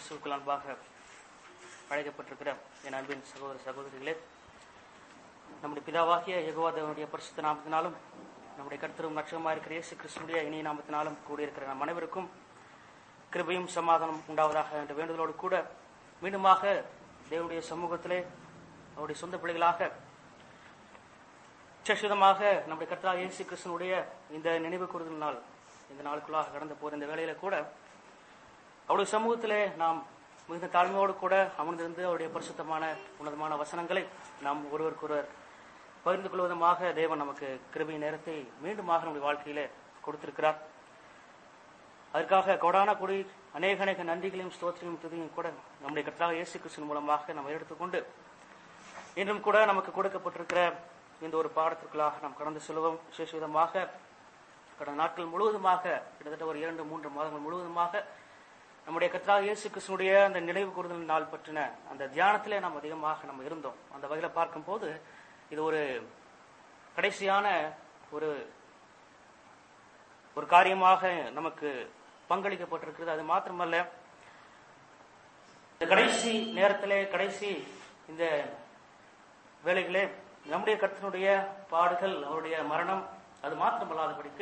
கிறிஸ்துவுக்குள் அன்பாக அழைக்கப்பட்டிருக்கிற என் அன்பின் சகோதர சகோதரிகளே நம்முடைய பிதாவாகிய யெகோவா தேவனுடைய பரிசுத்த நாமத்தினாலும் நம்முடைய கர்த்தரும் லட்சமாக இருக்கிற இயேசு கிறிஸ்துடைய இனிய நாமத்தினாலும் கூடியிருக்கிற நம் அனைவருக்கும் கிருபையும் சமாதானம் உண்டாவதாக என்ற வேண்டுதலோடு கூட மீண்டுமாக தேவனுடைய சமூகத்திலே அவருடைய சொந்த பிள்ளைகளாக விசேஷமாக நம்முடைய கர்த்தா இயேசு கிறிஸ்தனுடைய இந்த நினைவு கூறுதல் நாள் இந்த நாளுக்குள்ளாக கடந்த போற இந்த வேளையில கூட அவருடைய சமூகத்திலே நாம் மிகுந்த தாழ்மையோடு கூட அமர்ந்திருந்து அவருடைய பரிசுத்தமான உன்னதமான வசனங்களை நாம் ஒருவருக்கொருவர் பகிர்ந்து கொள்வதமாக தேவன் நமக்கு கிருபை நேரத்தை மீண்டுமாக நம்முடைய வாழ்க்கையிலே கொடுத்திருக்கிறார் அதற்காக கொடான கொடி அநேக அநேக நன்றிகளையும் ஸ்தோத்திரையும் துதியும் கூட நம்முடைய கர்த்தராக இயேசு கிறிஸ்துவின் மூலமாக நம்ம எடுத்துக்கொண்டு இன்றும் கூட நமக்கு கொடுக்கப்பட்டிருக்கிற இந்த ஒரு பாடத்திற்குள்ளாக நாம் கடந்து செல்வோம் விசேஷ விதமாக கடந்த நாட்கள் முழுவதுமாக கிட்டத்தட்ட ஒரு இரண்டு மூன்று மாதங்கள் முழுவதுமாக நம்முடைய கர்த்தராக இயேசு கிறிஸ்துடைய அந்த நினைவு கூறுதல் நாள் பற்றின அந்த தியானத்திலே நாம் அதிகமாக நம்ம இருந்தோம் அந்த வகையில பார்க்கும்போது இது ஒரு கடைசியான ஒரு ஒரு காரியமாக நமக்கு பங்களிக்கப்பட்டிருக்கிறது அது மாத்திரமல்ல இந்த கடைசி நேரத்திலே கடைசி இந்த வேலைகளே நம்முடைய கர்த்தனுடைய பாடுகள் அவருடைய மரணம் அது மாத்திரமல்லாதபடிக்கு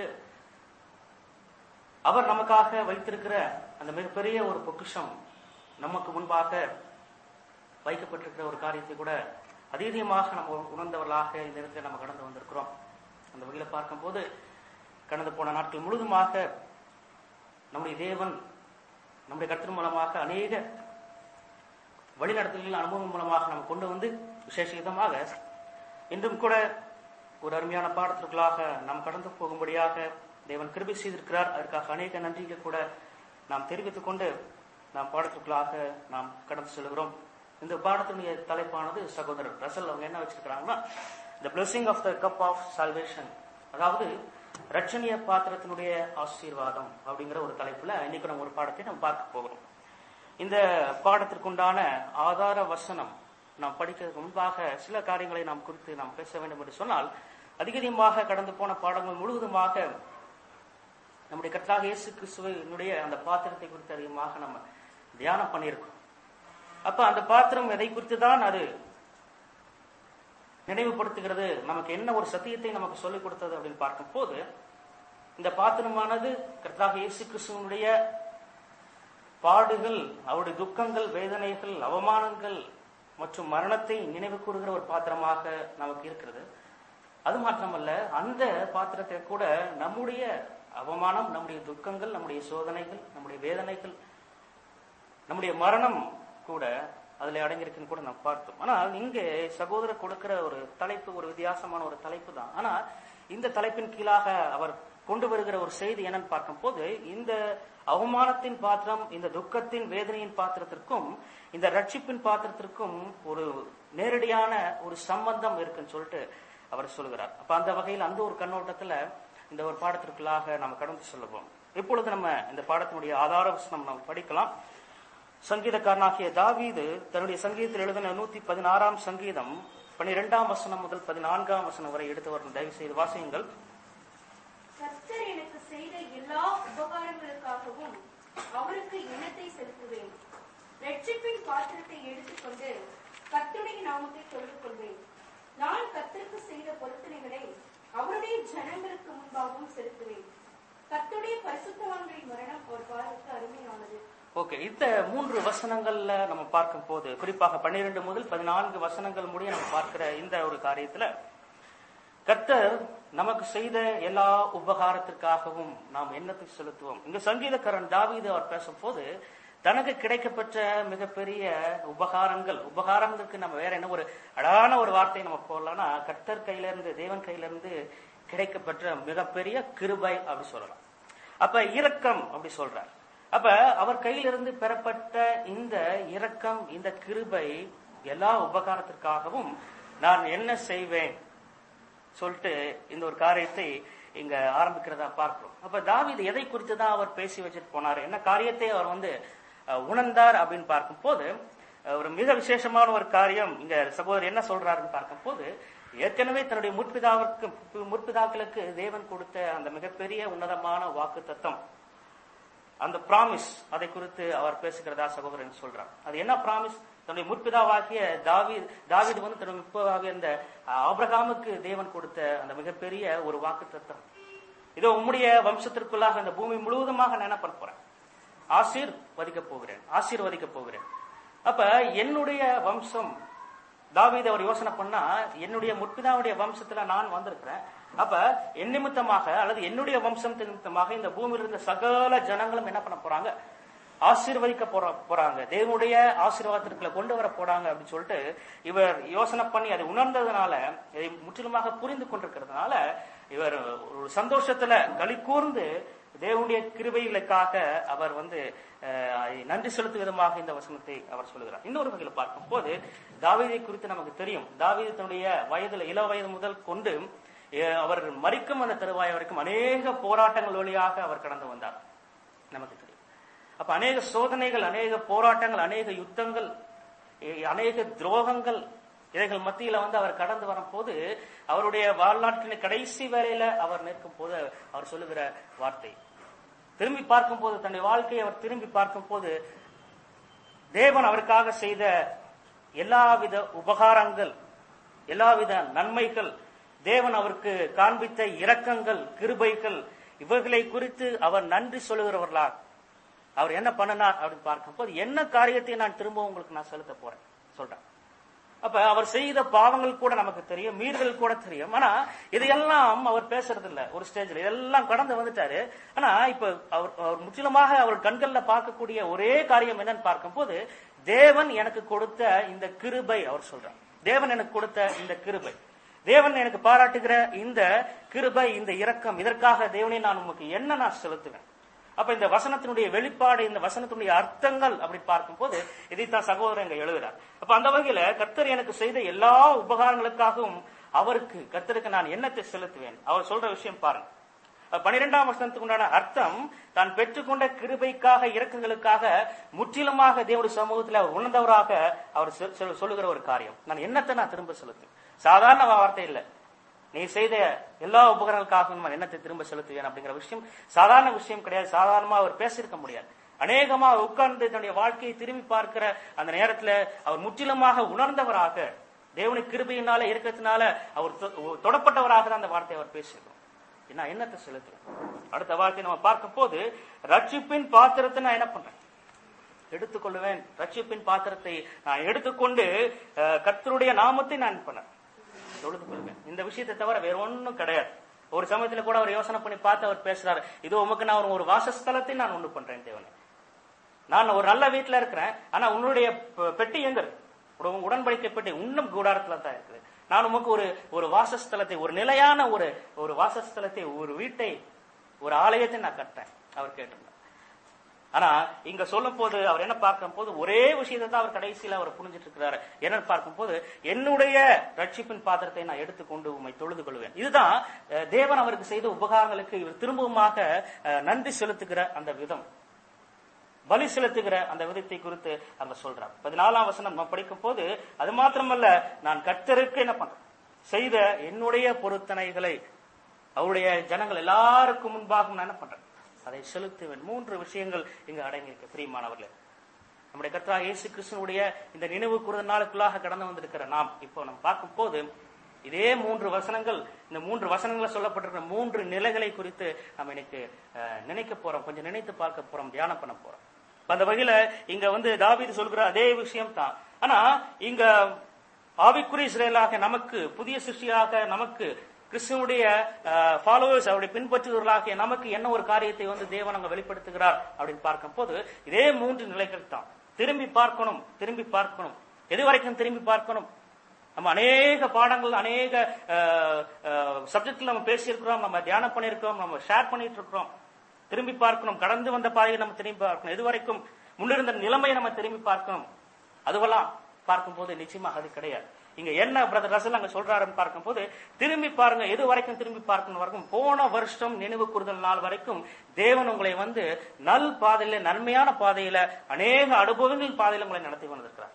அவர் நமக்காக வைத்திருக்கிற அந்த மிகப்பெரிய ஒரு பொக்கிஷம் நமக்கு முன்பாக வைக்கப்பட்டிருக்கிற ஒரு காரியத்தை கூட அதீதமாக நம்ம உணர்ந்தவர்களாக இந்த இடத்துல நம்ம கடந்து வந்திருக்கிறோம் அந்த வகையில் பார்க்கும்போது கடந்து போன நாட்கள் முழுதுமாக நம்முடைய தேவன் நம்முடைய கர்த்தர் மூலமாக அநேக வழிநடத்தல்கள் அனுபவம் மூலமாக நம்ம கொண்டு வந்து விசேஷ விதமாக இன்றும் கூட ஒரு அருமையான பாடத்திற்குள்ளாக நாம் கடந்து போகும்படியாக தேவன் கிருபை செய்திருக்கிறார் அதற்காக அநேக நன்றிகளை கூட நாம் தெரிவித்துக் கொண்டு நாம் பாடத்திற்குள்ளாக நாம் கடந்து செல்கிறோம் இந்த பாடத்தினுடைய தலைப்பானது சகோதரர் ரசல் அவங்க என்ன வச்சிருக்கிறாங்கன்னா the blessing of the cup of salvation அதாவது ரட்சணிய பாத்திரத்தினுடைய ஆசீர்வாதம் அப்படிங்கிற ஒரு தலைப்புல இன்னைக்கு நம்ம ஒரு பாடத்தை நம்ம பார்க்க போகிறோம் இந்த பாடத்திற்குண்டான ஆதார வசனம் நாம் படிக்கிறதுக்கு முன்பாக சில காரியங்களை நாம் குறித்து நாம் பேச வேண்டும் என்று சொன்னால் அதிகமாக கடந்து போன பாடங்கள் முழுவதுமாக நம்முடைய கர்த்தராக இயேசு கிறிஸ்துவனுடைய அந்த பாத்திரத்தை குறித்து அதிகமாக நம்ம தியானம் பண்ணியிருக்கோம் அப்ப அந்த பாத்திரம் எதை குறித்து தான் அது நினைவுபடுத்துகிறது நமக்கு என்ன ஒரு சத்தியத்தை நமக்கு சொல்லிக் கொடுத்தது அப்படின்னு பார்க்கும் போது இந்த பாத்திரமானது கர்த்தராக இயேசு கிறிஸ்துவனுடைய பாடுகள் அவருடைய துக்கங்கள் வேதனைகள் அவமானங்கள் மற்றும் மரணத்தை நினைவு கூறுகிற ஒரு பாத்திரமாக நமக்கு இருக்கிறது அது மாத்திரமல்ல அந்த பாத்திரத்தை கூட நம்முடைய அவமானம் நம்முடைய துக்கங்கள் நம்முடைய சோதனைகள் நம்முடைய வேதனைகள் நம்முடைய மரணம் கூட அதுல அடங்கியிருக்குன்னு கூட நம்ம பார்த்தோம் ஆனால் இங்கே சகோதரர் கொடுக்கிற ஒரு தலைப்பு ஒரு வித்தியாசமான ஒரு தலைப்பு தான் ஆனா இந்த தலைப்பின் கீழாக அவர் கொண்டு வருகிற ஒரு செய்தி என்னன்னு பார்க்கும் போது இந்த அவமானத்தின் பாத்திரம் இந்த துக்கத்தின் வேதனையின் பாத்திரத்திற்கும் இந்த ரட்சிப்பின் பாத்திரத்திற்கும் ஒரு நேரடியான ஒரு சம்பந்தம் இருக்குன்னு சொல்லிட்டு அவர் சொல்லுகிறார் அப்ப அந்த வகையில் அந்த ஒரு கண்ணோட்டத்துல இந்த ஒரு பாடத்திற்குள்ளாக நம்ம கடந்து செல்லுவோம் இப்பொழுது நம்ம இந்த பாடத்தினுடைய ஆதார வசனம் நம்ம படிக்கலாம் சங்கீதக்காரனாகிய தாவீது தன்னுடைய சங்கீதத்தில் எழுதின நூத்தி பதினாறாம் சங்கீதம் பனிரெண்டாம் வசனம் முதல் பதினான்காம் வசனம் வரை எடுத்து வரும் தயவு செய்து வாசியுங்கள் கர்த்தர் எனக்கு செய்த எல்லா உபகாரங்களுக்காகவும் அவருக்கு எண்ணத்தை செலுத்துவேன் ரட்சிப்பின் பாத்திரத்தை எடுத்துக்கொண்டு கர்த்தருடைய நாமத்தை தொழுது கொள்வேன் நான் கர்த்தருக்கு செய்த பொருத்தனைகளை அவருடைய ஜனங்களுக்கு முன்பாகவும் செலுத்துவேன் கர்த்தருடைய பரிசுத்தவான்களின் மரணம் ஒரு பார்வைக்கு அருமையானது ஓகே இந்த மூன்று வசனங்கள்ல நம்ம பார்க்கும் போது குறிப்பாக பன்னிரெண்டு முதல் பதினான்கு வசனங்கள் முடிய நம்ம பார்க்கிற இந்த ஒரு காரியத்துல கர்த்தர் நமக்கு செய்த எல்லா உபகாரத்திற்காகவும் நாம் எண்ணத்தை செலுத்துவோம் இங்க சங்கீதக்காரன் தாவீது அவர் பேசும்போது தனக்கு கிடைக்கப்பெற்ற மிகப்பெரிய உபகாரங்கள் உபகாரங்களுக்கு நம்ம வேற என்ன ஒரு அழகான ஒரு வார்த்தையை நம்ம போடலாம்னா கர்த்தர் கையில இருந்து தேவன் கையில இருந்து கிடைக்கப்பெற்ற மிகப்பெரிய கிருபை அப்படி சொல்லலாம் அப்ப இரக்கம் அப்படி சொல்றார் அப்ப அவர் கையிலிருந்து பெறப்பட்ட இந்த இரக்கம் இந்த கிருபை எல்லா உபகாரத்திற்காகவும் நான் என்ன செய்வேன் சொல்லிட்டு இந்த ஒரு காரியத்தை இங்க ஆரம்பிக்கிறதா பார்க்கிறோம் அப்ப தாவீது எதை குறித்து தான் அவர் பேசி வச்சுட்டு போனார் என்ன காரியத்தை அவர் வந்து அஹ், உணர்ந்தார் அப்படின்னு பார்க்கும் போது அஹ், ஒரு மிக விசேஷமான ஒரு காரியம் இங்க சகோதரர் என்ன சொல்றாருன்னு பார்க்கும் போது ஏற்கனவே தன்னுடைய முற்பிதாவிற்கு முற்பிதாக்களுக்கு தேவன் கொடுத்த அந்த மிகப்பெரிய உன்னதமான வாக்கு தத்தம் அந்த பிராமிஸ் அதை குறித்து அவர் பேசுகிறதா சகோதரன் சொல்றார் அது என்ன பிராமிஸ் தன்னுடைய முற்பிதாவாகிய தாவி தாவீது வந்து தன்னுடைய முற்பிதாவாகிய அந்த ஆபிரகாமுக்கு தேவன் கொடுத்த அந்த மிகப்பெரிய ஒரு வாக்கு தத்துவம் இதோ உம்முடைய வம்சத்திற்குள்ளாக அந்த பூமி முழுவதுமாக நான் என்ன பண்ண போறேன் ஆசீர்வதிக்க போகிறேன் ஆசீர்வதிக்க போகிறேன் அப்ப என்னுடைய வம்சம் தாவீது அவர் யோசனை பண்ணா என்னுடைய முற்பிதாவுடைய வம்சத்துல நான் வந்திருக்கிறேன் அப்ப என் நிமித்தமாக அல்லது என்னுடைய வம்சம் நிமித்தமாக இந்த பூமியில் இருந்த சகல ஜனங்களும் என்ன பண்ண போறாங்க ஆசீர்வதிக்க போற போறாங்க தேவனுடைய ஆசீர்வாதத்திற்குள்ள கொண்டு வர போறாங்க அப்படின்னு சொல்லிட்டு இவர் யோசனை பண்ணி அதை உணர்ந்ததுனால இதை முற்றிலுமாக புரிந்து கொண்டிருக்கிறதுனால இவர் ஒரு சந்தோஷத்துல களி கூர்ந்து தேவனுடைய கிருபைகளுக்காக அவர் வந்து அஹ், நன்றி செலுத்தும் விதமாக இந்த வசனத்தை அவர் சொல்லுகிறார் இன்னொரு வகையில் பார்க்கும் போது தாவீதை குறித்து நமக்கு தெரியும் தாவீது தன்னுடைய வயதுல இள வயது முதல் கொண்டு அஹ், அவர் மறிக்கும் அந்த தருவாய் வரைக்கும் அநேக போராட்டங்கள் வழியாக அவர் கடந்து வந்தார் நமக்கு தெரியும் அப்ப அநேக சோதனைகள் அநேக போராட்டங்கள் அநேக யுத்தங்கள் எ- அநேக துரோகங்கள் இவைகள் மத்தியில வந்து அவர் கடந்து வரும்போது அவருடைய வாழ்நாட்டின் கடைசி வேலையில அவர் நிற்கும் போது அவர் சொல்லுகிற வார்த்தை திரும்பி பார்க்கும் போது தன்னுடைய வாழ்க்கையை அவர் திரும்பி பார்க்கும் போது தேவன் அவருக்காக செய்த எல்லாவித உபகாரங்கள் எல்லாவித நன்மைகள் தேவன் அவருக்கு காண்பித்த இரக்கங்கள் கிருபைகள் இவர்களை குறித்து அவர் நன்றி சொல்லுகிறவர்களா அவர் என்ன பண்ணினார் அப்படின்னு பார்க்கும்போது என்ன காரியத்தை நான் திரும்ப உங்களுக்கு நான் செலுத்த போறேன் சொல்றேன் அப்ப அவர் செய்த பாவங்கள் கூட நமக்கு தெரியும் மீறுதல் கூட தெரியும் ஆனா இதையெல்லாம் அவர் பேசுறது இல்ல ஒரு ஸ்டேஜ்ல இதெல்லாம் கடந்து வந்துட்டாரு ஆனா இப்ப அவர் அவர் முற்றிலுமாக அவர் கண்கள்ல பார்க்கக்கூடிய ஒரே காரியம் என்னன்னு பார்க்கும்போது தேவன் எனக்கு கொடுத்த இந்த கிருபை அவர் சொல்றார் தேவன் எனக்கு கொடுத்த இந்த கிருபை தேவன் எனக்கு பாராட்டுகிற இந்த கிருபை இந்த இரக்கம் இதற்காக தேவனை நான் உமக்கு என்ன நான் செலுத்துவேன் அப்ப இந்த வசனத்தினுடைய வெளிப்பாடு இந்த வசனத்தினுடைய அர்த்தங்கள் அப்படி பார்க்கும்போது இதைத்தான் சகோதரன் இங்க எழுதுறார் அப்ப அந்த வகையில கர்த்தர் எனக்கு செய்த எல்லா உபகாரங்களுக்காகவும் அவருக்கு கர்த்தருக்கு நான் என்னத்தை செலுத்துவேன் அவர் சொல்ற விஷயம் பாருங்க அப்ப பனிரெண்டாம் வசனத்துக்கு உண்டான அர்த்தம் தான் பெற்றுக்கொண்ட கிருபைக்காக இரக்கங்களுக்காக முற்றிலுமாக தேவனுடைய சமூகத்தில் அவர் உணர்ந்தவராக அவர் சொ- சொ- சொல்லுகிற ஒரு காரியம் நான் என்னத்தை நான் திரும்ப செலுத்துவேன் சாதாரண வார்த்தை இல்லை நீ செய்த எல்லா உபகரணங்களுக்காகவும் நான் என்னத்தை திரும்ப செலுத்துவேன் அப்படிங்கிற விஷயம் சாதாரண விஷயம் கிடையாது சாதாரணமா அவர் பேசியிருக்க முடியாது அநேகமா அவர் உட்கார்ந்து தன்னுடைய வாழ்க்கையை திரும்பி பார்க்கிற அந்த நேரத்துல அவர் முற்றிலுமாக உணர்ந்தவராக தேவனுடைய கிருபையினால இறக்கத்தினால அவர் தொ- தொடப்பட்டவராக தான் அந்த வார்த்தையை அவர் பேசியிருக்கோம் நான் என்னத்தை செலுத்துவேன் அடுத்த வார்த்தை நம்ம பார்க்கும் போது ரட்சிப்பின் பாத்திரத்தை நான் என்ன பண்றேன் எடுத்துக்கொள்ளுவேன் ரட்சிப்பின் பாத்திரத்தை நான் எடுத்துக்கொண்டு அஹ், கர்த்தருடைய நாமத்தை நான் பண்ணேன் தொழுது கொள்வேன் இந்த விஷயத்தை தவிர வேற ஒண்ணும் கிடையாது ஒரு சமயத்துல கூட அவர் யோசனை பண்ணி பார்த்து அவர் பேசுறாரு இதோ உமக்கு நான் ஒரு வாசஸ்தலத்தை நான் உண்டு பண்றேன் தேவனே நான் ஒரு நல்ல வீட்டுல இருக்கிறேன் ஆனா உன்னுடைய பெ- பெட்டி எங்க இருக்கு உட- உடன்படிக்கை பெட்டி இன்னும் கூடாரத்துல தான் இருக்குது நான் உமக்கு ஒரு ஒரு வாசஸ்தலத்தை ஒரு நிலையான ஒரு ஒரு வாசஸ்தலத்தை ஒரு வீட்டை ஒரு ஆலயத்தை நான் கட்டேன் அவர் கேட்டிருந்தார் ஆனா இங்க சொல்லும் போது அவர் என்ன பார்க்கும் போது ஒரே விஷயத்தை தான் அவர் கடைசியில அவர் புரிஞ்சிட்டு இருக்கிறாரு என்னன்னு பார்க்கும் போது என்னுடைய ரட்சிப்பின் பாத்திரத்தை நான் எடுத்துக்கொண்டு உம்மை தொழுது கொள்வேன் இதுதான் அஹ், தேவன் அவருக்கு செய்த உபகாரங்களுக்கு இவர் திரும்பவுமாக அஹ், நன்றி செலுத்துகிற அந்த விதம் பலி செலுத்துகிற அந்த விதத்தை குறித்து அங்க சொல்றார் பதினாலாம் வசனம் நம்ம படிக்கும் போது அது மாத்திரமல்ல நான் கர்த்தருக்கு என்ன பண்றேன் செய்த என்னுடைய பொருத்தனைகளை அவருடைய ஜனங்கள் எல்லாருக்கும் முன்பாக நான் என்ன பண்றேன் அதை செலுத்துவேன் மூன்று விஷயங்கள் இங்கு அடங்கியிருக்கு பிரியமானவர்களே நம்முடைய கர்த்தா இயேசு கிறிஸ்துனுடைய இந்த நினைவு கூறுத நாளுக்குள்ளாக கடந்து வந்திருக்கிற நாம் இப்போ நம்ம பார்க்கும் போது இதே மூன்று வசனங்கள் இந்த மூன்று வசனங்களை சொல்லப்பட்டிருக்கிற மூன்று நிலைகளை குறித்து நம்ம இன்னைக்கு அஹ், நினைக்க போறோம் கொஞ்சம் நினைத்து பார்க்க போறோம் தியானம் பண்ண போறோம் அப்ப அந்த வகையில இங்க வந்து தாவீது சொல்கிற அதே விஷயம் தான் ஆனா இங்க ஆவிக்குரிய இஸ்ரேலாக நமக்கு புதிய சிருஷ்டியாக நமக்கு கிறிஸ்துவனுடைய ஃபாலோவர்ஸ் அவருடைய பின்பற்றுவர்களாகிய நமக்கு என்ன ஒரு காரியத்தை வந்து தேவன் அங்க வெளிப்படுத்துகிறார் அப்படின்னு பார்க்கும்போது இதே மூன்று நிலைகள் தான் திரும்பி பார்க்கணும் திரும்பி பார்க்கணும் எது வரைக்கும் திரும்பி பார்க்கணும் நம்ம அநேக பாடங்கள் அநேக சப்ஜெக்ட்ல நம்ம பேசியிருக்கிறோம் நம்ம தியானம் பண்ணியிருக்கிறோம் நம்ம ஷேர் பண்ணிட்டு இருக்கிறோம் திரும்பி பார்க்கணும் கடந்து வந்த பாதையை நம்ம திரும்பி பார்க்கணும் எது வரைக்கும் முன்னிருந்த நிலைமையை நம்ம திரும்பி பார்க்கணும் அதுவெல்லாம் பார்க்கும்போது நிச்சயமாக அது கிடையாது இங்க என்ன பிரதர் ரசல் அங்க சொல்றாருன்னு பார்க்கும்போது திரும்பி பாருங்க எது வரைக்கும் திரும்பி பார்க்கணும் வரைக்கும் போன வருஷம் நினைவு கூறுதல் நாள் வரைக்கும் தேவன் உங்களை வந்து நல் பாதையில நன்மையான பாதையில அநேக அனுபவங்களின் பாதையில உங்களை நடத்தி வந்திருக்கிறார்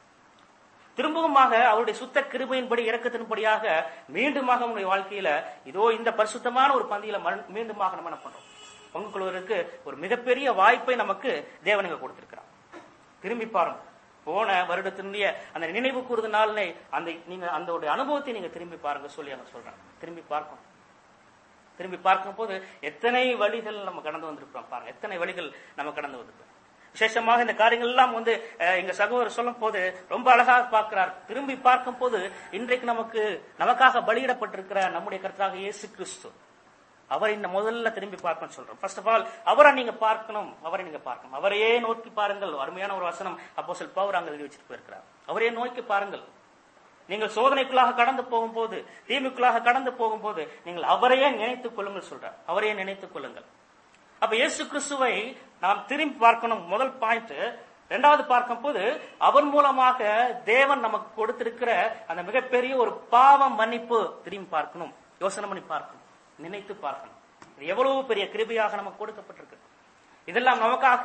திரும்பவுமாக அவருடைய சுத்த கிருபையின்படி இறக்கத்தின்படியாக மீண்டுமாக உங்களுடைய வாழ்க்கையில இதோ இந்த பரிசுத்தமான ஒரு பந்தியில மறு- மீண்டுமாக நம்ம என்ன பண்றோம் பங்கு கொள்வதற்கு ஒரு மிகப்பெரிய வாய்ப்பை நமக்கு தேவன் இங்க கொடுத்திருக்கிறார் திரும்பி பாருங்க போன வருடத்தினுடைய அந்த நினைவு கூறுது நாள்னே அந்த நீங்க அந்த ஒரு அனுபவத்தை நீங்க திரும்பி பாருங்க சொல்லி அங்க சொல்றேன் திரும்பி பார்க்கணும் திரும்பி பார்க்கும் போது எத்தனை வழிகள் நம்ம கடந்து வந்திருக்கிறோம் பாருங்க எத்தனை வழிகள் நம்ம கடந்து வந்திருக்கிறோம் விசேஷமாக இந்த காரியங்கள் எல்லாம் வந்து அஹ், எங்க சகோதரர் சொல்லும் போது ரொம்ப அழகாக பார்க்கிறார் திரும்பி பார்க்கும் போது இன்றைக்கு நமக்கு நமக்காக பலியிடப்பட்டிருக்கிற நம்முடைய கருத்தாக இயேசு கிறிஸ்து அவரை இந்த முதல்ல திரும்பி பார்க்கணும்னு சொல்றோம் ஃபர்ஸ்ட் ஆஃப் ஆல் அவரை நீங்க பார்க்கணும் அவரை நீங்க பார்க்கணும் அவரையே நோக்கி பாருங்கள் அருமையான ஒரு வசனம் அப்போ சொல் பவர் அங்க எழுதி வச்சுட்டு போயிருக்கிறார் அவரையே நோக்கி பாருங்கள் நீங்கள் சோதனைக்குள்ளாக கடந்து போகும்போது தீமைக்குள்ளாக கடந்து போகும்போது நீங்கள் அவரையே நினைத்துக் கொள்ளுங்கள் சொல்றார் அவரையே நினைத்துக் கொள்ளுங்கள் அப்ப இயேசு கிறிஸ்துவை நாம் திரும்பி பார்க்கணும் முதல் பாயிண்ட் இரண்டாவது பார்க்கும் போது அவர் மூலமாக தேவன் நமக்கு கொடுத்திருக்கிற அந்த மிகப்பெரிய ஒரு பாவம் மன்னிப்பு திரும்பி பார்க்கணும் யோசனை பண்ணி பார்க்கணும் நினைத்து பார்க்கணும் இது எவ்வளவு பெரிய கிருபையாக நமக்கு கொடுக்கப்பட்டிருக்கு இதெல்லாம் நமக்காக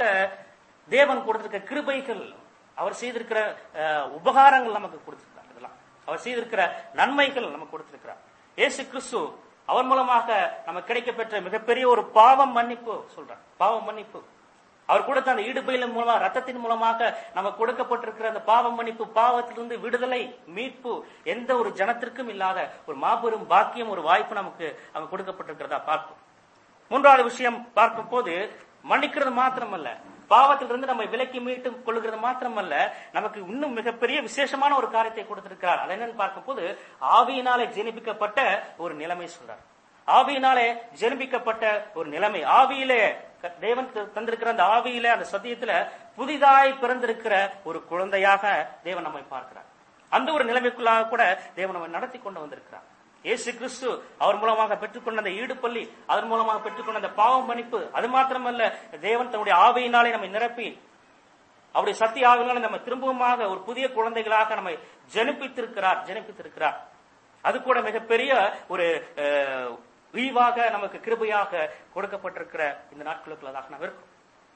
தேவன் கொடுத்திருக்க கிருபைகள் அவர் செய்திருக்கிற அஹ், உபகாரங்கள் நமக்கு கொடுத்திருக்கிறார் இதெல்லாம் அவர் செய்திருக்கிற நன்மைகள் நமக்கு கொடுத்திருக்கிறார் இயேசு கிறிஸ்து அவர் மூலமாக நமக்கு கிடைக்கப்பெற்ற மிகப்பெரிய ஒரு பாவம் மன்னிப்பு சொல்றார் பாவம் மன்னிப்பு அவர் கொடுத்த அந்த ஈடுபயிலின் மூலமா ரத்தத்தின் மூலமாக நமக்கு கொடுக்கப்பட்டிருக்கிற அந்த பாவம் மன்னிப்பு பாவத்திலிருந்து விடுதலை மீட்பு எந்த ஒரு ஜனத்திற்கும் இல்லாத ஒரு மாபெரும் பாக்கியம் ஒரு வாய்ப்பு நமக்கு அங்க கொடுக்கப்பட்டிருக்கிறதா பார்ப்போம் மூன்றாவது விஷயம் பார்க்கும் போது மன்னிக்கிறது மாத்திரமல்ல பாவத்திலிருந்து நம்ம விலக்கி மீட்டு கொள்ளுகிறது மாத்திரமல்ல நமக்கு இன்னும் மிகப்பெரிய விசேஷமான ஒரு காரியத்தை கொடுத்திருக்கிறார் அது என்னன்னு பார்க்கும்போது ஆவியினாலே ஜெனிப்பிக்கப்பட்ட ஒரு நிலைமை சொல்றார் ஆவியினாலே ஜெனிப்பிக்கப்பட்ட ஒரு நிலைமை ஆவியிலே க- தேவன் த- தந்திருக்கிற அந்த ஆவியிலே அந்த சத்தியத்துல புதிதாய் பிறந்திருக்கிற ஒரு குழந்தையாக தேவன் நம்மை பார்க்கிறார் அந்த ஒரு நிலைமைக்குள்ளாக கூட தேவன் நம்மை நடத்தி கொண்டு வந்திருக்கிறார் இயேசு கிறிஸ்து அவர் மூலமாக பெற்றுக்கொண்ட அந்த ஈடுபள்ளி அதன் மூலமாக பெற்றுக்கொண்ட அந்த பாவம் மன்னிப்பு அது மாத்திரமல்ல தேவன் தன்னுடைய ஆவியினாலே நம்மை நிரப்பி அவருடைய சத்திய ஆவியினாலே நம்ம திரும்பவுமாக ஒரு புதிய குழந்தைகளாக நம்மை ஜனிப்பித்திருக்கிறார் ஜனிப்பித்திருக்கிறார் அது கூட மிகப்பெரிய ஒரு அஹ், ஈவாக நமக்கு கிருபையாக கொடுக்கப்பட்டிருக்கிற இந்த நாட்களுக்குள்ளதாக நாம் இருக்கும்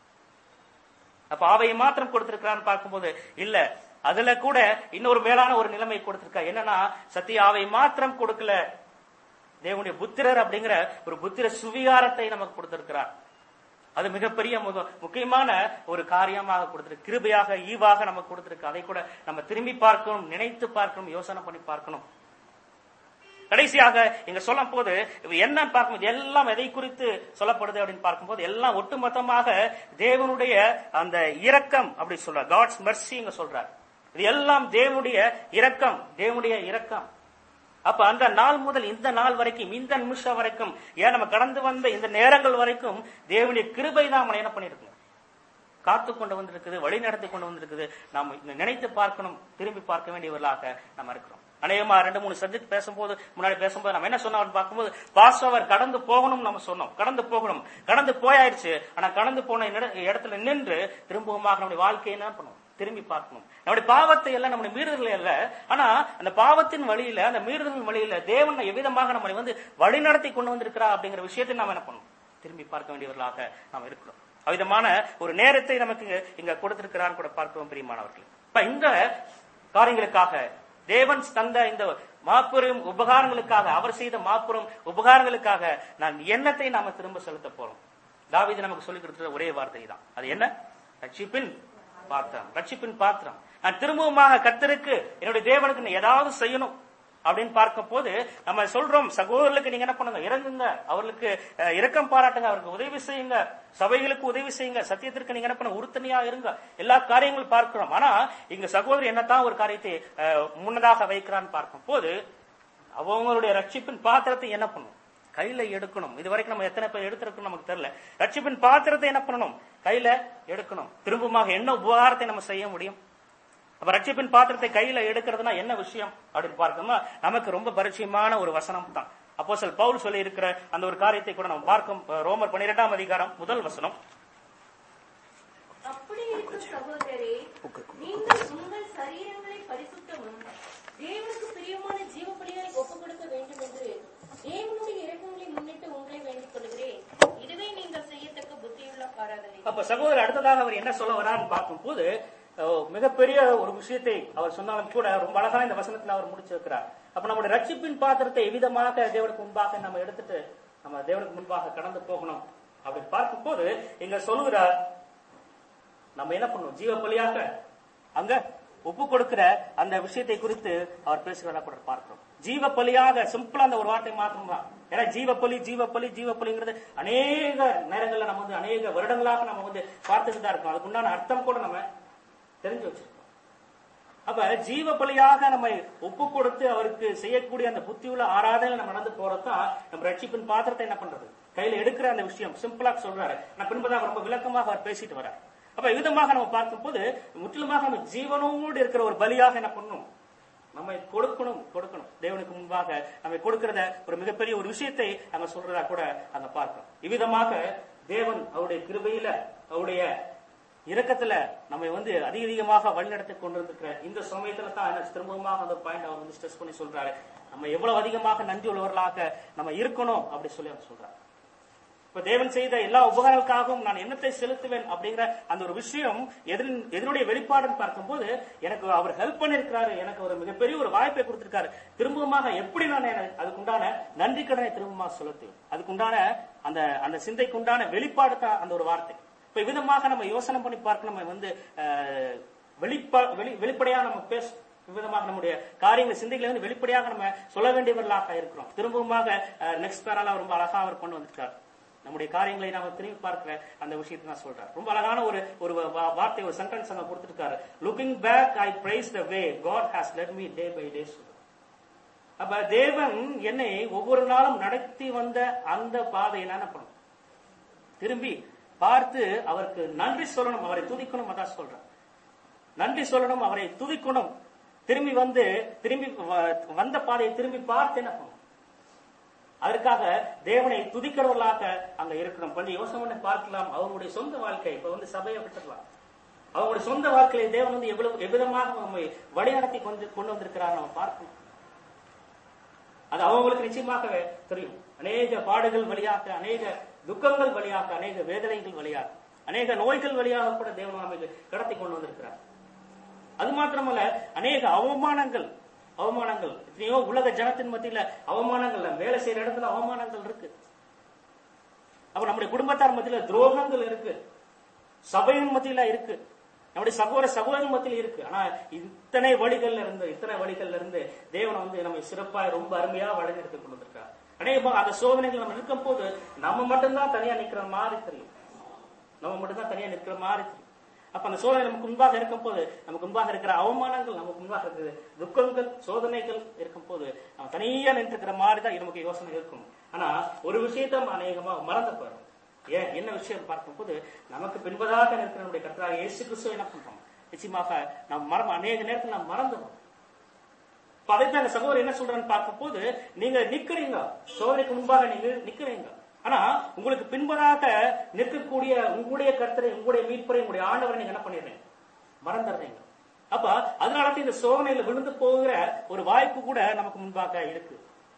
அப்ப ஆவையை மாத்திரம் கொடுத்திருக்கிறான்னு பார்க்கும்போது இல்ல அதுல கூட இன்னொரு மேலான ஒரு நிலைமை கொடுத்திருக்கா என்னன்னா சத்திய ஆவை மாத்திரம் கொடுக்கல தேவனுடைய புத்திரர் அப்படிங்கிற ஒரு புத்திர சுவிகாரத்தை நமக்கு கொடுத்திருக்கிறார் அது மிகப்பெரிய முக- முக்கியமான ஒரு காரியமாக கொடுத்திருக்கு கிருபையாக ஈவாக நமக்கு கொடுத்திருக்கு அதை கூட நம்ம திரும்பி பார்க்கணும் நினைத்து பார்க்கணும் யோசனை பண்ணி பார்க்கணும் கடைசியாக இங்க சொல்லும் போது இது என்னன்னு பார்க்கும்போது எல்லாம் எதை குறித்து சொல்லப்படுது அப்படின்னு பார்க்கும்போது எல்லாம் ஒட்டுமொத்தமாக தேவனுடைய அந்த இரக்கம் அப்படி சொல்ற காட்ஸ் மெர்சி இங்க சொல்றார் இது எல்லாம் தேவனுடைய இரக்கம் தேவனுடைய இரக்கம் அப்ப அந்த நாள் முதல் இந்த நாள் வரைக்கும் இந்த நிமிஷம் வரைக்கும் ஏன் நம்ம கடந்து வந்த இந்த நேரங்கள் வரைக்கும் தேவனுடைய கிருபை தான் நம்மளை என்ன பண்ணிருக்கோம் காத்து கொண்டு வந்திருக்குது வழி நடத்தி கொண்டு வந்திருக்குது நாம் நினைத்து பார்க்கணும் திரும்பி பார்க்க வேண்டியவர்களாக நம்ம இருக்கிறோம் அநேகமா ரெண்டு மூணு சப்ஜெக்ட் பேசும்போது முன்னாடி பேசும்போது நம்ம என்ன சொன்னோம் பார்க்கும்போது பாஸ் அவர் கடந்து போகணும் நம்ம சொன்னோம் கடந்து போகணும் கடந்து போயாயிருச்சு ஆனா கடந்து போன இட- இடத்துல நின்று திரும்பவுமாக நம்முடைய வாழ்க்கையை என்ன பண்ணணும் திரும்பி பார்க்கணும் நம்முடைய பாவத்தை எல்லாம் நம்முடைய மீறுதல் அல்ல ஆனா அந்த பாவத்தின் வழியில அந்த மீறுதலின் வழியில தேவன் எவ்விதமாக நம்மளை வந்து வழி நடத்தி கொண்டு வந்திருக்கிறா அப்படிங்கிற விஷயத்தை நாம் என்ன பண்ணணும் திரும்பி பார்க்க வேண்டியவர்களாக நாம் இருக்கிறோம் அவ்விதமான ஒரு நேரத்தை நமக்கு இங்க கொடுத்திருக்கிறார் கூட பார்க்கிறோம் பிரியமானவர்கள் இப்ப இந்த காரியங்களுக்காக தேவன் தந்த இந்த மாபெரும் உபகாரங்களுக்காக அவர் செய்த மாபெரும் உபகாரங்களுக்காக நான் எண்ணத்தை நாம திரும்ப செலுத்த போறோம் தாவீது நமக்கு சொல்லிக் கொடுத்த ஒரே வார்த்தை தான் அது என்ன ரட்சிப்பின் பாத்திரம் ரட்சிப்பின் பாத்திரம் நான் திரும்பவுமாக கத்தருக்கு என்னுடைய தேவனுக்கு நான் ஏதாவது செய்யணும் அப்படின்னு பார்க்கும் போது நம்ம சொல்றோம் சகோதரர்களுக்கு நீங்க என்ன பண்ணுங்க இறங்குங்க அவர்களுக்கு அஹ், இரக்கம் பாராட்டுங்க அவருக்கு உதவி செய்யுங்க சபைகளுக்கு உதவி செய்யுங்க சத்தியத்திற்கு நீங்க என்ன பண்ணுங்க உறுதுணையா இருங்க எல்லா காரியங்களும் பார்க்கிறோம் ஆனா இங்க சகோதரி என்னத்தான் ஒரு காரியத்தை அஹ், முன்னதாக வைக்கிறான்னு பார்க்கும் போது அவங்களுடைய ரட்சிப்பின் பாத்திரத்தை என்ன பண்ணும் கையில எடுக்கணும் இது வரைக்கும் நம்ம எத்தனை பேர் எடுத்திருக்கோம் நமக்கு தெரியல ரட்சிப்பின் பாத்திரத்தை என்ன பண்ணணும் கையில எடுக்கணும் திரும்பமாக என்ன உபகாரத்தை நம்ம செய்ய முடியும் அப்ப ரட்சிப்பின் பாத்திரத்தை கையில எடுக்கிறதுனா என்ன விஷயம் அப்படின்னு பார்த்தோம்னா நமக்கு ரொம்ப பரிச்சயமான ஒரு வசனம் தான் அப்போ சொல் பவுல் சொல்லி இருக்கிற அந்த ஒரு காரியத்தை கூட நம்ம பார்க்கும் அஹ், ரோமர் பன்னிரெண்டாம் அதிகாரம் முதல் வசனம் அப்படி இருக்கும் சகோதரரே நீங்கள் உங்கள் சரீரங்களை பரிசுத்தமும் தேவனுக்கு பிரியமான ஜீவபலியாய் ஒப்புக் கொடுக்க வேண்டும் என்று தேவனுடைய இரக்கங்களை முன்னிட்டு உங்களை வேண்டிக் கொள்கிறேன் இதுவே நீங்கள் செய்யத்தக்க புத்தியுள்ள ஆராதனை அப்ப சகோதரர் அடுத்ததாக அவர் என்ன சொல்ல வரான்னு பார்க்கும்போது அஹ், மிகப்பெரிய ஒரு விஷயத்தை அவர் சொன்னாலும் கூட ரொம்ப அழகா இந்த வசனத்துல அவர் முடிச்சிருக்கிறார் அப்ப நம்முடைய ரட்சிப்பின் பாத்திரத்தை எவ்விதமாக தேவனுக்கு முன்பாக நம்ம எடுத்துட்டு நம்ம தேவனுக்கு முன்பாக கடந்து போகணும் அப்படி பார்க்கும்போது இங்க சொல்லுகிறார் நம்ம என்ன பண்ணணும் ஜீவ பலியாக அங்க ஒப்பு கொடுக்கிற அந்த விஷயத்தை குறித்து அவர் பேசுகிறதா கூட பார்க்கிறோம் ஜீவ பலியாக சிம்பிளா அந்த ஒரு வார்த்தை மாத்திரம் தான் ஏன்னா ஜீவ பலி ஜீவ பலி ஜீவ பலிங்கிறது அநேக நேரங்கள்ல நம்ம வந்து அநேக வருடங்களாக நம்ம வந்து பார்த்துட்டு தான் இருக்கோம் அதுக்குண்டான அர்த்தம் கூட நம்ம தெரிஞ்சு வச்சிருக்கோம் அப்ப ஜீவ பலியாக நம்ம ஒப்பு கொடுத்து அவருக்கு செய்யக்கூடிய அந்த புத்தியுள்ள ஆராதனை நம்ம நடந்து போறதுதான் நம்ம ரட்சிப்பின் பாத்திரத்தை என்ன பண்றது கையில எடுக்கிற அந்த விஷயம் சிம்பிளா சொல்றாரு நான் பின்பதாக ரொம்ப விளக்கமாக அவர் பேசிட்டு வர்றார் அப்ப விதமாக நம்ம பார்க்கும்போது முற்றிலுமாக நம்ம ஜீவனோடு இருக்கிற ஒரு பலியாக என்ன பண்ணணும் நம்மை கொடுக்கணும் கொடுக்கணும் தேவனுக்கு முன்பாக நம்ம கொடுக்கிறத ஒரு மிகப்பெரிய ஒரு விஷயத்தை அங்க சொல்றதா கூட அங்க பார்க்கிறோம் இவ்விதமாக தேவன் அவருடைய கிருபையில அவருடைய இரக்கத்துல நம்மை வந்து அதிக அதிகமாக வழிநடத்தி கொண்டிருக்கிற இந்த சமயத்துல தான் என்ன திரும்பமாக அந்த பாயிண்ட் அவர் வந்து ஸ்ட்ரெஸ் பண்ணி சொல்றாரு நம்ம எவ்வளவு அதிகமாக நன்றி உள்ளவர்களாக நம்ம இருக்கணும் அப்படி சொல்லி அவர் சொல்றாரு இப்ப தேவன் செய்த எல்லா உபகாரங்களுக்காகவும் நான் என்னத்தை செலுத்துவேன் அப்படிங்கிற அந்த ஒரு விஷயம் எதன் எதனுடைய வெளிப்பாடுன்னு பார்க்கும்போது எனக்கு அவர் ஹெல்ப் பண்ணிருக்கிறாரு எனக்கு ஒரு மிகப்பெரிய ஒரு வாய்ப்பை கொடுத்திருக்காரு திரும்பமாக எப்படி நான் எனக்கு அதுக்குண்டான நன்றி கடனை திரும்பமாக செலுத்துவேன் அதுக்குண்டான அந்த அந்த சிந்தைக்குண்டான வெளிப்பாடு தான் அந்த ஒரு வார்த்தை இப்ப விதமாக நம்ம யோசனை பண்ணி பார்க்க நம்ம வந்து அஹ், வெளிப்பா வெளி வெளிப்படையா நம்ம பேச விதமாக நம்முடைய காரியங்களை சிந்தைகளை வந்து வெளிப்படையாக நம்ம சொல்ல வேண்டியவர்களாக இருக்கிறோம் திரும்பவுமாக நெக்ஸ்ட் பேரால ரொம்ப அழகா அவர் கொண்டு வந்திருக்கார் நம்முடைய காரியங்களை நாம திரும்பி பார்க்கிற அந்த விஷயத்தை நான் சொல்றேன் ரொம்ப அழகான ஒரு ஒரு வா- வார்த்தை ஒரு சென்டென்ஸ் அங்க கொடுத்திருக்காரு looking back I praise the way God has led me day by day அப்ப தேவன் என்னை ஒவ்வொரு நாளும் நடத்தி வந்த அந்த பாதையை நான் என்ன பண்ணணும் திரும்பி பார்த்து அவருக்கு நன்றி சொல்லணும் அவரை துதிக்கணும் அதான் சொல்றேன் நன்றி சொல்லணும் அவரை துதிக்கணும் திரும்பி வந்து திரும்பி வ- வந்த பாதையை திரும்பி பார்த்து என்ன பண்ணணும் அதற்காக தேவனை துதிக்கிறவர்களாக அங்க இருக்கணும் கொஞ்சம் யோசனை பண்ணி பார்க்கலாம் அவங்களுடைய சொந்த வாழ்க்கை இப்ப வந்து சபையை விட்டுக்கலாம் அவங்களுடைய சொந்த வாழ்க்கையை தேவன் வந்து எவ்வளவு எவ்விதமாக நம்மை வழிநடத்தி கொண்டு கொண்டு வந்திருக்கிறார் நம்ம பார்க்கணும் அது அவங்களுக்கு நிச்சயமாகவே தெரியும் அநேக பாடுகள் வழியாக அநேக துக்கங்கள் வழியாக அநேக வேதனைகள் வழியாக அநேக நோய்கள் வழியாக கூட தேவன் நமக்கு கடத்தி கொண்டு வந்திருக்கிறார் அது மாத்திரமல்ல அநேக அவமானங்கள் அவமானங்கள் எத்தனையோ உலக ஜனத்தின் மத்தியில அவமானங்கள் நம்ம வேலை செய்யற இடத்துல அவமானங்கள் இருக்கு அப்ப நம்முடைய குடும்பத்தார் மத்தியில துரோகங்கள் இருக்கு சபையின் மத்தியில இருக்கு நம்முடைய சகோதர சகோதரன் மத்தியில் இருக்கு ஆனா இத்தனை வழிகள்ல இருந்து இத்தனை வழிகள்ல இருந்து தேவனை வந்து நம்ம சிறப்பா ரொம்ப அருமையா வழங்கி எடுத்து கொண்டு வந்திருக்கார் அநேகமா அந்த சோதனைகள் நம்ம நிற்கும் போது நம்ம மட்டும்தான் தனியா நிக்கிற மாதிரி தெரியும் நம்ம மட்டும்தான் தனியா நிற்கிற மாதிரி தெரியும் அப்ப அந்த சோதனை நமக்கு முன்பாக இருக்கும் போது நமக்கு முன்பாக இருக்கிற அவமானங்கள் நமக்கு முன்பாக இருக்கிற துக்கங்கள் சோதனைகள் இருக்கும் போது நம்ம தனியா நின்றுக்கிற மாதிரி தான் நமக்கு யோசனை இருக்கும் ஆனா ஒரு விஷயத்த நம்ம அநேகமா மறந்து போயிடும் ஏன் என்ன விஷயம் பார்க்கும்போது நமக்கு பின்பதாக இருக்கிற நம்முடைய கர்த்தராக இயேசு கிறிஸ்துவ என்ன பண்றோம் நிச்சயமாக நாம் மரம் அநேக நேரத்தில் நாம் மறந்துடும் இப்ப அதைத்தான் அந்த சகோதரர் என்ன சொல்றான்னு பார்க்கும்போது நீங்க நிக்கிறீங்க சோதனைக்கு முன்பாக நீங்க நிக்கிறீங்க ஆனா உங்களுக்கு பின்பதாக நிற்கக்கூடிய உங்களுடைய கர்த்தரை உங்களுடைய மீட்பரை உங்களுடைய ஆண்டவரை நீங்க என்ன பண்ணிடுறீங்க மறந்துடுறீங்க அப்ப அதனால தான் இந்த சோதனையில விழுந்து போகிற ஒரு வாய்ப்பு கூட நமக்கு முன்பாக இருக்கு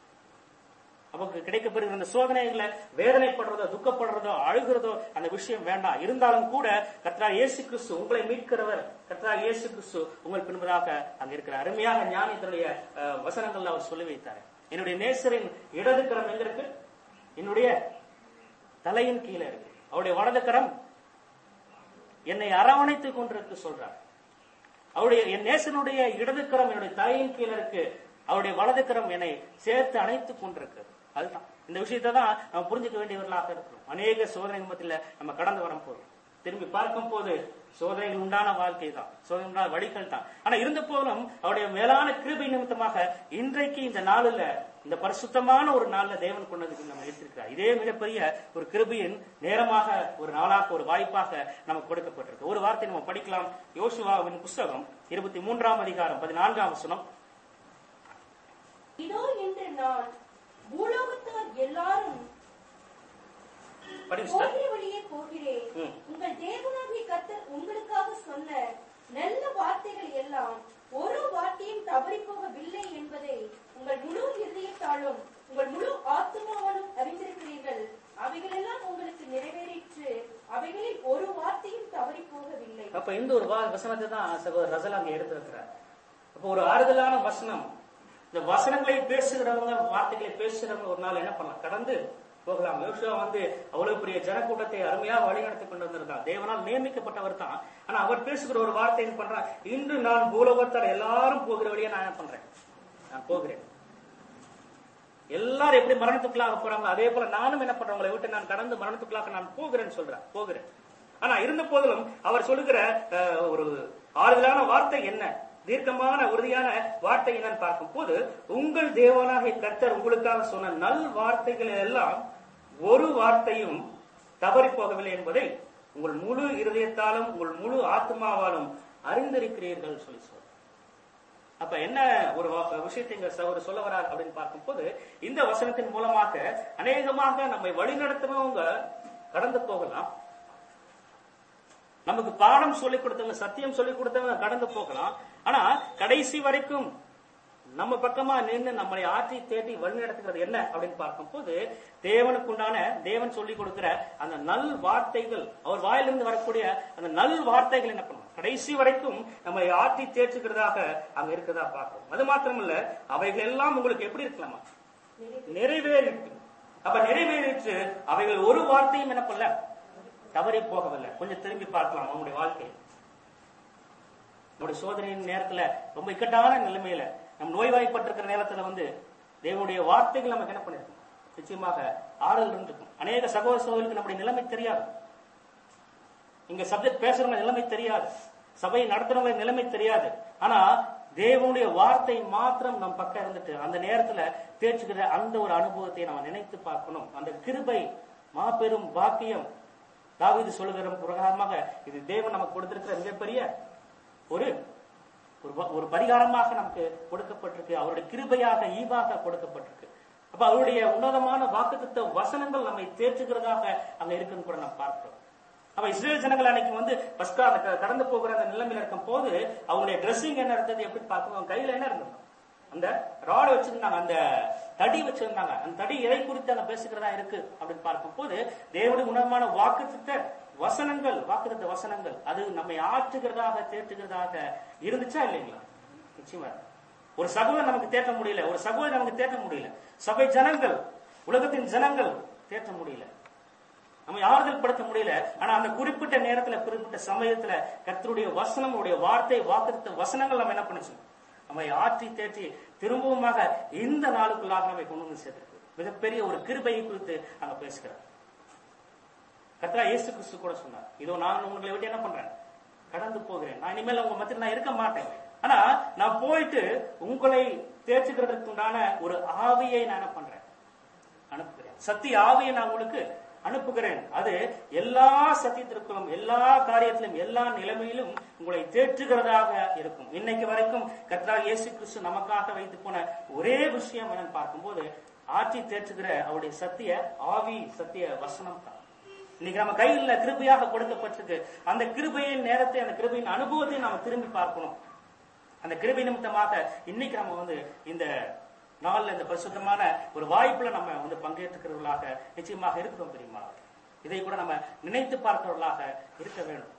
நமக்கு கிடைக்கப்பெறுகிற அந்த சோதனைகளை வேதனைப்படுறதோ துக்கப்படுறதோ அழுகிறதோ அந்த விஷயம் வேண்டாம் இருந்தாலும் கூட கர்த்தரா இயேசு கிறிஸ்து உங்களை மீட்கிறவர் கர்த்தரா இயேசு கிறிஸ்து உங்கள் பின்பதாக அங்க இருக்கிற அருமையாக ஞானி தன்னுடைய அஹ், வசனங்கள்ல அவர் சொல்லி வைத்தார் என்னுடைய நேசரின் இடது கரம் எங்க இருக்கு என்னுடைய தலையின் கீழே இருக்கு அவருடைய வலது கரம் என்னை அரவணைத்துக் கொண்டிருக்கு சொல்றார் அவருடைய என் நேசனுடைய இடது கரம் என்னுடைய தலையின் கீழே இருக்கு அவருடைய வலது கரம் என்னை சேர்த்து அணைத்துக் கொண்டிருக்கு அதுதான் இந்த விஷயத்தை தான் நம்ம புரிஞ்சுக்க வேண்டியவர்களாக இருக்கிறோம் அநேக சோதனைகள் மத்தியில நம்ம கடந்து வரும் போது திரும்பி பார்க்கும் போது சோதனைகள் உண்டான வாழ்க்கை தான் சோதனை உண்டான வழிகள் தான் ஆனா இருந்த போதிலும் அவருடைய மேலான கிருபை நிமித்தமாக இன்றைக்கு இந்த நாளில் இந்த பரிசுத்தமான ஒரு நாள்ல தேவன் கொண்டதுக்கு நம்ம எடுத்திருக்கிறார் இதே மிகப்பெரிய ஒரு கிருபையின் நேரமாக ஒரு நாளாக ஒரு வாய்ப்பாக நமக்கு கொடுக்கப்பட்டிருக்கு ஒரு வார்த்தை நம்ம படிக்கலாம் யோசுவாவின் புஸ்தகம் இருபத்தி மூன்றாம் அதிகாரம் பதினான்காம் வசனம் இதோ இன்று நான் பூலோகத்தார் எல்லாரும் படிங்க sister. போகிற வழியே போகிறேன் ம். உங்கள் தேவனாகிய கர்த்தர் உங்களுக்காக சொன்ன நல்ல வார்த்தைகள் எல்லாம் ஒரு வார்த்தையும் தவறி போகவில்லை என்பதை உங்கள் முழு இருதயத்தாலும் உங்கள் முழு ஆத்மாவாலும் அறிந்திருக்கிறீர்கள் அவைகளெல்லாம் உங்களுக்கு நிறைவேறிற்று அவைகளில் ஒரு வார்த்தையும் தவறி போகவில்லை அப்ப இந்த ஒரு வா- வசனத்தை தான் சகோதரர் ரசல் அங்க எடுத்திருக்கிறார் அப்போ ஒரு ஆறுதலான வசனம் இந்த வசனங்களை பேசுகிறவங்க வார்த்தைகளை பேசுகிறவங்க ஒரு நாள் என்ன பண்ணலாம் கடந்து போகலாம் யோசுவா வந்து அவ்வளவு பெரிய ஜனக்கூட்டத்தை அருமையாக வழிநடத்தி கொண்டு வந்திருந்தார் தேவனால் நியமிக்கப்பட்டவர் தான் ஆனா அவர் பேசுகிற ஒரு வார்த்தை என்ன பண்றார் இன்று நான் பூலோகத்தால் எல்லாரும் போகிற வழியா நான் என்ன பண்றேன் நான் போகிறேன் எல்லாரும் எப்படி மரணத்துக்குள்ளாக போறாங்க அதே போல நானும் என்ன பண்றேன் உங்களை விட்டு நான் கடந்து மரணத்துக்குள்ளாக நான் போகிறேன்னு சொல்றேன் போகிறேன் ஆனா இருந்த போதிலும் அவர் சொல்லுகிற அஹ், ஒரு ஆறுதலான வார்த்தை என்ன தீர்க்கமான உறுதியான வார்த்தை என்னன்னு பார்க்கும் போது உங்கள் தேவனாகிய கர்த்தர் உங்களுக்காக சொன்ன நல் வார்த்தைகள் எல்லாம் ஒரு வார்த்தையும் தவறி போகவில்லை என்பதை உங்கள் முழு இருதயத்தாலும் உங்கள் முழு ஆத்மாவாலும் அறிந்திருக்கிறீர்கள் சொல்லி சொல்ற அப்ப என்ன ஒரு வா- விஷயத்தை இங்க அவர் சொல்ல வரார் அப்படின்னு பார்க்கும்போது இந்த வசனத்தின் மூலமாக அநேகமாக நம்மை வழிநடத்தினவங்க கடந்து போகலாம் நமக்கு பாடம் சொல்லிக் கொடுத்தவங்க சத்தியம் சொல்லிக் கொடுத்தவங்க கடந்து போகலாம் ஆனா கடைசி வரைக்கும் நம்ம பக்கமா நின்று நம்மளை ஆற்றி தேடி வழிநடத்துகிறது என்ன அப்படின்னு பார்க்கும்போது தேவனுக்குண்டான தேவன் சொல்லிக் கொடுக்கிற அந்த நல் வார்த்தைகள் அவர் வாயிலிருந்து வரக்கூடிய அந்த நல் வார்த்தைகள் என்ன பண்ணும் கடைசி வரைக்கும் நம்மை ஆற்றி தேற்றுகிறதாக அங்க இருக்கிறதா பார்க்கிறோம் அது மாத்திரமல்ல அவைகள் எல்லாம் உங்களுக்கு எப்படி இருக்கலாமா நிறைவேறிட்டு அப்ப நிறைவேறிட்டு அவைகள் ஒரு வார்த்தையும் என்ன பண்ணல தவறி போகவில்லை கொஞ்சம் திரும்பி பார்க்கலாம் அவங்களுடைய வாழ்க்கை நம்முடைய சோதனையின் நேரத்துல ரொம்ப இக்கட்டான நிலைமையில நம்ம நோய்வாய்ப்பட்டிருக்கிற நேரத்துல வந்து தேவனுடைய வார்த்தைகள் நமக்கு என்ன பண்ணிருக்கும் நிச்சயமாக ஆறுதல் இருந்திருக்கும் அநேக சகோதர சகோதரிகளுக்கு நம்முடைய நிலைமை தெரியாது இங்க சப்ஜெக்ட் பேசுறவங்க நிலைமை தெரியாது சபை நடத்துறவங்க நிலைமை தெரியாது ஆனா தேவனுடைய வார்த்தை மாத்திரம் நம் பக்கம் இருந்துட்டு அந்த நேரத்துல தேய்ச்சுக்கிற அந்த ஒரு அனுபவத்தை நம்ம நினைத்து பார்க்கணும் அந்த கிருபை மாபெரும் பாக்கியம் தாவீது சொல்லுகிற பிரகாரமாக இது தேவன் நமக்கு கொடுத்திருக்கிற மிகப்பெரிய ஒரு ஒரு ப- ஒரு பரிகாரமாக நமக்கு கொடுக்கப்பட்டிருக்கு அவருடைய கிருபையாக ஈவாக கொடுக்கப்பட்டிருக்கு அப்ப அவருடைய உன்னதமான வாக்குத்தத்த வசனங்கள் நம்மை தேற்றுகிறதாக அங்க இருக்குன்னு கூட நாம் பார்க்கிறோம் அப்ப இஸ்ரேல் ஜனங்கள் அன்னைக்கு வந்து பஸ்கா அந்த க- கடந்து போகிற அந்த நிலைமையில இருக்கும் போது அவங்களுடைய ட்ரெஸ்ஸிங் என்ன இருந்தது எப்படி பார்க்கணும் கையில என்ன இருந்தது அந்த ராடு வச்சிருந்தாங்க அந்த தடி வச்சிருந்தாங்க அந்த தடி எதை குறித்து அங்க பேசுகிறதா இருக்கு அப்படின்னு பார்க்கும்போது தேவனுடைய உணர்வான வாக்குத்த வசனங்கள் வாக்குத்த வசனங்கள் அது நம்மை ஆற்றுகிறதாக தேற்றுகிறதாக இருந்துச்சா இல்லைங்களா நிச்சயமா ஒரு சகோதரன் நமக்கு தேற்ற முடியல ஒரு சகோதரி நமக்கு தேற்ற முடியல சபை ஜனங்கள் உலகத்தின் ஜனங்கள் தேற்ற முடியல நம்ம ஆறுதல் படுத்த முடியல ஆனா அந்த குறிப்பிட்ட நேரத்துல குறிப்பிட்ட சமயத்துல கர்த்தருடைய வசனம் உடைய வார்த்தை வாக்குத்த வசனங்கள் நம்ம என்ன பண்ணுச்சு நம்மை ஆற்றி தேற்றி திரும்பவுமாக இந்த நாளுக்குள்ளாக நம்மை கொண்டு வந்து சேர்த்திருக்கு மிகப்பெரிய ஒரு கிருபையை குறித்து அங்க பேசுகிறார் கர்த்தரா இயேசு கிறிஸ்து கூட சொன்னார் இதோ நான் உங்களை விட்டு என்ன பண்றேன் கடந்து போகிறேன் நான் இனிமேல் உங்க மத்தியில் நான் இருக்க மாட்டேன் ஆனா நான் போயிட்டு உங்களை தேர்ச்சிக்கிறதுக்கு உண்டான ஒரு ஆவியை நான் என்ன பண்றேன் அனுப்புகிறேன் சத்திய ஆவியை நான் உங்களுக்கு அனுப்புகிறேன் அது எல்லா சத்தியத்திற்கும் எல்லா காரியத்திலும் எல்லா நிலைமையிலும் உங்களை தேற்றுகிறதாக இருக்கும் இன்னைக்கு வரைக்கும் கர்த்தராக இயேசு கிறிஸ்து நமக்காக வைத்து போன ஒரே விஷயம் என்னன்னு பார்க்கும்போது ஆட்சி தேற்றுகிற அவருடைய சத்திய ஆவி சத்திய வசனம் தான் இன்னைக்கு நம்ம கையில் கிருபையாக கொடுக்கப்பட்டிருக்கு அந்த கிருபையின் நேரத்தை அந்த கிருபையின் அனுபவத்தை நாம திரும்பி பார்க்கணும் அந்த கிருபை நிமித்தமாக இன்னைக்கு நம்ம வந்து இந்த நாள்ல இந்த பரிசுத்தமான ஒரு வாய்ப்புல நம்ம வந்து பங்கேற்றுக்கிறவர்களாக நிச்சயமாக இருக்கிறோம் தெரியுமா இதை கூட நம்ம நினைத்து பார்க்கிறவர்களாக இருக்க வேண்டும்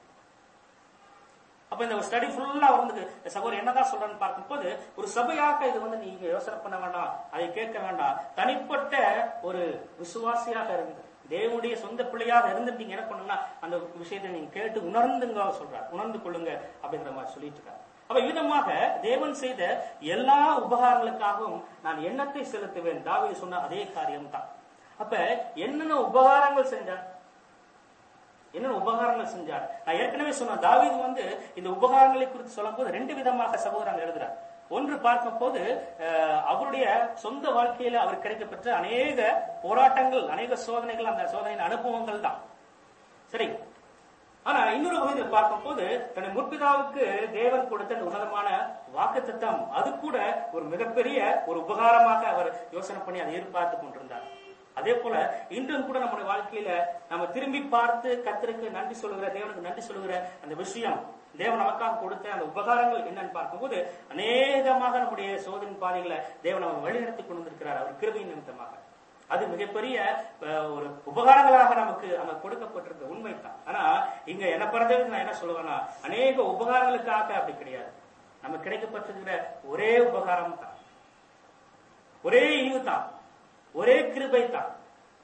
அப்ப இந்த ஸ்டடி ஃபுல்லா வந்து சகோதரர் என்னதான் சொல்றேன்னு பார்க்கும்போது ஒரு சபையாக இது வந்து நீங்க யோசனை பண்ண வேண்டாம் அதை கேட்க வேண்டாம் தனிப்பட்ட ஒரு விசுவாசியாக இருந்து தேவனுடைய சொந்த பிள்ளையாக இருந்து நீங்க என்ன பண்ணுங்கன்னா அந்த விஷயத்தை நீங்க கேட்டு உணர்ந்துங்க சொல்றார் உணர்ந்து கொள்ளுங்க அப்படிங்கிற மாதிரி சொல்லிட்டு இருக்காரு அப்ப விதமாக தேவன் செய்த எல்லா உபகாரங்களுக்காகவும் நான் எண்ணத்தை செலுத்துவேன் தாவீது சொன்ன அதே காரியம் தான் அப்ப என்னென்ன உபகாரங்கள் செஞ்சார் என்னென்ன உபகாரங்கள் செஞ்சார் நான் ஏற்கனவே சொன்ன தாவீது வந்து இந்த உபகாரங்களை குறித்து சொல்லும்போது ரெண்டு விதமாக சகோதரங்க எழுதுறார் ஒன்று பார்க்கும் போது அஹ், அவருடைய சொந்த வாழ்க்கையில அவர் கிடைக்கப்பெற்ற அநேக போராட்டங்கள் அநேக சோதனைகள் அந்த சோதனையின் அனுபவங்கள் தான் சரி ஆனா இன்னொரு பகுதியில் பார்க்கும் போது தன்னை முற்பிதாவுக்கு தேவன் கொடுத்த அந்த உன்னதமான வாக்குத்தத்தம் அது கூட ஒரு மிகப்பெரிய ஒரு உபகாரமாக அவர் யோசனை பண்ணி அதை எதிர்பார்த்து கொண்டிருந்தார் அதே போல இன்றும் கூட நம்முடைய வாழ்க்கையில நம்ம திரும்பி பார்த்து கர்த்தருக்கு நன்றி சொல்லுகிற தேவனுக்கு நன்றி சொல்லுகிற அந்த விஷயம் தேவன் நமக்காக கொடுத்த அந்த உபகாரங்கள் என்னன்னு பார்க்கும்போது அநேகமாக நம்முடைய சோதனை பாதைகளை தேவன் அவர் வழிநடத்தி கொண்டு வந்திருக்கிறார் அவர் கிருபையின் நிமித்தமாக அது மிகப்பெரிய அஹ், ஒரு உபகாரங்களாக நமக்கு நமக்கு கொடுக்கப்பட்டிருக்க உண்மைதான் ஆனா இங்க என்ன பொறுத்தவரைக்கும் நான் என்ன சொல்லுவேன்னா அநேக உபகாரங்களுக்காக அப்படி கிடையாது நமக்கு கிடைக்கப்பட்டிருக்கிற ஒரே உபகாரம் தான் ஒரே ஈவு தான் ஒரே கிருபை தான்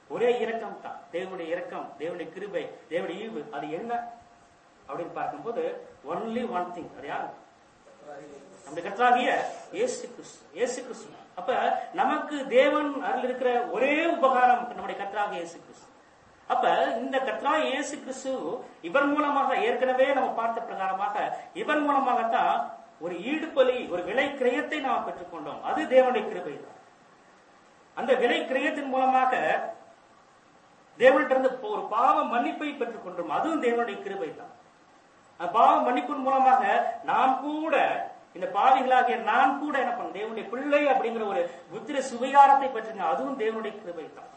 ஒரே இரக்கம் தான் தேவனுடைய இரக்கம் தேவனுடைய கிருபை தேவனுடைய ஈவு அது என்ன அப்படின்னு பார்க்கும்போது ஒன்லி ஒன் திங் அது யாரு நம்முடைய கர்த்தராகிய இயேசு கிறிஸ்து இயேசு கிறிஸ்து அப்ப நமக்கு தேவன் அருள் இருக்கிற ஒரே உபகாரம் நம்முடைய கர்த்தராகிய இயேசு கிறிஸ்து அப்ப இந்த கர்த்தராகிய இயேசு கிறிஸ்து இவர் மூலமாக ஏற்கனவே நம்ம பார்த்த பிரகாரமாக இவர் மூலமாகத்தான் ஒரு ஈடுபலி ஒரு விலை கிரயத்தை நாம் பெற்றுக்கொண்டோம் அது தேவனுடைய கிருபை தான் அந்த விலை கிரயத்தின் மூலமாக தேவனிட்டிருந்து ஒரு பாவ மன்னிப்பை பெற்றுக் கொண்டோம் அதுவும் தேவனுடைய கிருபை தான் அந்த பாவ மன்னிப்பின் மூலமாக நாம் கூட இந்த பாவிகளாகிய நான் கூட என்ன பண்ண தேவனுடைய பிள்ளை அப்படிங்கிற ஒரு புத்திர சுவையாரத்தை பெற்றுங்க அதுவும் தேவனுடைய கிருபை தான்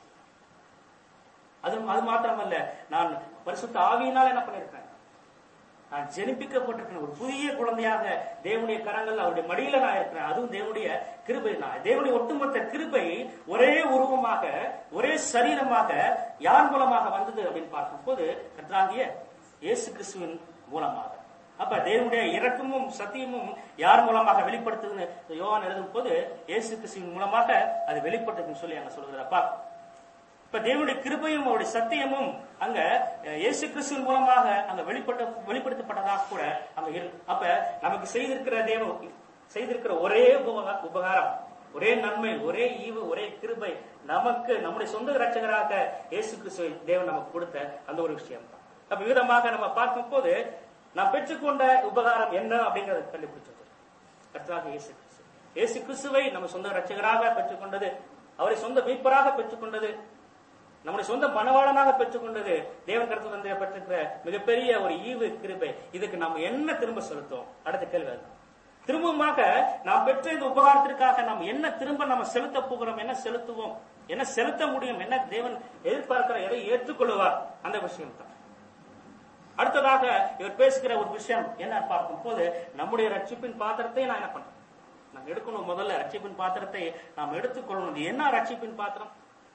அது அது மாத்திரமல்ல நான் பரிசுத்த ஆவியினால் என்ன பண்ணிருக்கேன் நான் ஜெனிப்பிக்கப்பட்டிருக்கேன் ஒரு புதிய குழந்தையாக தேவனுடைய கரங்கள் அவருடைய மடியில நான் இருக்கிறேன் அதுவும் தேவனுடைய கிருபை தான் தேவனுடைய ஒட்டுமொத்த கிருபை ஒரே உருவமாக ஒரே சரீரமாக யார் மூலமாக வந்தது அப்படின்னு பார்க்கும்போது கர்த்தராகிய இயேசு கிறிஸ்துவின் மூலமாக அப்ப தேவனுடைய இரக்கமும் சத்தியமும் யார் மூலமாக வெளிப்படுத்துதுன்னு யோவான் எழுதும் போது இயேசு கிறிஸ்துவின் மூலமாக அது வெளிப்பட்டதுன்னு சொல்லி அங்க சொல்லுகிறப்பா இப்ப தேவனுடைய கிருபையும் அவருடைய சத்தியமும் அங்க அஹ், இயேசு கிறிஸ்துவின் மூலமாக அங்க வெளிப்பட்ட வெளிப்படுத்தப்பட்டதாக கூட அங்க இருக்கு அப்ப நமக்கு செய்திருக்கிற தேவ செய்திருக்கிற ஒரே உபகா- உபகாரம் ஒரே நன்மை ஒரே ஈவு ஒரே கிருபை நமக்கு நம்முடைய சொந்த இரட்சகராக இயேசு கிறிஸ்துவை தேவன் நமக்கு கொடுத்த அந்த ஒரு விஷயம் தான் அப்ப விதமாக நம்ம பார்க்கும் போது நாம் பெற்றுக்கொண்ட உபகாரம் என்ன அப்படிங்கறத கண்டுபிடிச்சது கர்த்தராக இயேசு கிறிஸ்து இயேசு கிறிஸ்துவை நம்ம சொந்த இரட்சகராக பெற்றுக்கொண்டது அவரை சொந்த மீட்பராக பெற்றுக்கொண்டது நம்முடைய சொந்த பணவாளனாக பெற்றுக்கொண்டது தேவன் கருத்து வந்து பெற்றிருக்கிற மிகப்பெரிய ஒரு ஈவு கிருபை இதுக்கு நம்ம என்ன திரும்ப செலுத்தோம் அடுத்த கேள்வி அதுதான் திரும்பமாக நாம் பெற்ற இந்த உபகாரத்திற்காக நாம் என்ன திரும்ப நம்ம செலுத்த போகிறோம் என்ன செலுத்துவோம் என்ன செலுத்த முடியும் என்ன தேவன் எதிர்பார்க்கிற எதை ஏற்றுக்கொள்வார் அந்த விஷயம் தான் அடுத்ததாக இவர் பேசுகிற ஒரு விஷயம் என்ன பார்க்கும் போது நம்முடைய ரட்சிப்பின் பாத்திரத்தை நான் என்ன பண்றேன் நாம் எடுக்கணும் முதல்ல ரட்சிப்பின் பாத்திரத்தை நாம் எடுத்துக்கொள்ளணும் இது என்ன ரட்சிப்பின் பாத்திரம்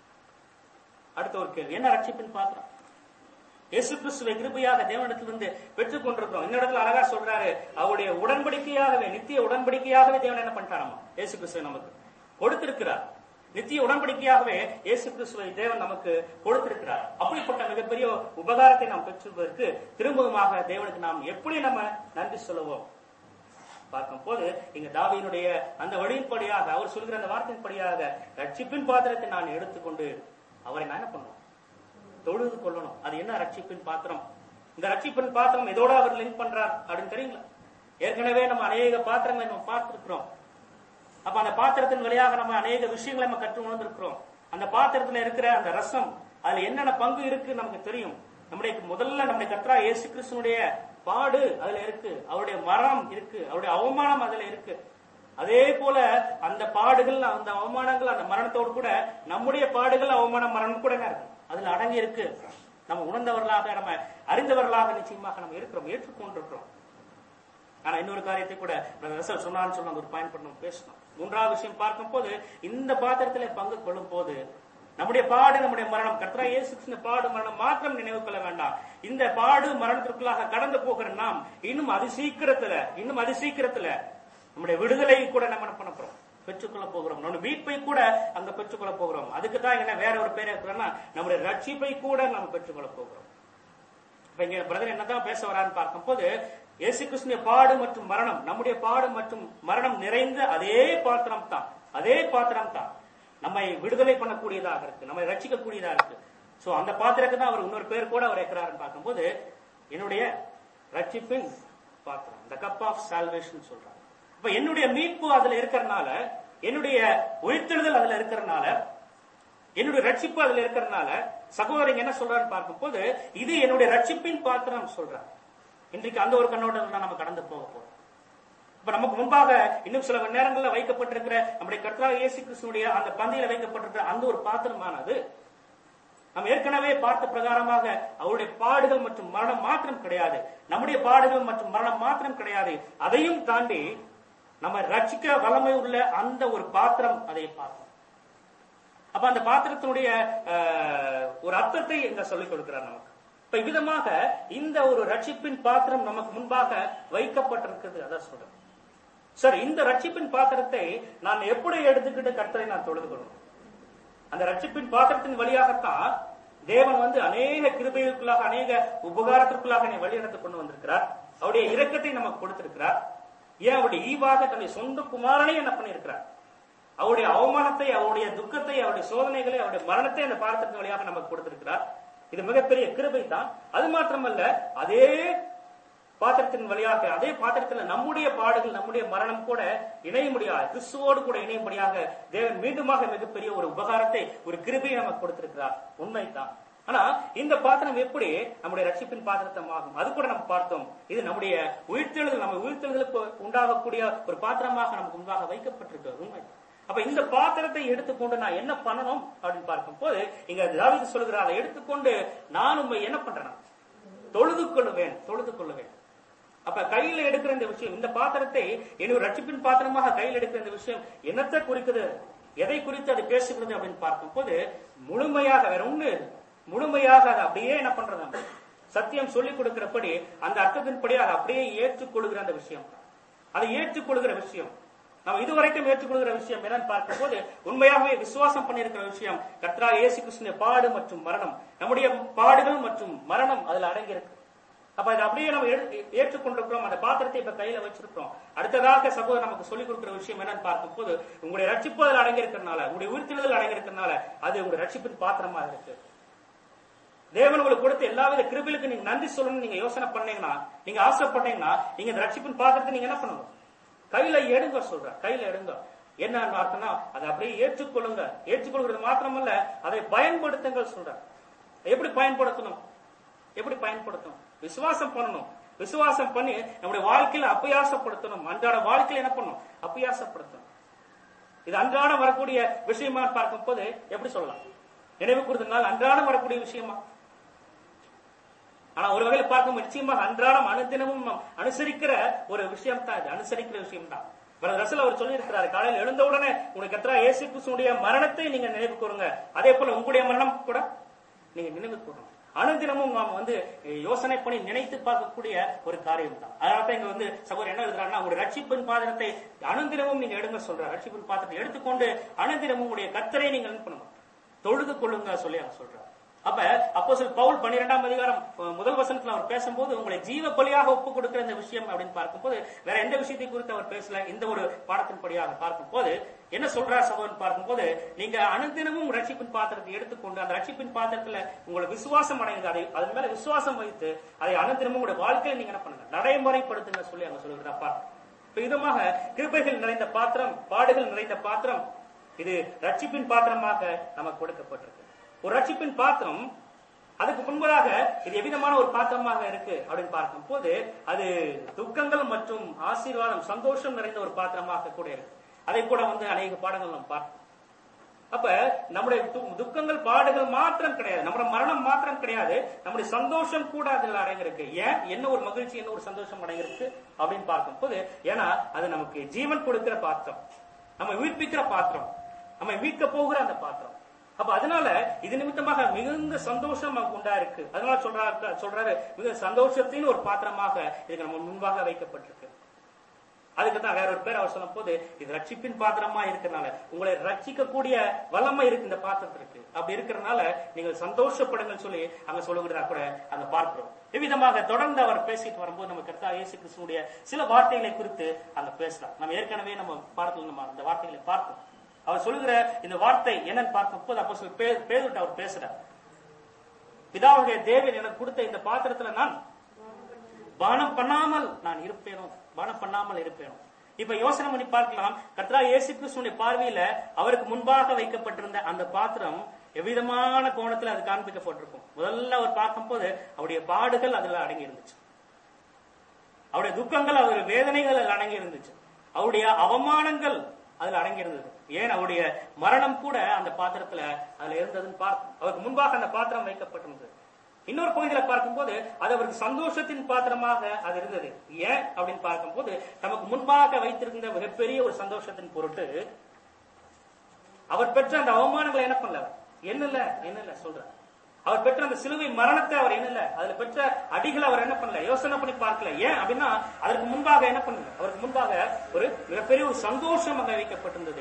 அடுத்த ஒரு கேள்வி என்ன ரட்சிப்பின் பாத்திரம் இயேசு கிறிஸ்துவை கிருபையாக தேவனிடத்திலிருந்து பெற்றுக் கொண்டிருக்கிறோம் இந்த இடத்துல அழகா சொல்றாரு அவருடைய உடன்படிக்கையாகவே நித்திய உடன்படிக்கையாகவே தேவன் என்ன பண்ணிட்டாராமா இயேசு கிறிஸ்துவை நமக்கு கொடுத்திருக்கிறார் நித்திய உடன்படிக்கையாகவே இயேசு கிறிஸ்துவை தேவன் நமக்கு கொடுத்திருக்கிறார் அப்படிப்பட்ட மிகப்பெரிய உபகாரத்தை நாம் பெற்றுவதற்கு திரும்பவுமாக தேவனுக்கு நாம் எப்படி நம்ம நன்றி சொல்லுவோம் பார்க்கும் போது இங்க தாவியினுடைய அந்த வழியின்படியாக அவர் சொல்கிற அந்த வார்த்தையின்படியாக ரட்சிப்பின் பாத்திரத்தை நான் எடுத்துக்கொண்டு அவரை நான் என்ன பண்ணுவோம் தொழுது கொள்ளணும் அது என்ன ரட்சிப்பின் பாத்திரம் இந்த ரட்சிப்பின் பாத்திரம் எதோட அவர் லிங்க் பண்றார் அப்படின்னு தெரியுங்களா ஏற்கனவே நம்ம அநேக பாத்திரங்களை நம்ம பார்த்திருக்கிறோம் அப்ப அந்த பாத்திரத்தின் வழியாக நம்ம அநேக விஷயங்களை நம்ம கற்று உணர்ந்திருக்கிறோம் அந்த பாத்திரத்துல இருக்கிற அந்த ரசம் அதுல என்னென்ன பங்கு இருக்கு நமக்கு தெரியும் நம்முடைய முதல்ல நம்முடைய கத்ரா இயேசு கிறிஸ்துனுடைய பாடு அதுல இருக்கு அவருடைய மரணம் இருக்கு அவருடைய அவமானம் அதுல இருக்கு அதே போல அந்த பாடுகள் அந்த அவமானங்கள் அந்த மரணத்தோடு கூட நம்முடைய பாடுகள் அவமானம் மரணம் கூட என்ன இருக்கு அதுல அடங்கி இருக்கு நம்ம உணர்ந்தவர்களாக நம்ம அறிந்தவர்களாக நிச்சயமாக நம்ம இருக்கிறோம் ஏற்றுக்கொண்டிருக்கிறோம் ஆனா இன்னொரு காரியத்தை கூட பிரதர் ரசல் சொன்னான்னு சொன்ன ஒரு பாயிண்ட் பண்ண பேசணும் மூன்றாவது விஷயம் பார்க்கும் போது இந்த பாத்திரத்திலே பங்கு கொள்ளும் போது நம்முடைய பாடு நம்முடைய மரணம் கர்த்தரா இயேசு கிறிஸ்துவின் பாடு மரணம் மாத்திரம் நினைவு கொள்ள வேண்டாம் இந்த பாடு மரணத்திற்குள்ளாக கடந்து போகிற நாம் இன்னும் அதி சீக்கிரத்துல இன்னும் அதி சீக்கிரத்துல நம்முடைய விடுதலை கூட நம்ம என்ன பண்ண போறோம் பெற்றுக்கொள்ள போகிறோம் நம்ம மீட்பை கூட அங்க பெற்றுக்கொள்ள போகிறோம் அதுக்கு தான் என்ன வேற ஒரு பேர் இருக்கிறோம்னா நம்முடைய ரட்சிப்பை கூட நம்ம பெற்றுக்கொள்ள போகிறோம் இப்ப இங்க பிரதர் என்னதான் பேச வரான்னு பார்க்கும்போது இயேசு கிறிஸ்துவிய பாடு மற்றும் மரணம் நம்முடைய பாடு மற்றும் மரணம் நிறைந்த அதே பாத்திரம் தான் அதே பாத்திரம் தான் நம்மை விடுதலை பண்ணக்கூடியதாக இருக்கு நம்மை ரட்சிக்கக்கூடியதாக இருக்கு சோ அந்த பாத்திரத்துக்கு தான் அவர் இன்னொரு பேர் கூட அவர் இருக்கிறாருன்னு பார்க்கும்போது என்னுடைய ரட்சிப்பின் பாத்திரம் the cup ஆஃப் சால்வேஷன் சொல்றாங்க இப்ப என்னுடைய மீட்பு அதுல இருக்கிறனால என்னுடைய உயிர்த்தெழுதல் அதுல இருக்கிறனால என்னுடைய ரட்சிப்பு அதுல இருக்கிறதுனால சகோதரங்க என்ன சொல்றான்னு பார்க்கும்போது இது என்னுடைய ரட்சிப்பின் பாத்திரம் சொல்றாங்க இன்றைக்கு அந்த ஒரு கண்ணோட்டத்தில் தான் நம்ம கடந்து போக போறோம் இப்ப நமக்கு முன்பாக இன்னும் சில மணி நேரங்கள்ல வைக்கப்பட்டிருக்கிற நம்முடைய கர்த்தராக இயேசு கிறிஸ்துனுடைய அந்த பந்தியில வைக்கப்பட்டிருக்கிற அந்த ஒரு பாத்திரமானது நம்ம ஏற்கனவே பார்த்த பிரகாரமாக அவருடைய பாடுகள் மற்றும் மரணம் மாத்திரம் கிடையாது நம்முடைய பாடுகள் மற்றும் மரணம் மாத்திரம் கிடையாது அதையும் தாண்டி நம்ம ரட்சிக்க வல்லமை உள்ள அந்த ஒரு பாத்திரம் அதை பார்த்தோம் அப்ப அந்த பாத்திரத்தினுடைய அஹ், ஒரு அர்த்தத்தை இங்க சொல்லிக் கொடுக்கிறார் நமக்கு இப்ப இவ்விதமாக இந்த ஒரு ரட்சிப்பின் பாத்திரம் நமக்கு முன்பாக வைக்கப்பட்டிருக்கிறது அதான் சொல்றேன் சார் இந்த ரட்சிப்பின் பாத்திரத்தை நான் எப்படி எடுத்துக்கிட்டு கர்த்தரை நான் தொழுது கொள்ளணும் அந்த ரட்சிப்பின் பாத்திரத்தின் வழியாகத்தான் தேவன் வந்து அநேக கிருபைகளுக்குள்ளாக அநேக உபகாரத்திற்குள்ளாக என்னை வழிநடத்தி கொண்டு வந்திருக்கிறார் அவருடைய இரக்கத்தை நமக்கு கொடுத்திருக்கிறார் ஏன் அவருடைய ஈவாக தன்னுடைய சொந்த குமாரனை என்ன பண்ணியிருக்கிறார் அவருடைய அவமானத்தை அவருடைய துக்கத்தை அவருடைய சோதனைகளை அவருடைய மரணத்தை அந்த பாத்திரத்தின் வழியாக நமக்கு கொடுத்திருக்கிறார் இது மிகப்பெரிய கிருபை தான் அது மாத்திரமல்ல அதே பாத்திரத்தின் வழியாக அதே பாத்திரத்தில் நம்முடைய பாடுகள் நம்முடைய மரணம் கூட இணைய முடியாது கிறிஸ்துவோடு கூட இணையும்படியாக தேவன் மீண்டுமாக மிகப்பெரிய ஒரு உபகாரத்தை ஒரு கிருபையை நமக்கு கொடுத்திருக்கிறார் உண்மைதான் ஆனா இந்த பாத்திரம் எப்படி நம்முடைய ரட்சிப்பின் பாத்திரத்தமாகும் அது கூட நம்ம பார்த்தோம் இது நம்முடைய உயிர்த்தெழுதல் நம்ம உயிர்த்தெழுதலுக்கு உண்டாகக்கூடிய ஒரு பாத்திரமாக நமக்கு முன்பாக வைக்கப்பட்டிருக்கிறது உண்மை அப்ப இந்த பாத்திரத்தை எடுத்துக்கொண்டு நான் என்ன பண்ணணும் அப்படின்னு பார்க்கும் போது இங்க தாவீது சொல்கிறார் அதை எடுத்துக்கொண்டு நான் உண்மை என்ன பண்றேன் தொழுது கொள்ளுவேன் தொழுது கொள்ளுவேன் அப்ப கையில எடுக்கிற இந்த விஷயம் இந்த பாத்திரத்தை என்னோட ரட்சிப்பின் பாத்திரமாக கையில் எடுக்கிற இந்த விஷயம் என்னத்தை குறிக்குது எதை குறித்து அது பேசுகிறது அப்படின்னு பார்க்கும் போது முழுமையாக வேற ஒண்ணு முழுமையாக அதை அப்படியே என்ன பண்றது நம்ம? சத்தியம் சொல்லிக் கொடுக்கிறபடி அந்த அர்த்தத்தின்படி அதை அப்படியே ஏற்றுக்கொள்கிற அந்த விஷயம் அதை ஏற்றுக்கொள்கிற விஷயம் நம்ம இதுவரைக்கும் ஏற்றுக்கொள்கிற விஷயம் என்னன்னு பார்க்கும்போது உண்மையாகவே விசுவாசம் பண்ணியிருக்கிற விஷயம் கத்ரா இயேசு கிருஷ்ண பாடு மற்றும் மரணம் நம்முடைய பாடுகள் மற்றும் மரணம் அதுல அடங்கியிருக்கு அப்ப இதை அப்படியே நம்ம எடு- ஏற்றுக்கொண்டிருக்கிறோம் அந்த பாத்திரத்தை இப்ப கையில வச்சிருக்கிறோம் அடுத்ததாக சகோதரர் நமக்கு சொல்லிக் கொடுக்கிற விஷயம் என்னன்னு பார்க்கும்போது உங்களுடைய ரட்சிப்பு அதில் அடங்கியிருக்கிறதுனால உங்களுடைய உயிர்த்தெழுதல் அடங்கியிருக்கிறதுனால அது உங்களுடைய ரட்சிப்பின் பாத்திரமா இருக்கு தேவன் உங்களுக்கு கொடுத்த எல்லாவித கிருபிலுக்கு நீங்க நன்றி சொல்லணும்னு நீங்க யோசனை பண்ணீங்கன்னா நீங்க ஆசைப்பட்டீங்கன்னா நீங்க இந்த ரட்சிப்பின் பாத்திரத்தை நீங்க என்ன பண்ணணும் கையில எடுங்க சொல்ற கையில எடுங்க என்ன அர்த்தம்னா அதை அப்படியே ஏற்றுக்கொள்ளுங்க ஏற்றுக்கொள்கிறது மாத்திரமல்ல அதை பயன்படுத்துங்கள் சொல்ற எப்படி பயன்படுத்தணும் எப்படி பயன்படுத்தணும் விசுவாசம் பண்ணணும் விசுவாசம் பண்ணி நம்முடைய வாழ்க்கையில அப்பியாசப்படுத்தணும் அன்றாட வாழ்க்கையில என்ன பண்ணணும் அப்பியாசப்படுத்தணும் இது அன்றாடம் வரக்கூடிய விஷயமா பார்க்கும் போது எப்படி சொல்லலாம் நினைவு கூறுதனால் அன்றாடம் வரக்கூடிய விஷயமா ஆனா ஒரு வகையில பார்க்கும் நிச்சயமாக அன்றாடம் அனுதினமும் நாம் அனுசரிக்கிற ஒரு விஷயம் தான் இது அனுசரிக்கிற விஷயம் தான் ரசல் அவர் சொல்லி இருக்கிறாரு காலையில் எழுந்த உடனே உங்களுக்கு எத்தனை இயேசு கிறிஸ்துடைய மரணத்தை நீங்க நினைவு கூறுங்க அதே போல உங்களுடைய மரணம் கூட நீங்க நினைவு கூறணும் அனுதினமும் நாம் வந்து யோசனை பண்ணி நினைத்து பார்க்கக்கூடிய ஒரு காரியம் தான் அதனால தான் இங்க வந்து சகோதரர் என்ன எழுதுறாருன்னா உங்களுடைய ரட்சிப்பின் பாத்திரத்தை அனுதினமும் நீங்க எடுங்க சொல்ற ரட்சிப்பின் பாத்திரத்தை எடுத்துக்கொண்டு அனுதினமும் உங்களுடைய கத்தரை நீங்க என்ன பண்ணணும் தொழுது கொள்ளுங்க சொல்லி அவர் சொல்றார் அப்ப அப்போ பவுல் பன்னிரெண்டாம் அதிகாரம் அஹ், முதல் வசனத்துல அவர் பேசும்போது உங்களை ஜீவ பலியாக ஒப்பு கொடுக்கிற இந்த விஷயம் அப்படின்னு பார்க்கும்போது வேற எந்த விஷயத்தை குறித்து அவர் பேசல இந்த ஒரு பாடத்தின் படியாக பார்க்கும்போது என்ன சொல்றார் சகோதரன் பார்க்கும்போது நீங்க அனுதினமும் ரட்சிப்பின் பாத்திரத்தை எடுத்துக்கொண்டு அந்த ரட்சிப்பின் பாத்திரத்துல உங்களுக்கு விசுவாசம் அடையுங்க அதை அதன் மேல விசுவாசம் வைத்து அதை அனுதினமும் உங்களுடைய வாழ்க்கையில நீங்க என்ன பண்ணுங்க நடைமுறைப்படுத்துங்க சொல்லி அங்க சொல்லுகிறப்பா இப்ப விதமாக கிருபைகள் நிறைந்த பாத்திரம் பாடுகள் நிறைந்த பாத்திரம் இது ரட்சிப்பின் பாத்திரமாக நமக்கு கொடுக்கப்பட்டிருக்கு ஒரு ரட்சிப்பின் பாத்திரம் அதுக்கு முன்பதாக இது எவ்விதமான ஒரு பாத்திரமாக இருக்கு அப்படின்னு பார்க்கும் போது அது துக்கங்கள் மற்றும் ஆசீர்வாதம் சந்தோஷம் நிறைந்த ஒரு பாத்திரமாக கூட இருக்கு அதை கூட வந்து அநேக பாடங்கள் நம்ம பார்ப்போம் அப்ப நம்முடைய து- துக்கங்கள் பாடுகள் மாத்திரம் கிடையாது நம்முடைய மரணம் மாத்திரம் கிடையாது நம்முடைய சந்தோஷம் கூட அதுல அடங்கியிருக்கு ஏன் என்ன ஒரு மகிழ்ச்சி என்ன ஒரு சந்தோஷம் அடங்கியிருக்கு அப்படின்னு பார்க்கும்போது ஏன்னா அது நமக்கு ஜீவன் கொடுக்கிற பாத்திரம் நம்ம உயிர்ப்பிக்கிற பாத்திரம் நம்ம மீட்க போகிற அந்த பாத்திரம் அப்ப அதனால இது நிமித்தமாக மிகுந்த சந்தோஷம் நமக்கு உண்டா இருக்கு அதனால சொல்றாரு சொல்றாரு மிக சந்தோஷத்தின் ஒரு பாத்திரமாக இதுக்கு நம்ம முன்பாக வைக்கப்பட்டிருக்கு அதுக்கு தான் வேற ஒரு பேர் அவர் சொல்லும் போது இது ரட்சிப்பின் பாத்திரமா இருக்கிறனால உங்களை ரட்சிக்கக்கூடிய வல்லமை இருக்கு இந்த பாத்திரத்திற்கு அப்படி இருக்கிறனால நீங்கள் சந்தோஷப்படுங்கள் சொல்லி அங்க சொல்லுகிறதா கூட அங்க பார்க்கிறோம் இவ்விதமாக தொடர்ந்து அவர் பேசிட்டு வரும்போது நம்ம கர்த்தா இயேசு கிறிஸ்துடைய சில வார்த்தைகளை குறித்து அங்க பேசலாம் நம்ம ஏற்கனவே நம்ம பாடத்துல நம்ம அந்த வார்த்தைகளை பார்த்தோம் அவர் சொல்லுகிற இந்த வார்த்தை என்னன்னு பார்க்கும் போது அப்போ பேதுட்டு அவர் பேசுறார் பிதாவுடைய தேவன் எனக்கு கொடுத்த இந்த பாத்திரத்துல நான் பானம் பண்ணாமல் நான் இருப்பேனோ பானம் பண்ணாமல் இருப்பேனோ இப்ப யோசனை பண்ணி பார்க்கலாம் கத்ரா இயேசு கிறிஸ்துடைய பார்வையில அவருக்கு முன்பாக வைக்கப்பட்டிருந்த அந்த பாத்திரம் எவ்விதமான கோணத்துல அது காண்பிக்கப்பட்டிருக்கும் முதல்ல அவர் பார்க்கும்போது அவருடைய பாடுகள் அதுல அடங்கி இருந்துச்சு அவருடைய துக்கங்கள் அவருடைய வேதனைகள் அதில் அடங்கி இருந்துச்சு அவருடைய அவமானங்கள் அதுல அடங்கி இருந்தது ஏன் அவருடைய மரணம் கூட அந்த பாத்திரத்துல அதுல இருந்ததுன்னு பார்த்தோம் அவருக்கு முன்பாக அந்த பாத்திரம் வைக்கப்பட்டிருந்தது இன்னொரு பகுதியில பார்க்கும்போது அது அவருக்கு சந்தோஷத்தின் பாத்திரமாக அது இருந்தது ஏன் அப்படின்னு பார்க்கும்போது நமக்கு முன்பாக வைத்திருந்த மிகப்பெரிய ஒரு சந்தோஷத்தின் பொருட்டு அவர் பெற்ற அந்த அவமானங்களை என்ன பண்ணல அவர்? என்னல என்னல சொல்ற அவர் பெற்ற அந்த சிலுவை மரணத்தை அவர் என்னல அதுல பெற்ற அடிகளை அவர் என்ன பண்ணல யோசனை பண்ணி பார்க்கல ஏன் அப்படின்னா அதற்கு முன்பாக என்ன பண்ணல அவருக்கு முன்பாக ஒரு மிகப்பெரிய ஒரு சந்தோஷம் அங்க வைக்கப்பட்டிருந்தது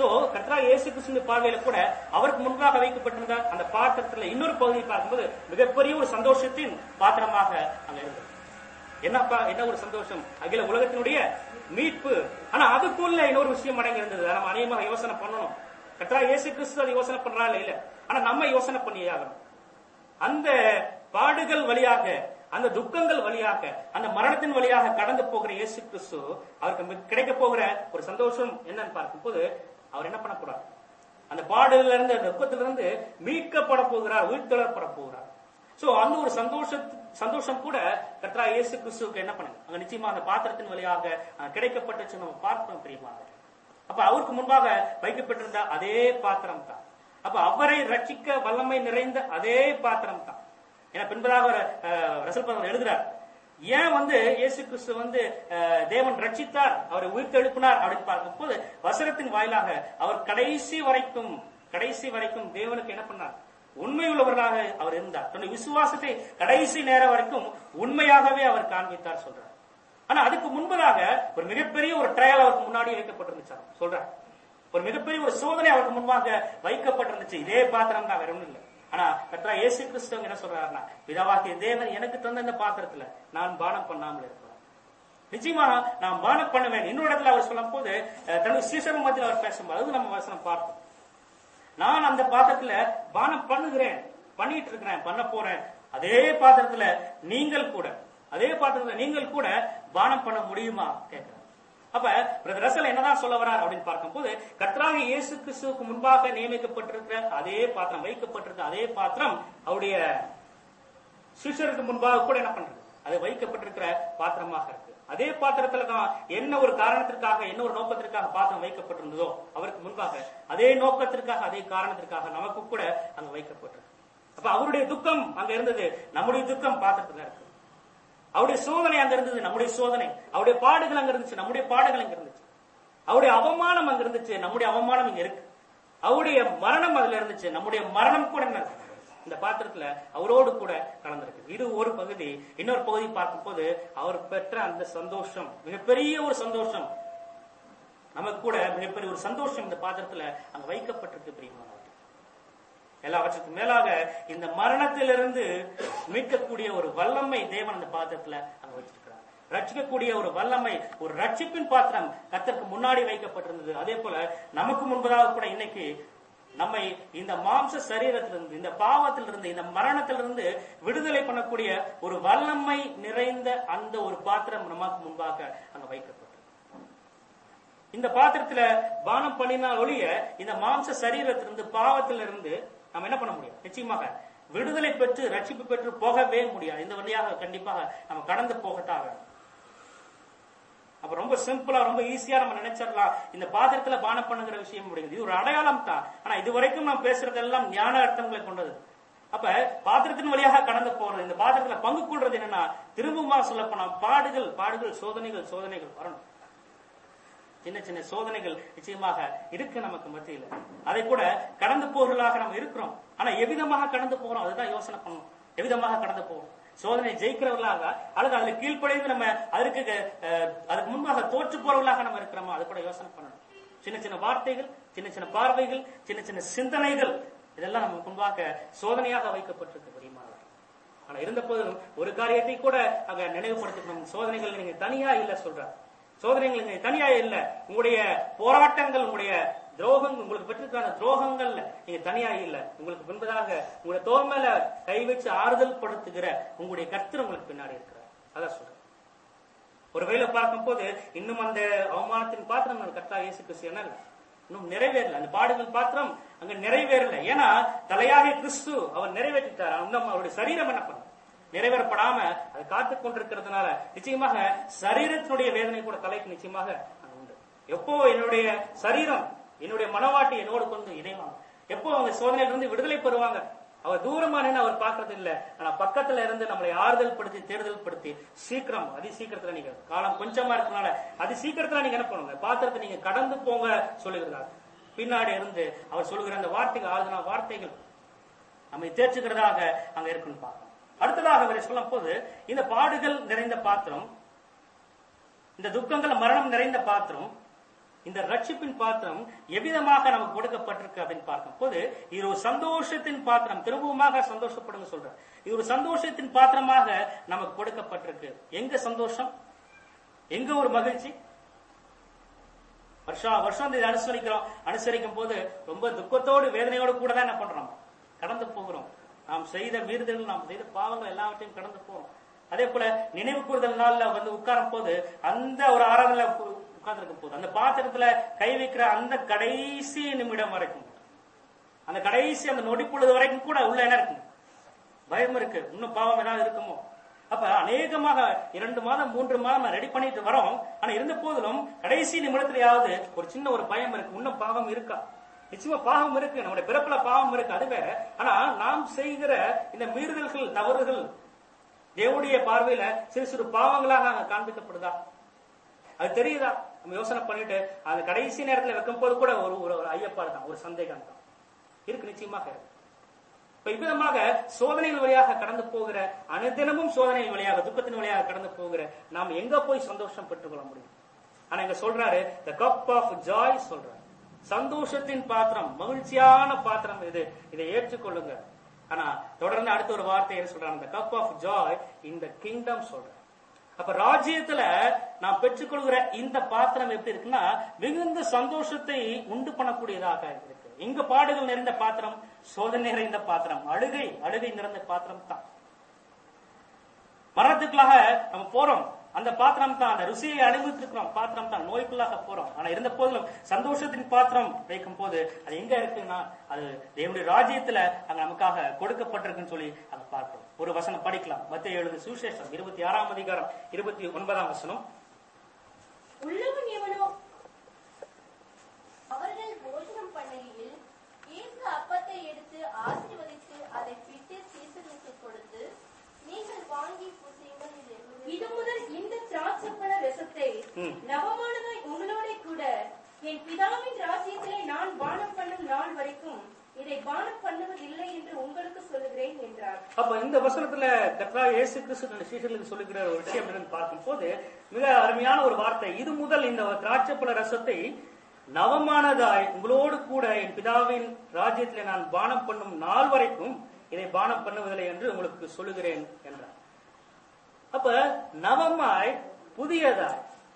சோ கர்த்தரா இயேசு கிறிஸ்துவின் பார்வையில கூட அவருக்கு முன்பாக வைக்கப்பட்டிருந்த அந்த பாத்திரத்துல இன்னொரு பகுதியை பார்க்கும்போது மிகப்பெரிய ஒரு சந்தோஷத்தின் பாத்திரமாக அங்க இருந்தது என்னப்பா என்ன ஒரு சந்தோஷம் அகில உலகத்தினுடைய மீட்பு ஆனா அதுக்குள்ள இன்னொரு விஷயம் அடங்கி இருந்தது அதை நம்ம அநேகமாக யோசனை பண்ணணும் கர்த்தரா இயேசு கிறிஸ்து அதை யோசனை பண்றாங்க இல்ல ஆனா நம்ம யோசனை பண்ணியே ஆகணும் அந்த பாடுகள் வழியாக அந்த துக்கங்கள் வழியாக அந்த மரணத்தின் வழியாக கடந்து போகிற இயேசு கிறிஸ்து அவருக்கு மிக- கிடைக்க போகிற ஒரு சந்தோஷம் என்னன்னு பார்க்கும்போது அவர் என்ன பண்ண போறார் அந்த பாடுகள்ல இருந்து அந்த துக்கத்திலிருந்து மீட்கப்பட போகிறார் உயிர்த்தெழப்பட போகிறார் சோ அந்த ஒரு சந்தோஷ சந்தோஷம் கூட கர்த்தரா இயேசு கிறிஸ்துவுக்கு என்ன பண்ணுங்க அங்க நிச்சயமா அந்த பாத்திரத்தின் வழியாக அஹ், கிடைக்கப்பட்டுச்சு நம்ம பார்க்கிறோம் பிரியமானவர்களே. அப்ப அவருக்கு முன்பாக வைக்கப்பட்டிருந்த அதே பாத்திரம் தான் அப்ப அவரை ரட்சிக்க வல்லமை நிறைந்த அதே பாத்திரம் தான் ஏன்னா பின்பதாக அவர், அஹ், ரசல் பகவான் எழுதுறார் ஏன் வந்து இயேசு கிறிஸ்து வந்து அஹ், தேவன் ரட்சித்தார் அவரை உயிர்த்தெழுப்பினார் அப்படின்னு பார்க்கும்போது வசனத்தின் வாயிலாக அவர் கடைசி வரைக்கும் கடைசி வரைக்கும் தேவனுக்கு என்ன பண்ணார் உண்மை உள்ளவர்களாக அவர் இருந்தார் தன்னுடைய விசுவாசத்தை கடைசி நேரம் வரைக்கும் உண்மையாகவே அவர் காண்பித்தார் சொல்றார் ஆனா அதுக்கு முன்பதாக ஒரு மிகப்பெரிய ஒரு ட்ரையல் அவருக்கு முன்னாடி வைக்கப்பட்டிருந்துச்சு சொல்றேன் ஒரு மிகப்பெரிய ஒரு சோதனை அவருக்கு முன்பாக வைக்கப்பட்டிருந்துச்சு இதே பாத்திரம் தான் வேற ஒண்ணும் இல்லை ஆனா கர்த்தரா இயேசு கிறிஸ்து என்ன சொல்றாருன்னா பிதாவாகிய தேவன் எனக்கு தந்த இந்த பாத்திரத்துல நான் பானம் பண்ணாமல் இருக்கிறேன் நிச்சயமா நான் பானம் பண்ணுவேன் இன்னொரு இடத்துல அவர் சொல்லும் போது அஹ், தன்னுடைய சீசர் மத்தியில் அவர் பேசும்போது அது நம்ம வசனம் பார்த்தோம் நான் அந்த பாத்திரத்துல பானம் பண்ணுகிறேன் பண்ணிட்டு இருக்கிறேன் பண்ண போறேன் அதே பாத்திரத்துல நீங்கள் கூட அதே பாத்திரத்துல நீங்கள் கூட பானம் பண்ண முடியுமா கேட்கிறேன் அப்ப பிரதர் ரசல் என்னதான் சொல்ல வரார் அப்படின்னு பார்க்கும்போது கர்த்தராக இயேசு கிறிஸ்துவுக்கு முன்பாக நியமிக்கப்பட்டிருக்கிற அதே பாத்திரம் வைக்கப்பட்டிருக்க அதே பாத்திரம் அவருடைய சிஷருக்கு முன்பாக கூட என்ன பண்றது அது வைக்கப்பட்டிருக்கிற பாத்திரமாக இருக்கு அதே பாத்திரத்துல தான் என்ன ஒரு காரணத்திற்காக என்ன ஒரு நோக்கத்திற்காக பாத்திரம் வைக்கப்பட்டிருந்ததோ அவருக்கு முன்பாக அதே நோக்கத்திற்காக அதே காரணத்திற்காக நமக்கு கூட அங்க வைக்கப்பட்டிருக்கு அப்ப அவருடைய துக்கம் அங்க இருந்தது நம்முடைய துக்கம் பாத்திரத்துல இருக்கு அவருடைய சோதனை அங்க இருந்தது நம்முடைய சோதனை அவருடைய பாடுகள் அங்க இருந்துச்சு நம்முடைய பாடுகள் அங்க இருந்துச்சு அவருடைய அவமானம் அங்க இருந்துச்சு நம்முடைய அவமானம் இங்க இருக்கு அவருடைய மரணம் அதுல இருந்துச்சு நம்முடைய மரணம் கூட என்ன இருக்கு? இந்த பாத்திரத்துல அவரோடு கூட கலந்திருக்கு இது ஒரு பகுதி இன்னொரு பகுதி பார்க்கும்போது அவர் பெற்ற அந்த சந்தோஷம் மிகப்பெரிய ஒரு சந்தோஷம் நமக்கு கூட மிகப்பெரிய ஒரு சந்தோஷம் இந்த பாத்திரத்துல அங்க வைக்கப்பட்டிருக்கு பிரியமானவர்களே எல்லாவற்றுக்கும் மேலாக இந்த மரணத்திலிருந்து மீட்கக்கூடிய ஒரு வல்லமை தேவன் அந்த பாத்திரத்துல அங்க வச்சிருக்கிறார் ரட்சிக்கக்கூடிய ஒரு வல்லமை ஒரு ரட்சிப்பின் பாத்திரம் கர்த்தருக்கு முன்னாடி வைக்கப்பட்டிருந்தது அதே போல நமக்கு முன்பதாக கூட இன்னைக்கு நம்மை இந்த மாம்ச சரீரத்திலிருந்து இந்த பாவத்திலிருந்து இந்த மரணத்திலிருந்து விடுதலை பண்ணக்கூடிய ஒரு வல்லமை நிறைந்த அந்த ஒரு பாத்திரம் நமக்கு முன்பாக அங்க வைக்கப்பட்டிருக்கு இந்த பாத்திரத்துல பானம் பண்ணினால் ஒழிய இந்த மாம்ச சரீரத்திலிருந்து பாவத்திலிருந்து நம்ம என்ன பண்ண முடியும் நிச்சயமாக விடுதலை பெற்று ரட்சிப்பு பெற்று போகவே முடியாது இந்த வழியாக கண்டிப்பாக நம்ம கடந்து போகத்தான் வேணும் அப்ப ரொம்ப சிம்பிளா ரொம்ப ஈஸியா நம்ம நினைச்சிடலாம் இந்த பாத்திரத்துல பானம் பண்ணுங்கிற விஷயம் முடியுது இது ஒரு அடையாளம் தான் ஆனா இது வரைக்கும் நாம் பேசுறதெல்லாம் ஞான அர்த்தங்களை கொண்டது அப்ப பாத்திரத்தின் வழியாக கடந்து போறது இந்த பாத்திரத்துல பங்கு கொள்றது என்னன்னா திரும்பமா சொல்ல போனா பாடுகள் பாடுகள் சோதனைகள் சோதனைகள் வரணும் சின்ன சின்ன சோதனைகள் நிச்சயமாக இருக்கு நமக்கு மத்தியில அதை கூட கடந்து போர்களாக நம்ம இருக்கிறோம் ஆனா எவ்விதமாக கடந்து போறோம் அதுதான் யோசனை பண்ணணும் எவ்விதமாக கடந்து போறோம் சோதனை ஜெயிக்கிறவர்களாக அல்லது அதுல கீழ்ப்படைந்து நம்ம அதற்கு அஹ், அதுக்கு முன்பாக தோற்று போறவர்களாக நம்ம இருக்கிறோமா அது கூட யோசனை பண்ணணும் சின்ன சின்ன வார்த்தைகள் சின்ன சின்ன பார்வைகள் சின்ன சின்ன சிந்தனைகள் இதெல்லாம் நம்ம முன்பாக சோதனையாக வைக்கப்பட்டிருக்கு பெரியமானவர் ஆனா இருந்த போதிலும் ஒரு காரியத்தை கூட அங்க நினைவுபடுத்திக்கணும் சோதனைகள் நீங்க தனியா இல்ல சொல்றார் சோதனைகள் நீங்க தனியா இல்ல உங்களுடைய போராட்டங்கள் உங்களுடைய துரோகங்கள் உங்களுக்கு பெற்றிருக்கிற அந்த துரோகங்கள்ல நீங்க தனியா இல்ல உங்களுக்கு பின்பதாக உங்களுடைய தோல் மேல கை வச்சு ஆறுதல் படுத்துகிற உங்களுடைய கர்த்தர் உங்களுக்கு பின்னாடி இருக்கிறார் அதான் சொல்றேன் ஒருவேளை பார்க்கும்போது இன்னும் அந்த அவமானத்தின் பாத்திரம் நம்ம கர்த்தா இயேசு கிறிஸ்து என்ன இல்ல. இன்னும் நிறைவேறல அந்த பாடுகள் பாத்திரம் அங்க நிறைவேறல ஏன்னா தலையாக கிறிஸ்து அவர் நிறைவேற்றிட்டார் இன்னும் அவருடைய சரீரம் என்ன பண்ணும் நிறைவேறப்படாம அது காத்து கொண்டிருக்கிறதுனால நிச்சயமாக சரீரத்தினுடைய வேதனை கூட தலைக்கு நிச்சயமாக அங்க உண்டு எப்போ என்னுடைய சரீரம் என்னுடைய மனவாட்டி என்னோடு கொண்டு இணைவாங்க எப்போ அவங்க சோதனையிலிருந்து விடுதலை பெறுவாங்க அவர் தூரமா நின்னு அவர் பாக்குறது இல்ல ஆனா பக்கத்துல இருந்து நம்மளை ஆறுதல் படுத்தி தேர்தல் படுத்தி சீக்கிரம் அதி சீக்கிரத்துல நீங்க காலம் கொஞ்சமா இருக்கனால அதி சீக்கிரத்துல நீங்க என்ன பண்ணுங்க பாத்திரத்தை நீங்க கடந்து போங்க சொல்லுகிறார் பின்னாடி இருந்து அவர் சொல்லுகிற அந்த வார்த்தைகள் ஆறுதலான வார்த்தைகள் நம்மை தேர்ச்சுகிறதாக அங்க இருக்குன்னு பார்க்கணும் அடுத்ததாக அவர் சொல்லும் போது இந்த பாடுகள் நிறைந்த பாத்திரம் இந்த துக்கங்கள் மரணம் நிறைந்த பாத்திரம் இந்த ரட்சிப்பின் பாத்திரம் எவ்விதமாக நமக்கு கொடுக்கப்பட்டிருக்கு அப்படின்னு பார்க்கும் போது இது ஒரு சந்தோஷத்தின் பாத்திரம் திரும்பவுமாக சந்தோஷப்படுங்க சொல்றேன் இது ஒரு சந்தோஷத்தின் பாத்திரமாக நமக்கு கொடுக்கப்பட்டிருக்கு எங்க சந்தோஷம் எங்க ஒரு மகிழ்ச்சி வருஷா வருஷம் இதை அனுசரிக்கிறோம் அனுசரிக்கும் போது ரொம்ப துக்கத்தோடு வேதனையோடு கூட தான் என்ன பண்றோம் கடந்து போகிறோம் நாம் செய்த மீறுதல் நாம் செய்த பாவங்கள் எல்லாவற்றையும் கடந்து போறோம் அதே போல நினைவு கூறுதல் நாள்ல வந்து உட்காரும் போது அந்த ஒரு ஆராதனை உட்கார்ந்துருக்கும் போது அந்த பாத்திரத்துல கை வைக்கிற அந்த கடைசி நிமிடம் வரைக்கும் அந்த கடைசி அந்த நொடி பொழுது வரைக்கும் கூட உள்ள என்ன இருக்கு பயம் இருக்கு இன்னும் பாவம் ஏதாவது இருக்குமோ அப்ப அநேகமாக இரண்டு மாதம் மூன்று மாதம் ரெடி பண்ணிட்டு வரோம் ஆனா இருந்த போதிலும் கடைசி நிமிடத்திலேயாவது ஒரு சின்ன ஒரு பயம் இருக்கு இன்னும் பாவம் இருக்கா நிச்சயமா பாவம் இருக்கு நம்முடைய பிறப்புல பாவம் இருக்கு அது வேற ஆனா நாம் செய்கிற இந்த மீறுதல்கள் தவறுகள் தேவனுடைய பார்வையில சிறு சிறு பாவங்களாக அங்க காண்பிக்கப்படுதா அது தெரியுதா நம்ம யோசனை பண்ணிட்டு அந்த கடைசி நேரத்துல வைக்கும் போது கூட ஒரு ஒரு ஒரு ஐயப்பாடு தான் ஒரு சந்தேகம் தான் இருக்கு நிச்சயமாக இருக்கு இப்ப இவ்விதமாக சோதனைகள் வழியாக கடந்து போகிற அனுதினமும் சோதனை வழியாக துக்கத்தின் வழியாக கடந்து போகிற நாம் எங்க போய் சந்தோஷம் பெற்றுக்கொள்ள முடியும் ஆனா இங்க சொல்றாரு த கப் ஆஃப் ஜாய் சொல்றாரு சந்தோஷத்தின் பாத்திரம் மகிழ்ச்சியான பாத்திரம் இது இதை ஏற்றுக்கொள்ளுங்க ஆனா தொடர்ந்து அடுத்த ஒரு வார்த்தை என்ன சொல்றாங்க கப் ஆஃப் ஜாய் இந்த கிங்டம் சொல்றேன் அப்ப ராஜ்யத்துல நாம் பெற்றுக்கொள்கிற இந்த பாத்திரம் எப்படி இருக்குன்னா மிகுந்த சந்தோஷத்தை உண்டு பண்ணக்கூடியதாக இருக்கு இங்க பாடுகள் நிறைந்த பாத்திரம் சோதனை நிறைந்த பாத்திரம் அழுகை அழுகை நிறைந்த பாத்திரம் தான் மரணத்துக்குள்ளாக நம்ம போறோம் அந்த பாத்திரம் தான் அந்த ருசியை அனுபவித்திருக்கிறோம் பாத்திரம் தான் நோய்க்குள்ளாக போறோம் ஆனா இருந்த போதிலும் சந்தோஷத்தின் பாத்திரம் வைக்கும் போது அது எங்க இருக்குன்னா அது தேவனுடைய ராஜ்யத்துல அங்க நமக்காக கொடுக்கப்பட்டிருக்குன்னு சொல்லி அங்க பார்க்கிறோம் ஒரு வசனம் படிக்கலாம் மத்திய எழுது சுவிசேஷம் இருபத்தி ஆறாம் அதிகாரம் இருபத்தி ஒன்பதாம் வசனம் உள்ளவன் எவனோ அவர்கள் போஜனம் பண்ணுகையில் இயேசு அப்பத்தை எடுத்து ஆசீர்வதித்து அதை பிட்டு சீசனுக்கு கொடுத்து நீங்கள் வாங்கி புசியுங்கள் இது முதல் இந்த திராட்சைப்பழ ரசத்தை ம். நவமானதாய் உங்களோட கூட என் பிதாவின் ராஜ்யத்திலே நான் பானம் பண்ணும் நாள் வரைக்கும் இதை பானம் பண்ணுவதில்லை என்று உங்களுக்கு சொல்லுகிறேன் என்றார் அப்ப இந்த வசனத்துல கத்ரா இயேசு கிறிஸ்து தன் சீஷர்களுக்கு சொல்லுகிற ஒரு விஷயம் என்னன்னு பார்க்கும்போது மிக அருமையான ஒரு வார்த்தை இது முதல் இந்த திராட்சைப்பழ ரசத்தை நவமானதாய் உங்களோடு கூட என் பிதாவின் ராஜ்யத்திலே நான் பானம் பண்ணும் நாள் வரைக்கும் இதை பானம் பண்ணுவதில்லை என்று உங்களுக்கு சொல்லுகிறேன் என்றார் அப்ப நவமாய் புதியதாய்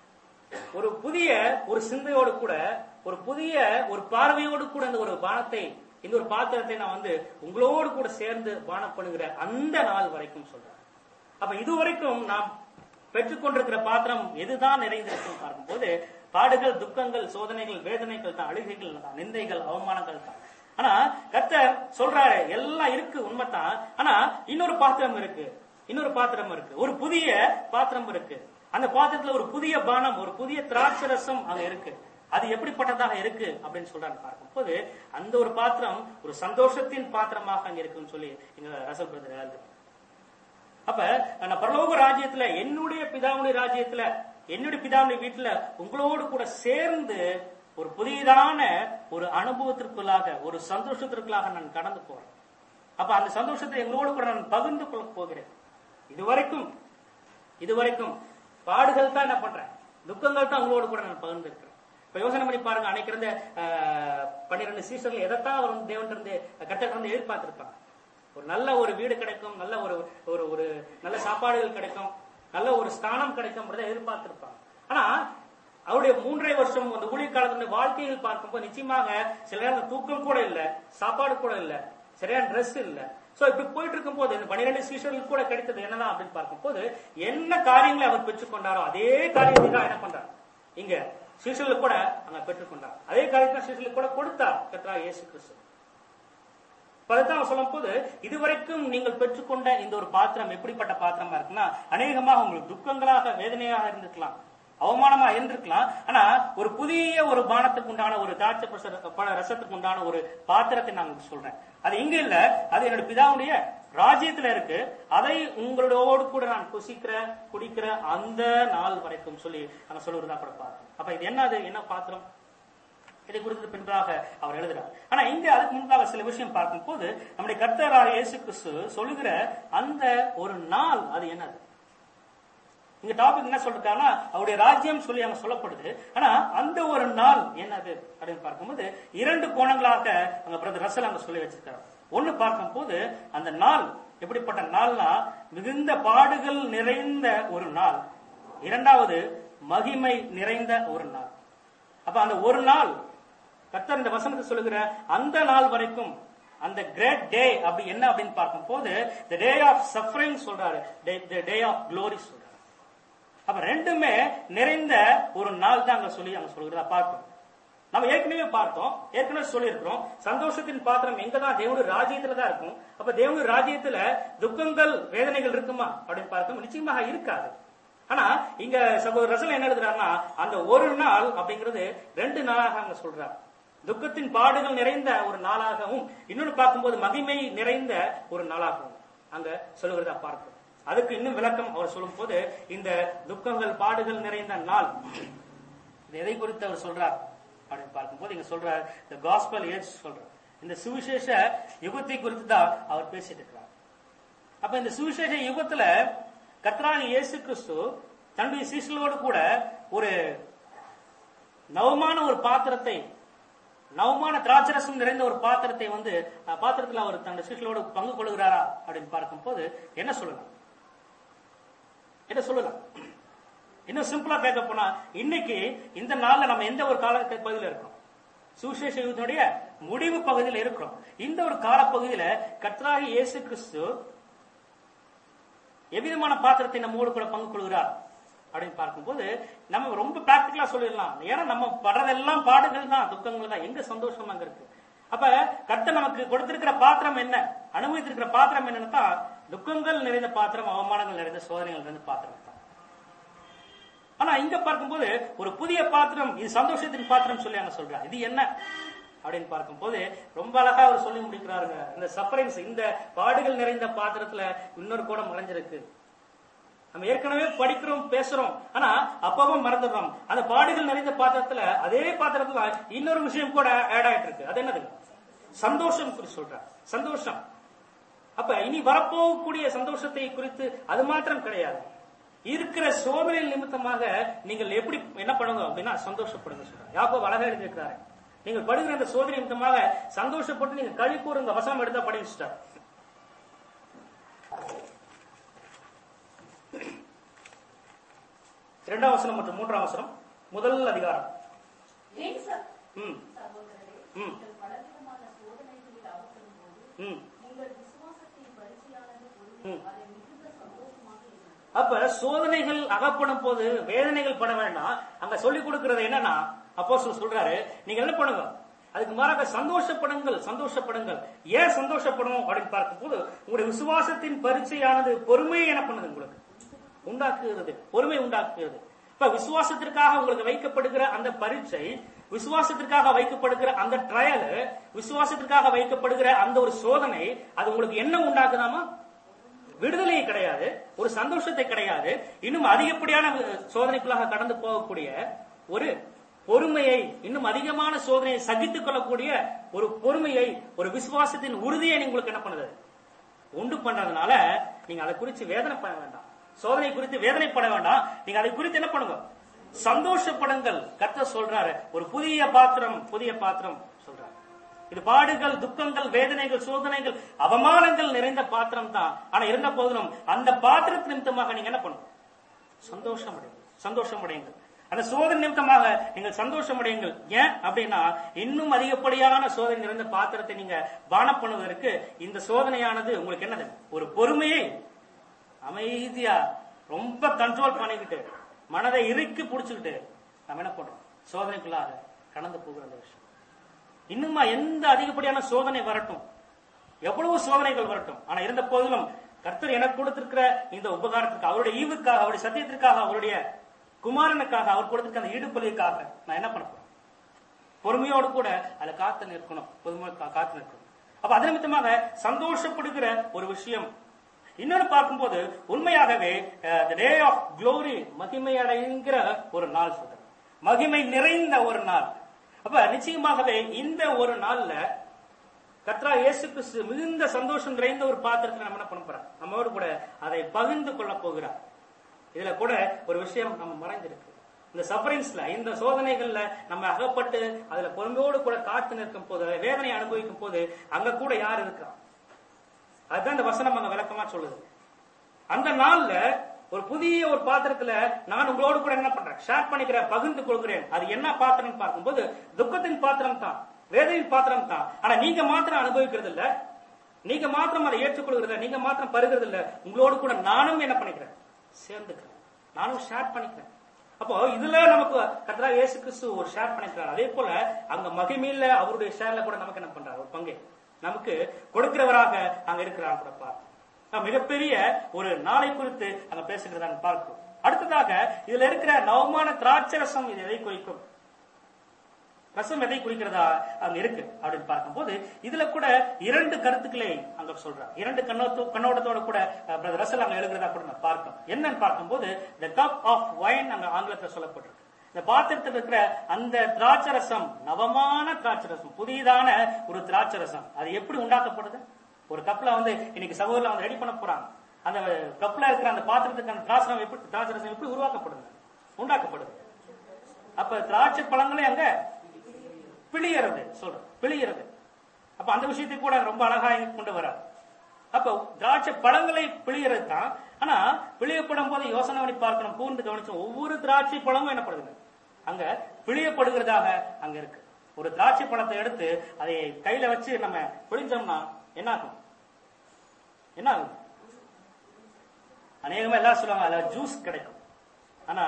ஒரு புதிய ஒரு சிந்தையோடு கூட ஒரு புதிய ஒரு பார்வையோடு கூட இந்த ஒரு பானத்தை இந்த ஒரு பாத்திரத்தை நான் வந்து உங்களோடு கூட சேர்ந்து பானம் பண்ணுகிற அந்த நாள் வரைக்கும் சொல்றேன் அப்ப இதுவரைக்கும் நாம் பெற்றுக்கொண்டிருக்கிற பாத்திரம் எதுதான் நிறைந்திருக்கும் பார்க்கும்போது பாடுகள் துக்கங்கள் சோதனைகள் வேதனைகள் தான் அழுகைகள் தான் நிந்தைகள் அவமானங்கள் தான் ஆனா கர்த்தர் சொல்றாரு எல்லாம் இருக்கு உண்மைதான் ஆனா இன்னொரு பாத்திரம் இருக்கு இன்னொரு பாத்திரம் இருக்கு ஒரு புதிய பாத்திரம் இருக்கு அந்த பாத்திரத்துல ஒரு புதிய பானம் ஒரு புதிய திராட்சை ரசம் அங்க இருக்கு அது எப்படிப்பட்டதாக இருக்கு அப்படின்னு சொல்றாரு பார்க்கும்போது அந்த ஒரு பாத்திரம் ஒரு சந்தோஷத்தின் பாத்திரமாக அங்க இருக்குன்னு சொல்லி எங்க ரசல் பிரதர் எழுதுறாரு அப்ப நான் பரலோக ராஜ்யத்துல என்னுடைய பிதாவுடைய ராஜ்யத்துல என்னுடைய பிதாவுடைய வீட்டுல உங்களோடு கூட சேர்ந்து ஒரு புதியதான ஒரு அனுபவத்திற்குள்ளாக ஒரு சந்தோஷத்திற்குள்ளாக நான் கடந்து போறேன் அப்ப அந்த சந்தோஷத்தை எங்களோடு கூட நான் பகிர்ந்து கொள்ள போகிறேன் இதுவரைக்கும் இதுவரைக்கும் பாடுகள் தான் என்ன பண்றேன் துக்கங்கள் தான் உங்களோடு கூட நான் பகிர்ந்து இருக்கிறேன் இப்ப யோசனை பண்ணி பாருங்க அன்னைக்கு இருந்த ஆஹ், பன்னிரண்டு சீசர்கள் எதைத்தான் அவர் வந்து தேவன் இருந்து கத்தர் இருந்து எதிர்பார்த்திருப்பாங்க ஒரு நல்ல ஒரு வீடு கிடைக்கும் நல்ல ஒரு ஒரு ஒரு நல்ல சாப்பாடுகள் கிடைக்கும் நல்ல ஒரு ஸ்தானம் கிடைக்கும் தான் எதிர்பார்த்திருப்பாங்க ஆனா அவருடைய மூன்றரை வருஷம் அந்த ஊழிய காலத்துல வாழ்க்கையில் பார்க்கும்போது நிச்சயமாக சில நேரம் தூக்கம் கூட இல்ல சாப்பாடு கூட இல்ல சரியான ட்ரெஸ் இல்ல சோ இப்படி போயிட்டு இருக்கும்போது இந்த பன்னிரெண்டு சீஷர்களுக்கு கூட கிடைத்தது என்னதான் அப்படின்னு பார்க்கும்போது என்ன காரியங்களை அவர் பெற்றுக்கொண்டாரோ அதே காரியத்தை தான் என்ன பண்றார் இங்க சீஷர்களுக்கு கூட அங்க பெற்றுக்கொண்டார் அதே காரியத்தை சீஷர்களுக்கு கூட கொடுத்தார் கத்ரா இயேசு கிறிஸ்து அதைத்தான் சொல்லும் போது இதுவரைக்கும் நீங்கள் பெற்றுக்கொண்ட இந்த ஒரு பாத்திரம் எப்படிப்பட்ட பாத்திரமா இருக்குன்னா அநேகமாக உங்களுக்கு துக்கங்களாக வேதனையாக இருந்திருக்கலாம் அவமானமா இருந்திருக்கலாம் ஆனா ஒரு புதிய ஒரு பானத்துக்கு உண்டான ஒரு திராட்சை பழ- பழ ரசத்துக்கு உண்டான ஒரு பாத்திரத்தை நான் உங்களுக்கு சொல்றேன் அது இங்க இல்ல அது என்னோட பிதாவுடைய ராஜ்யத்துல இருக்கு அதை உங்களோடு கூட நான் புசிக்கிற குடிக்கிற அந்த நாள் வரைக்கும் சொல்லி அங்க சொல்லுறதா கூட பார்த்தோம் அப்ப இது என்னது என்ன பாத்திரம் இதை குறித்து பின்பாக அவர் எழுதுறார் ஆனா இங்க அதுக்கு முன்பாக சில விஷயம் பார்க்கும்போது நம்முடைய கர்த்தராக இயேசு கிறிஸ்து சொல்லுகிற அந்த ஒரு நாள் அது என்னது இங்க டாபிக் என்ன சொல்றாங்கன்னா அவருடைய ராஜ்யம் சொல்லி அங்க சொல்லப்படுது ஆனா அந்த ஒரு நாள் என்னது அப்படின்னு பார்க்கும்போது இரண்டு கோணங்களாக அங்க பிரதர் ரசல் அங்க சொல்லி வச்சிருக்காரு ஒண்ணு பார்க்கும்போது அந்த நாள் எப்படிப்பட்ட நாள்னா மிகுந்த பாடுகள் நிறைந்த ஒரு நாள் இரண்டாவது மகிமை நிறைந்த ஒரு நாள் அப்ப அந்த ஒரு நாள் கர்த்தர் இந்த வசனத்தை சொல்லுகிற அந்த நாள் வரைக்கும் அந்த கிரேட் டே அப்படி என்ன அப்படின்னு பார்க்கும்போது the டே ஆஃப் சஃபரிங் சொல்றாரு டே ஆஃப் glory சொல்றாரு அப்ப ரெண்டுமே நிறைந்த ஒரு நாள் தான் அங்க சொல்லி அங்க சொல்கிறதா பார்க்கணும் நம்ம ஏற்கனவே பார்த்தோம் ஏற்கனவே சொல்லியிருக்கிறோம் சந்தோஷத்தின் பாத்திரம் எங்க தான் தேவனுடைய ராஜ்யத்துல தான் இருக்கும் அப்ப தேவனுடைய ராஜ்யத்துல துக்கங்கள் வேதனைகள் இருக்குமா அப்படின்னு பார்த்தோம் நிச்சயமாக இருக்காது ஆனா இங்க சகோதரர் ரசல் என்ன எழுதுறாருன்னா அந்த ஒரு நாள் அப்படிங்கிறது ரெண்டு நாளாக அங்க சொல்றார் துக்கத்தின் பாடுகள் நிறைந்த ஒரு நாளாகவும் இன்னொன்னு பார்க்கும்போது மகிமை நிறைந்த ஒரு நாளாகவும் அங்க சொல்லுகிறதா பார்க்கிறோம் அதுக்கு இன்னும் விளக்கம் அவர் சொல்லும் போது இந்த துக்கங்கள் பாடுகள் நிறைந்த நாள் இது எதை குறித்து அவர் சொல்றார் அப்படின்னு பார்க்கும்போது இங்க சொல்றார் இந்த காஸ்பல் ஏஜ் சொல்றார் இந்த சுவிசேஷ யுகத்தை குறித்து தான் அவர் பேசிட்டு இருக்கிறார் அப்ப இந்த சுவிசேஷ யுகத்துல கர்த்தராகிய இயேசு கிறிஸ்து தன்னுடைய சீசலோடு கூட ஒரு நவமான ஒரு பாத்திரத்தை நவமான திராட்சரசம் நிறைந்த ஒரு பாத்திரத்தை வந்து அஹ், பாத்திரத்துல அவர் தன்னுடைய சீசலோடு பங்கு கொள்கிறாரா அப்படின்னு பார்க்கும்போது என்ன சொல்லலாம் என்ன சொல்லலாம் இன்னும் சிம்பிளா கேட்க போனா இன்னைக்கு இந்த நாள்ல நம்ம எந்த ஒரு கால பகுதியில இருக்கோம் சுவிசேஷ யுகத்தினுடைய முடிவு பகுதியில் இருக்கிறோம் இந்த ஒரு காலப்பகுதியில கர்த்தராகிய இயேசு கிறிஸ்து எவ்விதமான பாத்திரத்தை நம்மோடு கூட பங்கு கொள்கிறார் அப்படின்னு பார்க்கும்போது நம்ம ரொம்ப பிராக்டிகலா சொல்லிடலாம் ஏன்னா நம்ம படுறதெல்லாம் பாடுகள் தான் துக்கங்கள் தான் எங்க சந்தோஷம் அங்க இருக்கு அப்ப கர்த்தர் நமக்கு கொடுத்திருக்கிற பாத்திரம் என்ன அனுபவித்திருக்கிற பாத்திரம் என்னன்னு தான் துக்கங்கள் நிறைந்த பாத்திரம் அவமானங்கள் நிறைந்த சோதனைகள் நிறைந்த பாத்திரம் தான் ஆனா இங்க பார்க்கும்போது ஒரு புதிய பாத்திரம் இது சந்தோஷத்தின் பாத்திரம் சொல்லி அங்க சொல்றாங்க இது என்ன அப்படின்னு பார்க்கும்போது ரொம்ப அழகா அவர் சொல்லி முடிக்கிறாருங்க இந்த சஃபரிங்ஸ் இந்த பாடுகள் நிறைந்த பாத்திரத்துல இன்னொரு கூட மறைஞ்சிருக்கு நம்ம ஏற்கனவே படிக்கிறோம் பேசுறோம் ஆனா அப்பவும் மறந்துடுறோம் அந்த பாடுகள் நிறைந்த பாத்திரத்துல அதே பாத்திரத்துல இன்னொரு விஷயம் கூட ஆட் ஆயிட்டு இருக்கு அது என்னது சந்தோஷம் குறித்து சொல்றார் சந்தோஷம் அப்ப இனி வரப்போகக்கூடிய சந்தோஷத்தை குறித்து அது மாத்திரம் கிடையாது இருக்கிற சோதனை நிமித்தமாக நீங்கள் எப்படி என்ன பண்ணுங்க அப்படின்னா சந்தோஷப்படுங்க சொல்றாங்க யாக்கோ அழகா எழுதியிருக்கிறாரு நீங்கள் படுகிற அந்த சோதனை நிமித்தமாக சந்தோஷப்பட்டு நீங்க கழி கூறுங்க வசனம் எடுத்தா படிச்சுட்டார் இரண்டாம் வசனம் மற்றும் மூன்றாம் வசனம் முதல் அதிகாரம் ஏன் ச- ம் சகோதரரே, ம். நீங்கள் பலவிதமான சோதனைகளில் அகப்படும்போது, ம் உங்கள் விசுவாசத்தின் பரீட்சையானது பொருள் ம். அதை மிகுந்த சந்தோஷமாக இருக்கிறது. அப்ப சோதனைகள் அகப்படும் போது வேதனைகள் பட வேண்டாம் அங்க சொல்லி கொடுக்கிறது என்னன்னா அப்போ சொல்றாரு நீங்க என்ன பண்ணுங்க அதுக்கு மாறாக சந்தோஷப்படுங்கள் சந்தோஷப்படுங்கள் ஏன் சந்தோஷப்படணும் அப்படின்னு பார்க்கும்போது உங்களுடைய விசுவாசத்தின் பரீட்சையானது பொறுமையை என்ன பண்ணுது உங்களுக்கு உண்டாக்குகிறது பொறுமை உண்டாக்குகிறது இப்ப விசுவாசத்திற்காக உங்களுக்கு வைக்கப்படுகிற அந்த பரீட்சை விசுவாசத்திற்காக வைக்கப்படுகிற அந்த ட்ரையல் விசுவாசத்திற்காக வைக்கப்படுகிற அந்த ஒரு சோதனை அது உங்களுக்கு என்ன உண்டாக்குதாமா விடுதலை கிடையாது ஒரு சந்தோஷத்தை கிடையாது இன்னும் அதிகப்படியான அஹ், சோதனைக்குள்ளாக கடந்து போகக்கூடிய ஒரு பொறுமையை இன்னும் அதிகமான சோதனையை சகித்துக் கொள்ளக்கூடிய ஒரு பொறுமையை ஒரு விசுவாசத்தின் உறுதியை உங்களுக்கு என்ன பண்ணுது உண்டு பண்றதுனால நீங்க அதை குறித்து வேதனைப்பட வேண்டாம் சோதனை குறித்து வேதனைப்பட வேண்டாம் நீங்க அதை குறித்து என்ன பண்ணுங்க சந்தோஷப்படுங்கள் கர்த்தர் சொல்றாரு ஒரு புதிய பாத்திரம் புதிய பாத்திரம் சொல்றாரு இது பாடுகள் துக்கங்கள் வேதனைகள் சோதனைகள் அவமானங்கள் நிறைந்த பாத்திரம் தான் ஆனா இருந்த போதிலும் அந்த பாத்திரத்து நிமித்தமாக நீங்க என்ன பண்ணுங்க சந்தோஷம் அடையுங்கள் சந்தோஷம் அடையுங்கள் அந்த சோதனை நிமித்தமாக நீங்கள் சந்தோஷம் அடையுங்கள் ஏன் அப்படின்னா இன்னும் அதிகப்படியான சோதனை நிறைந்த பாத்திரத்தை நீங்க பானம் பண்ணுவதற்கு இந்த சோதனையானது உங்களுக்கு என்னது ஒரு பொறுமையை அமைதியா ரொம்ப கண்ட்ரோல் பண்ணிக்கிட்டு மனதை இறுக்கி புடிச்சுக்கிட்டு நம்ம என்ன பண்றோம் சோதனைக்குள்ளாக கடந்து போகிற அந்த விஷயம் இன்னுமா எந்த அதிகப்படியான சோதனை வரட்டும் எவ்வளவு சோதனைகள் வரட்டும் ஆனா இருந்த போதிலும் கர்த்தர் எனக்கு கொடுத்திருக்கிற இந்த உபகாரத்துக்கு அவருடைய ஈவுக்காக அவருடைய சத்தியத்திற்காக அவருடைய குமாரனுக்காக அவர் கொடுத்திருக்க அந்த ஈடுபலிக்காக நான் என்ன பண்ண போறேன் பொறுமையோடு கூட அதுல காத்து நிற்கணும் பொதுமை கா- காத்து நிற்கணும் அப்ப அது நிமித்தமாக சந்தோஷப்படுகிற ஒரு விஷயம் இன்னொன்னு பார்க்கும்போது உண்மையாகவே டே ஆஃப் க்ளோரி மகிமை அடைகிற ஒரு நாள் சொல்றது மகிமை நிறைந்த ஒரு நாள் அப்ப நிச்சயமாகவே இந்த ஒரு நாள்ல கத்ரா இயேசு கிறிஸ்து மிகுந்த சந்தோஷம் நிறைந்த ஒரு பாத்திரத்தில் நம்ம என்ன பண்ண போறோம் நம்மோடு கூட அதை பகிர்ந்து கொள்ள போகிறார் இதுல கூட ஒரு விஷயம் நம்ம மறைஞ்சிருக்கு இந்த சஃபரிங்ஸ்ல இந்த சோதனைகள்ல நம்ம அகப்பட்டு அதுல பொறுமையோடு கூட காத்து நிற்கும் போது அதுல வேதனை அனுபவிக்கும் போது அங்க கூட யார் இருக்கா அதுதான் இந்த வசனம் அங்க விளக்கமா சொல்லுது அந்த நாள்ல ஒரு புதிய ஒரு பாத்திரத்துல நான் உங்களோடு கூட என்ன பண்றேன் ஷேர் பண்ணிக்கிறேன் பகிர்ந்து கொள்கிறேன் அது என்ன பாத்திரம் பார்க்கும்போது துக்கத்தின் பாத்திரம் தான் வேதனையின் பாத்திரம் தான் ஆனா நீங்க மாத்திரம் அனுபவிக்கிறது இல்ல நீங்க மாத்திரம் அதை ஏற்றுக்கொள்கிறது இல்ல நீங்க மாத்திரம் பருகிறது இல்ல உங்களோடு கூட நானும் என்ன பண்ணிக்கிறேன் சேர்ந்துக்கிறேன் நானும் ஷேர் பண்ணிக்கிறேன் அப்போ இதுல நமக்கு கர்த்தரா இயேசு கிறிஸ்து ஒரு ஷேர் பண்ணிக்கிறார் அதே போல அங்க மகிமையில அவருடைய ஷேர்ல கூட நமக்கு என்ன பண்றாரு ஒரு பங்கு நமக்கு கொடுக்கிறவராக அங்க இருக்கிறார் கூட பார்ப்போம் அஹ் மிகப்பெரிய ஒரு நாளை குறித்து அங்க பேசுகிறதா பார்க்கிறோம் அடுத்ததாக இதுல இருக்கிற நவமான திராட்சரசம் இது எதை குறிக்கும் ரசம் எதை குறிக்கிறதா அங்க இருக்கு அப்படின்னு பார்க்கும்போது இதுல கூட இரண்டு கருத்துக்களை அங்க சொல்றார் இரண்டு கண்ணோட்டு கண்ணோட்டத்தோட கூட பிரதர் ரசல் அங்க எழுதுறதா கூட நான் பார்க்கணும் என்னன்னு பார்க்கும்போது த கப் ஆஃப் வைன் அங்க ஆங்கிலத்தில் சொல்லப்பட்டிருக்கு இந்த பாத்திரத்தில் இருக்கிற அந்த திராட்சரசம் நவமான திராட்சரசம் புதிதான ஒரு திராட்சரசம் அது எப்படி உண்டாக்கப்படுது ஒரு கப்ல வந்து இன்னைக்கு சகோதரில் வந்து ரெடி பண்ண போறாங்க அந்த கப்ல இருக்கிற அந்த பாத்திரத்துக்கான திராட்சரம் எப்படி திராட்சரசம் எப்படி உருவாக்கப்படுது உண்டாக்கப்படுது அப்ப திராட்சை பழங்களே அங்க பிழியறது சொல்றோம் பிழியறது அப்ப அந்த விஷயத்தை கூட ரொம்ப அழகா இங்க கொண்டு வரார் அப்ப திராட்சை பழங்களை பிழியறது தான் ஆனா பிழியப்படும் போது யோசனை பண்ணி பார்க்கணும் கூர்ந்து கவனிச்சோம் ஒவ்வொரு திராட்சை பழமும் என்ன படுதுங்க அங்க பிழியப்படுகிறதாக அங்க இருக்கு ஒரு திராட்சை பழத்தை எடுத்து அதை கையில வச்சு நம்ம பிழிஞ்சோம்னா என்ன ஆகும் என்ன ஆகும் அநேகமா எல்லாரும் சொல்லுவாங்க அதுல ஜூஸ் கிடைக்கும் ஆனா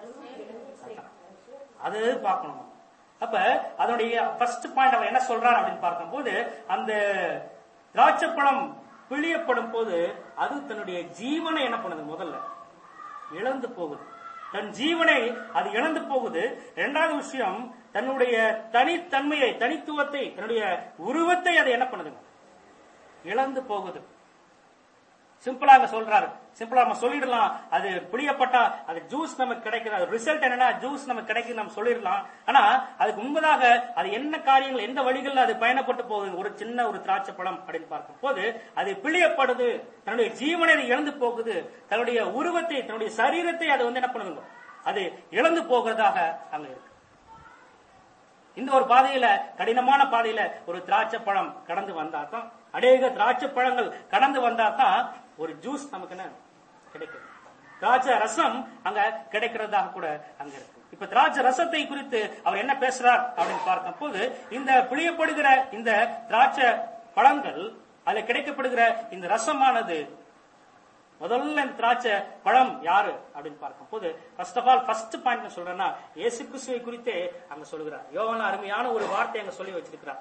அது பார்க்கணும் அப்ப அதனுடைய ஃபர்ஸ்ட் பாயிண்ட் அவர் என்ன சொல்றார் அப்படின்னு பார்க்கும்போது அந்த திராட்சை பழம் பிழியப்படும் போது அது தன்னுடைய ஜீவனை என்ன பண்ணுது முதல்ல இழந்து போகுது தன் ஜீவனை அது இழந்து போகுது இரண்டாவது விஷயம் தன்னுடைய தனித்தன்மையை தனித்துவத்தை தன்னுடைய உருவத்தை அது என்ன பண்ணுதுங்க இழந்து போகுது சிம்பிளா அங்க சொல்றாரு சிம்பிளா நம்ம சொல்லிடலாம் அது பிடியப்பட்டா அது ஜூஸ் நமக்கு கிடைக்குது அது ரிசல்ட் என்னன்னா ஜூஸ் நமக்கு கிடைக்குது நம்ம சொல்லிடலாம் ஆனா அதுக்கு முன்பதாக அது என்ன காரியங்கள் எந்த வழிகளில் அது பயணப்பட்டு போகுது ஒரு சின்ன ஒரு திராட்சை பழம் அப்படின்னு பார்க்கும் போது அது பிழியப்படுது தன்னுடைய ஜீவனை அது இழந்து போகுது தன்னுடைய உருவத்தை தன்னுடைய சரீரத்தை அது வந்து என்ன பண்ணுதுங்க அது இழந்து போகிறதாக அங்க இருக்கு இந்த ஒரு பாதையில கடினமான பாதையில ஒரு திராட்சை பழம் கடந்து வந்தா தான் அநேக திராட்சை பழங்கள் கடந்து வந்தா தான் ஒரு ஜூஸ் நமக்கு என்ன கிடைக்கும் திராட்சை ரசம் அங்க கிடைக்கிறதாக கூட அங்க இருக்கு இப்ப திராட்சை ரசத்தை குறித்து அவர் என்ன பேசுறார் அப்படின்னு பார்க்கும் போது இந்த பிழியப்படுகிற இந்த திராட்சை பழங்கள் அதுல கிடைக்கப்படுகிற இந்த ரசமானது முதல்ல இந்த திராட்சை பழம் யாரு அப்படின்னு பார்க்கும் போது first of all first point சொல்றேன்னா இயேசு கிறிஸ்துவை குறித்தே அங்க சொல்லுகிறார் யோவான அருமையான ஒரு வார்த்தை அங்க சொல்லி வச்சிருக்கிறார்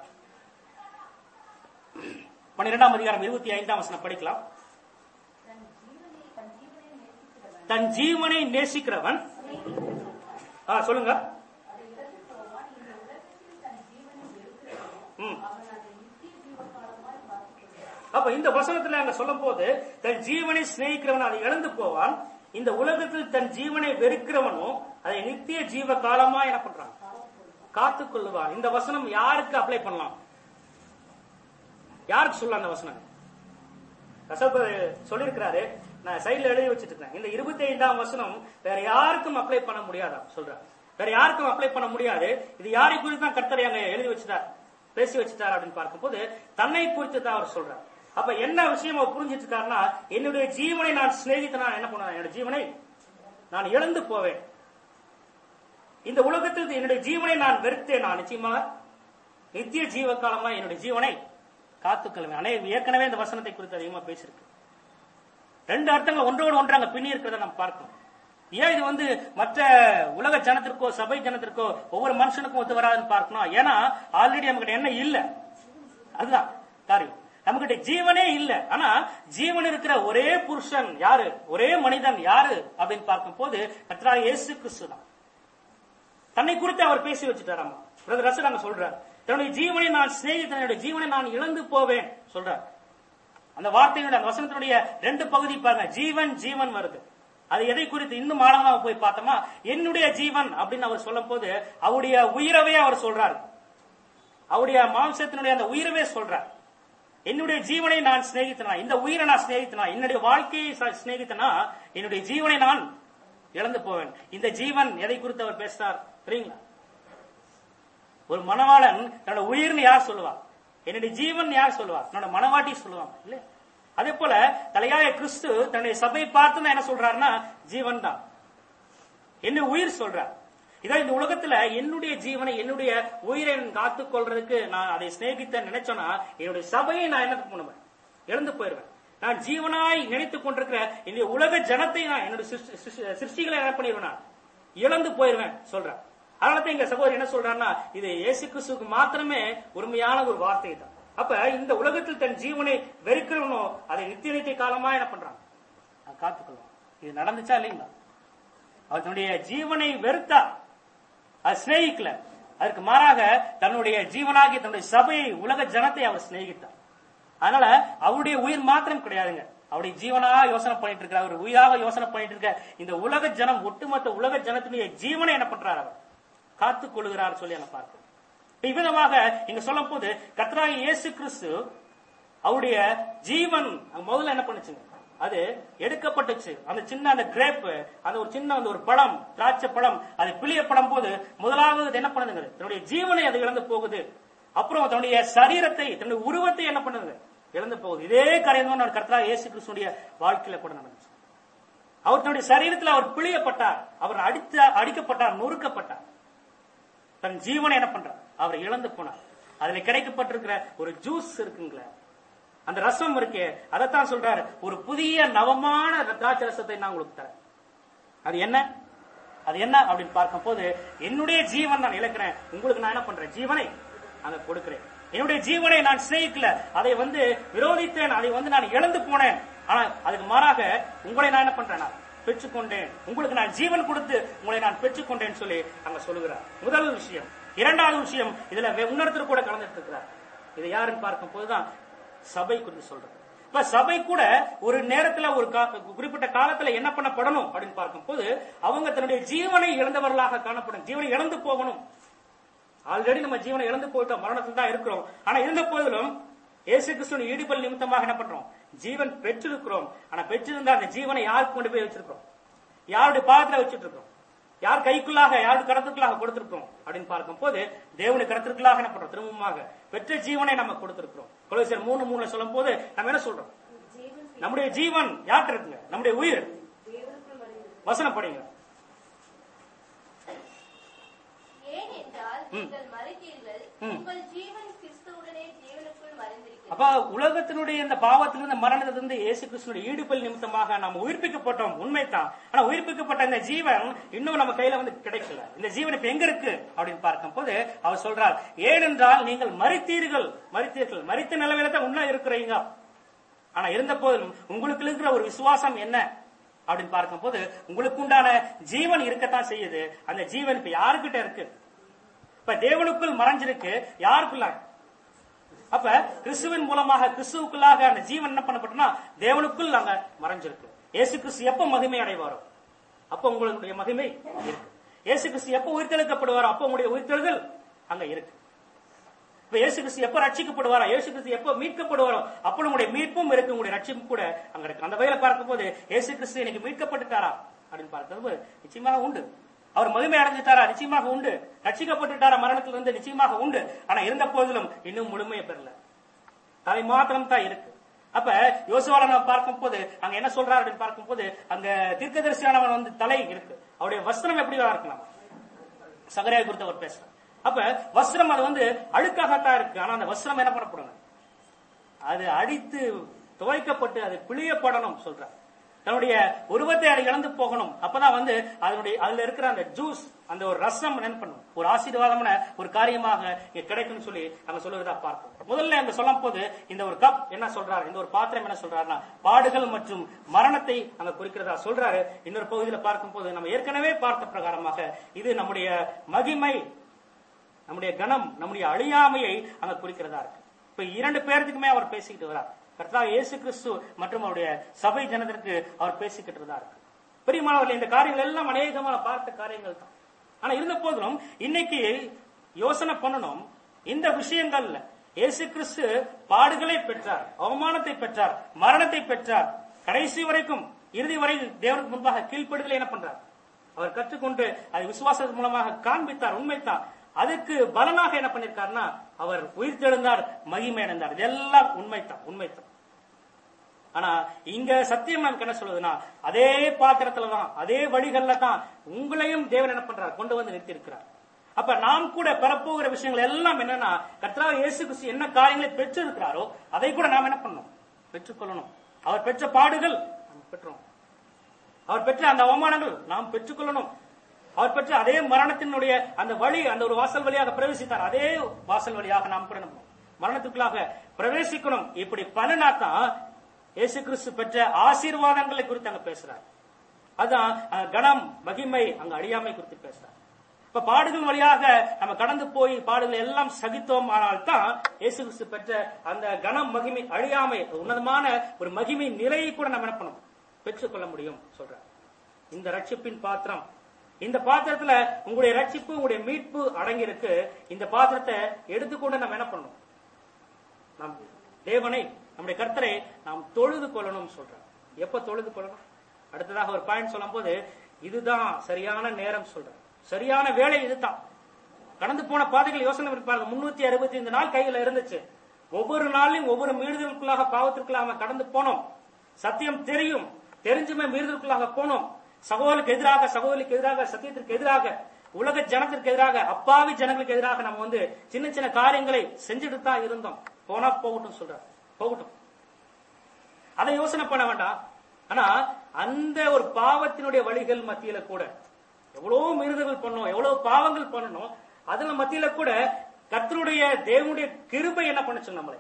பன்னிரெண்டாம் அதிகாரம் இருபத்தி ஐந்தாம் வசனம் படிக்கலாம் தன் ஜீவனை நேசிக்கிறவன் ஆ, சொல்லுங்க ம். அப்ப இந்த வசனத்துல அங்க சொல்லும் போது தன் ஜீவனை சிநேகிக்கிறவன் அதை இழந்து போவான் இந்த உலகத்தில் தன் ஜீவனை வெறுக்கிறவனும் அதை நித்திய ஜீவ காலமா என்ன பண்றான் காத்துக் கொள்ளுவான் இந்த வசனம் யாருக்கு அப்ளை பண்ணலாம் யாருக்கு சொல்லலாம் அந்த வசனம் கசப்பு சொல்லியிருக்கிறாரு நான் சைடுல எழுதி வச்சிட்டு இருக்கேன் இந்த இருபத்தி ஐந்தாம் வசனம் வேற யாருக்கும் அப்ளை பண்ண முடியாதா சொல்றேன் வேற யாருக்கும் அப்ளை பண்ண முடியாது இது யாரை குறித்து தான் கர்த்தரை அங்க எழுதி வச்சுட்டார் பேசி வச்சுட்டார் அப்படின்னு பார்க்கும்போது தன்னை குறித்து தான் அவர் சொல்றார் அப்ப என்ன விஷயம் அவர் புரிஞ்சிட்டு இருக்காருன்னா என்னுடைய ஜீவனை நான் சிநேகித்து நான் என்ன பண்ணுவேன் என்னுடைய ஜீவனை நான் இழந்து போவேன் இந்த உலகத்தில் என்னுடைய ஜீவனை நான் வெறுத்தேன் நான் நிச்சயமாக நித்திய ஜீவ காலமா என்னுடைய ஜீவனை காத்துக்கொள்வேன் அனே ஏற்கனவே இந்த வசனத்தை குறித்து அதிகமா பேசியிருக்கு ரெண்டு அர்த்தங்கள் ஒன்றோடு ஒன்று அங்க பின்னி இருக்கிறத நம்ம பார்க்கணும் ஏன் இது வந்து மற்ற உலக ஜனத்திற்கோ சபை ஜனத்திற்கோ ஒவ்வொரு மனுஷனுக்கும் ஒத்து வராதுன்னு பார்க்கணும் ஏன்னா ஆல்ரெடி நமக்கிட்ட என்ன இல்ல அதுதான் காரியம் நம்மகிட்ட ஜீவனே இல்ல ஆனா ஜீவன் இருக்கிற ஒரே புருஷன் யாரு ஒரே மனிதன் யாரு அப்படின்னு பார்க்கும் போது கத்ரா இயேசு கிறிஸ்து தான் தன்னை குறித்து அவர் பேசி வச்சுட்டாராமா பிரதர் ரசல் அங்க சொல்றார் தன்னுடைய ஜீவனை நான் சிநேகித்தேன் என்னுடைய ஜீவனை நான் இழந்து போவேன் சொல்றார் அந்த வார்த்தையோட அந்த வசனத்தினுடைய ரெண்டு பகுதி பாருங்க ஜீவன் ஜீவன் வருது அது எதை குறித்து இன்னும் ஆழமா போய் பார்த்தோமா என்னுடைய ஜீவன் அப்படின்னு அவர் சொல்லும் போது அவருடைய உயிரவே அவர் சொல்றாரு அவருடைய மாம்சத்தினுடைய அந்த உயிரவே சொல்றார் என்னுடைய ஜீவனை நான் சிநேகித்தனா இந்த உயிரை நான் சிநேகித்தனா என்னுடைய வாழ்க்கையை ச- சிநேகித்தனா என்னுடைய ஜீவனை நான் இழந்து போவேன் இந்த ஜீவன் எதை குறித்து அவர் பேசுறார் தெரியுங்களா ஒரு மணவாளன் தன்னோட உயிர்னு யார் சொல்லுவா என்னுடைய ஜீவன் யார் சொல்லுவா என்னோட மனவாட்டி சொல்லுவாங்க இல்ல அதே போல தலையாய கிறிஸ்து தன்னுடைய சபை பார்த்து என்ன சொல்றாருன்னா ஜீவன் தான் என்ன உயிர் சொல்றார் இதான் இந்த உலகத்துல என்னுடைய ஜீவனை என்னுடைய உயிரை நான் காத்துக் கொள்றதுக்கு நான் அதை சிநேகித்த நினைச்சோன்னா என்னுடைய சபையை நான் என்ன பண்ணுவேன் இழந்து போயிருவேன் நான் ஜீவனாய் நினைத்துக் கொண்டிருக்கிற இந்த உலக ஜனத்தை நான் என்னுடைய சிருஷ்டி- சிருஷ்டி- சிருஷ்டிகளை என்ன பண்ணிடுவேன் நான் இழந்து போயிருவேன் சொல்றேன் அதனால தான் எங்க சகோதரர் என்ன சொல்றாருன்னா இது இயேசு கிறிஸ்துவுக்கு மாத்திரமே உண்மையான ஒரு வார்த்தை தான் அப்ப இந்த உலகத்தில் தன் ஜீவனை வெறுக்கிறவனோ அதை நித்திய நித்திய காலமா என்ன பண்றான் நான் காத்துக்கொள்வான் இது நடந்துச்சா இல்லைங்களா அவர் தன்னுடைய ஜீவனை வெறுத்தார் அது சிநேகிக்கல அதற்கு மாறாக தன்னுடைய ஜீவனாகி தன்னுடைய சபையை உலக ஜனத்தை அவர் சிநேகித்தார் அதனால அவருடைய உயிர் மாத்திரம் கிடையாதுங்க அவருடைய ஜீவனாக யோசனை பண்ணிட்டு இருக்கார் அவர் உயிராக யோசனை பண்ணிட்டு இருக்க இந்த உலக ஜனம் ஒட்டுமொத்த உலக ஜனத்தினுடைய ஜீவனை என்ன பண்றார் அவர் காத்துக் கொள்கிறார் சொல்லி என்ன பார்க்கிறோம் இவ்விதமாக இங்க சொல்லும் போது கத்ராகி இயேசு கிறிஸ்து அவருடைய ஜீவன் அங்க முதல்ல என்ன பண்ணுச்சுங்க அது எடுக்கப்பட்டுச்சு அந்த சின்ன அந்த கிரேப் அந்த ஒரு சின்ன அந்த ஒரு பழம் திராட்சை பழம் அது பிழியப்படும் போது முதலாவது அது என்ன பண்ணுதுங்க தன்னுடைய ஜீவனை அது இழந்து போகுது அப்புறம் தன்னுடைய சரீரத்தை தன்னுடைய உருவத்தை என்ன பண்ணுது இழந்து போகுது இதே காரியம் தான் கர்த்தரா இயேசு கிறிஸ்துடைய வாழ்க்கையில கூட நடந்துச்சு அவர் தன்னுடைய சரீரத்தில் அவர் பிழியப்பட்டார் அவர் அடித்த அடிக்கப்பட்டார் நொறுக்கப்பட்டார் தன் ஜீவனை என்ன பண்றார் அவர் இழந்து போனார் அதுல கிடைக்கப்பட்டிருக்கிற ஒரு ஜூஸ் இருக்குங்களே அந்த ரசம் இருக்கே அதைத்தான் சொல்றாரு ஒரு புதிய நவமான திராட்சை ரசத்தை நான் உங்களுக்கு தரேன் அது என்ன அது என்ன அப்படின்னு பார்க்கும்போது என்னுடைய ஜீவன் நான் இழக்கிறேன் உங்களுக்கு நான் என்ன பண்றேன் ஜீவனை அங்க கொடுக்கிறேன் என்னுடைய ஜீவனை நான் சிநேகிக்கல அதை வந்து விரோதித்தேன் அதை வந்து நான் இழந்து போனேன் ஆனா அதுக்கு மாறாக உங்களை நான் என்ன பண்றேன் நான் பெற்றுக்கொண்டேன் உங்களுக்கு நான் ஜீவன் கொடுத்து உங்களை நான் பெற்றுக்கொண்டேன் சொல்லி அங்க சொல்லுகிறார் முதல் விஷயம் இரண்டாவது விஷயம் இதுல வே- இன்னொருத்தர் கூட கலந்துட்டு இருக்கிறார் இது யாருன்னு பார்க்கும் போதுதான் சபை குறித்து சொல்றது இப்ப சபை கூட ஒரு நேரத்துல ஒரு கா- குறிப்பிட்ட காலத்துல என்ன பண்ணப்படணும் அப்படின்னு பார்க்கும்போது அவங்க தன்னுடைய ஜீவனை இழந்தவர்களாக காணப்படும் ஜீவனை இழந்து போகணும் ஆல்ரெடி நம்ம ஜீவனை இழந்து போயிட்டோம் மரணத்தில் தான் இருக்கிறோம் ஆனா இருந்த போதிலும் இயேசு கிறிஸ்துவின் ஈடுபல் நிமித்தமாக என்ன பண்றோம் ஜீவன் பெற்றிருக்கிறோம் ஆனா பெற்றிருந்த அந்த ஜீவனை யாருக்கு கொண்டு போய் வச்சிருக்கிறோம் யாருடைய பாதத்துல வச்சிட்டு இருக்கோம் யார் கைக்குள்ளாக யாருடைய கடத்துக்குள்ளாக கொடுத்திருக்கிறோம் அப்படின்னு பார்க்கும்போது தேவனுடைய கடத்திற்குள்ளாக என்ன பண்றோம் திரும்பமாக பெற்ற ஜீவனை நம்ம கொடுத்திருக்கிறோம் கொலோசியர் மூணு மூணுல சொல்லும் போது நம்ம என்ன சொல்றோம் நம்முடைய ஜீவன் யார்கிட்ட இருக்குங்க நம்முடைய உயிர் வசனம் படிங்க ஏனென்றால் நீங்கள் மறைத்தீர்கள் ம். உங்கள் ஜீவன் கிறிஸ்துவுடனே ஜீவனுக்குள் மறைந்திருக்கிறது அப்ப உலகத்தினுடைய இந்த பாவத்திலிருந்து மரணத்திலிருந்து இயேசு கிறிஸ்துடைய ஈடுபல் நிமித்தமாக நாம் உயிர்ப்பிக்கப்பட்டோம் உண்மைதான் ஆனா உயிர்ப்பிக்கப்பட்ட இந்த ஜீவன் இன்னும் நம்ம கையில வந்து கிடைக்கல இந்த ஜீவன் இப்ப எங்க இருக்கு அப்படின்னு பார்க்கும்போது அவர் சொல்றார் ஏனென்றால் நீங்கள் மறித்தீர்கள் மறித்தீர்கள் மறித்த நிலைமையில தான் உள்ள இருக்கிறீங்க ஆனா இருந்த போதிலும் உங்களுக்கு இருக்கிற ஒரு விசுவாசம் என்ன அப்படின்னு பார்க்கும்போது உங்களுக்கு உண்டான ஜீவன் இருக்கத்தான் செய்யுது அந்த ஜீவன் இப்ப யாருக்கிட்ட இருக்கு இப்ப தேவனுக்குள் மறைஞ்சிருக்கு யாருக்குள்ள அப்ப கிறிஸ்துவின் மூலமாக கிறிஸ்துவுக்குள்ளாக அந்த ஜீவன் என்ன பண்ணப்பட்டனா தேவனுக்குள் அங்க மறைஞ்சிருக்கு இயேசு கிறிஸ்து எப்ப மகிமை அடைவாரோ அப்ப உங்களுடைய மகிமை இருக்கு இயேசு கிறிஸ்து எப்ப உயிர்த்தெழுக்கப்படுவாரோ அப்ப உங்களுடைய உயிர்த்தெழுதல் அங்க இருக்கு இப்ப இயேசு கிறிஸ்து எப்ப ரட்சிக்கப்படுவாரோ இயேசு கிறிஸ்து எப்ப மீட்கப்படுவாரோ அப்ப உங்களுடைய மீட்பும் இருக்கு உங்களுடைய ரட்சிப்பும் கூட அங்க இருக்கு அந்த வகையில பார்க்கும்போது இயேசு கிறிஸ்து இன்னைக்கு மீட்கப்பட்டுட்டாரா அப்படின்னு பார்க்கும்போது நிச்சயமாக உண்டு அவர் மகிமை அடைஞ்சிட்டாரா நிச்சயமாக உண்டு ரட்சிக்கப்பட்டுட்டாரா மரணத்திலிருந்து நிச்சயமாக உண்டு ஆனா இருந்த போதிலும் இன்னும் முழுமையை பெறல தலை மாத்திரம் தான் இருக்கு அப்ப யோசுவால நம்ம பார்க்கும் போது அங்க என்ன சொல்றாரு அப்படின்னு பார்க்கும்போது அங்க தீர்க்கதரிசியானவன் வந்து தலை இருக்கு அவருடைய வஸ்திரம் எப்படிதான் இருக்கலாம் சகரியா குறித்து அவர் பேசுறார் அப்ப வஸ்திரம் அது வந்து அழுக்காகத்தான் இருக்கு ஆனா அந்த வஸ்திரம் என்ன பண்ணப்படுங்க அது அடித்து துவைக்கப்பட்டு அது பிழியப்படணும் சொல்றார் தன்னுடைய உருவத்தை அது இழந்து போகணும் அப்பதான் வந்து அதனுடைய அதுல இருக்கிற அந்த ஜூஸ் அந்த ஒரு ரசம் என்ன பண்ணும் ஒரு ஆசீர்வாதமான ஒரு காரியமாக இங்க கிடைக்கும்னு சொல்லி அங்க சொல்லுறதா பார்ப்போம் முதல்ல அங்க சொல்லும் போது இந்த ஒரு கப் என்ன சொல்றாரு இந்த ஒரு பாத்திரம் என்ன சொல்றாருன்னா பாடுகள் மற்றும் மரணத்தை அங்க குறிக்கிறதா சொல்றாரு இன்னொரு பகுதியில பார்க்கும்போது நம்ம ஏற்கனவே பார்த்த பிரகாரமாக இது நம்முடைய மகிமை நம்முடைய கணம் நம்முடைய அழியாமையை அங்க குறிக்கிறதா இருக்கு இப்ப இரண்டு பேர்த்துக்குமே அவர் பேசிக்கிட்டு வரார் கர்த்தா இயேசு கிறிஸ்து மற்றும் அவருடைய சபை ஜனத்திற்கு அவர் பேசிக்கிட்டு தான் இருக்கு பெரியமானவர்கள் இந்த காரியங்கள் எல்லாம் அநேகமான பார்த்த காரியங்கள் தான் ஆனா இருந்த போதிலும் இன்னைக்கு யோசனை பண்ணணும் இந்த விஷயங்கள்ல இயேசு கிறிஸ்து பாடுகளை பெற்றார் அவமானத்தை பெற்றார் மரணத்தை பெற்றார் கடைசி வரைக்கும் இறுதி வரை தேவனுக்கு முன்பாக கீழ்ப்படுதலை என்ன பண்றார் அவர் கற்றுக்கொண்டு அதை விசுவாசத்தின் மூலமாக காண்பித்தார் உண்மைத்தான் அதுக்கு பலனாக என்ன பண்ணிருக்காருன்னா அவர் உயிர்த்தெழுந்தார் மகிமை அடைந்தார் இதெல்லாம் உண்மைத்தான் உண்மைத்தான் ஆனா இங்க சத்தியம் நமக்கு என்ன சொல்லுதுன்னா அதே பாத்திரத்துல தான் அதே வழிகள்ல தான் உங்களையும் தேவன் என்ன பண்றார் கொண்டு வந்து நிறுத்தி இருக்கிறார் அப்ப நாம் கூட பெறப்போகிற விஷயங்கள் எல்லாம் என்னன்னா கர்த்தராக இயேசு கிறிஸ்து என்ன காரியங்களை பெற்றிருக்கிறாரோ அதை கூட நாம் என்ன பண்ணணும் பெற்றுக்கொள்ளணும் அவர் பெற்ற பாடுகள் நாம் பெற்றோம் அவர் பெற்ற அந்த அவமானங்கள் நாம் பெற்றுக்கொள்ளணும் அவர் பெற்ற அதே மரணத்தினுடைய அந்த வழி அந்த ஒரு வாசல் வழியாக பிரவேசித்தார் அதே வாசல் வழியாக நாம் கூட நம்ம மரணத்துக்குள்ளாக பிரவேசிக்கணும் இப்படி பண்ணினாத்தான் இயேசு கிறிஸ்து பெற்ற ஆசீர்வாதங்களை குறித்து அங்க பேசுறார் அதான் அஹ், கணம் மகிமை அங்க அழியாமை குறித்து பேசுறார் இப்ப பாடுகள் வழியாக நம்ம கடந்து போய் பாடுகள் எல்லாம் சகித்தோம் ஆனால் தான் இயேசு கிறிஸ்து பெற்ற அந்த கணம் மகிமை அழியாமை உன்னதமான ஒரு மகிமை நிலையை கூட நம்ம என்ன பண்ணணும் பெற்றுக்கொள்ள முடியும் சொல்றார் இந்த ரட்சிப்பின் பாத்திரம் இந்த பாத்திரத்துல உங்களுடைய ரட்சிப்பு உங்களுடைய மீட்பு அடங்கியிருக்கு இந்த பாத்திரத்தை எடுத்துக்கொண்டு நம்ம என்ன பண்ணணும் நாம் தேவனை நம்முடைய கர்த்தரை நாம் தொழுது கொள்ளணும் சொல்றார் எப்ப தொழுது கொள்ளணும் அடுத்ததாக ஒரு பாயிண்ட் சொல்லும் போது இதுதான் சரியான நேரம் சொல்றார் சரியான வேலை இதுதான் கடந்து போன பாதைகள் யோசனை பண்ணி பாருங்க முன்னூத்தி அறுபத்தி ஐந்து நாள் கையில இருந்துச்சு ஒவ்வொரு நாளையும் ஒவ்வொரு மீறுதலுக்குள்ளாக பாவத்திற்குள்ளாக அவன் கடந்து போனோம் சத்தியம் தெரியும் தெரிஞ்சுமே மீறுதலுக்குள்ளாக போனோம் சகோதரருக்கு எதிராக சகோதரிக்கு எதிராக சத்தியத்திற்கு எதிராக உலக ஜனத்திற்கு எதிராக அப்பாவி ஜனங்களுக்கு எதிராக நம்ம வந்து சின்ன சின்ன காரியங்களை செஞ்சுட்டு தான் இருந்தோம் போனா போகட்டும் சொல்றார் போகட்டும் அதை யோசனை பண்ண வேண்டாம் ஆனா அந்த ஒரு பாவத்தினுடைய வழிகள் மத்தியில கூட எவ்வளவு மீறுதல்கள் பண்ணோம் எவ்வளவு பாவங்கள் பண்ணணும் அதுல மத்தியில கூட கர்த்தருடைய தேவனுடைய கிருபை என்ன பண்ணுச்சு நம்மளை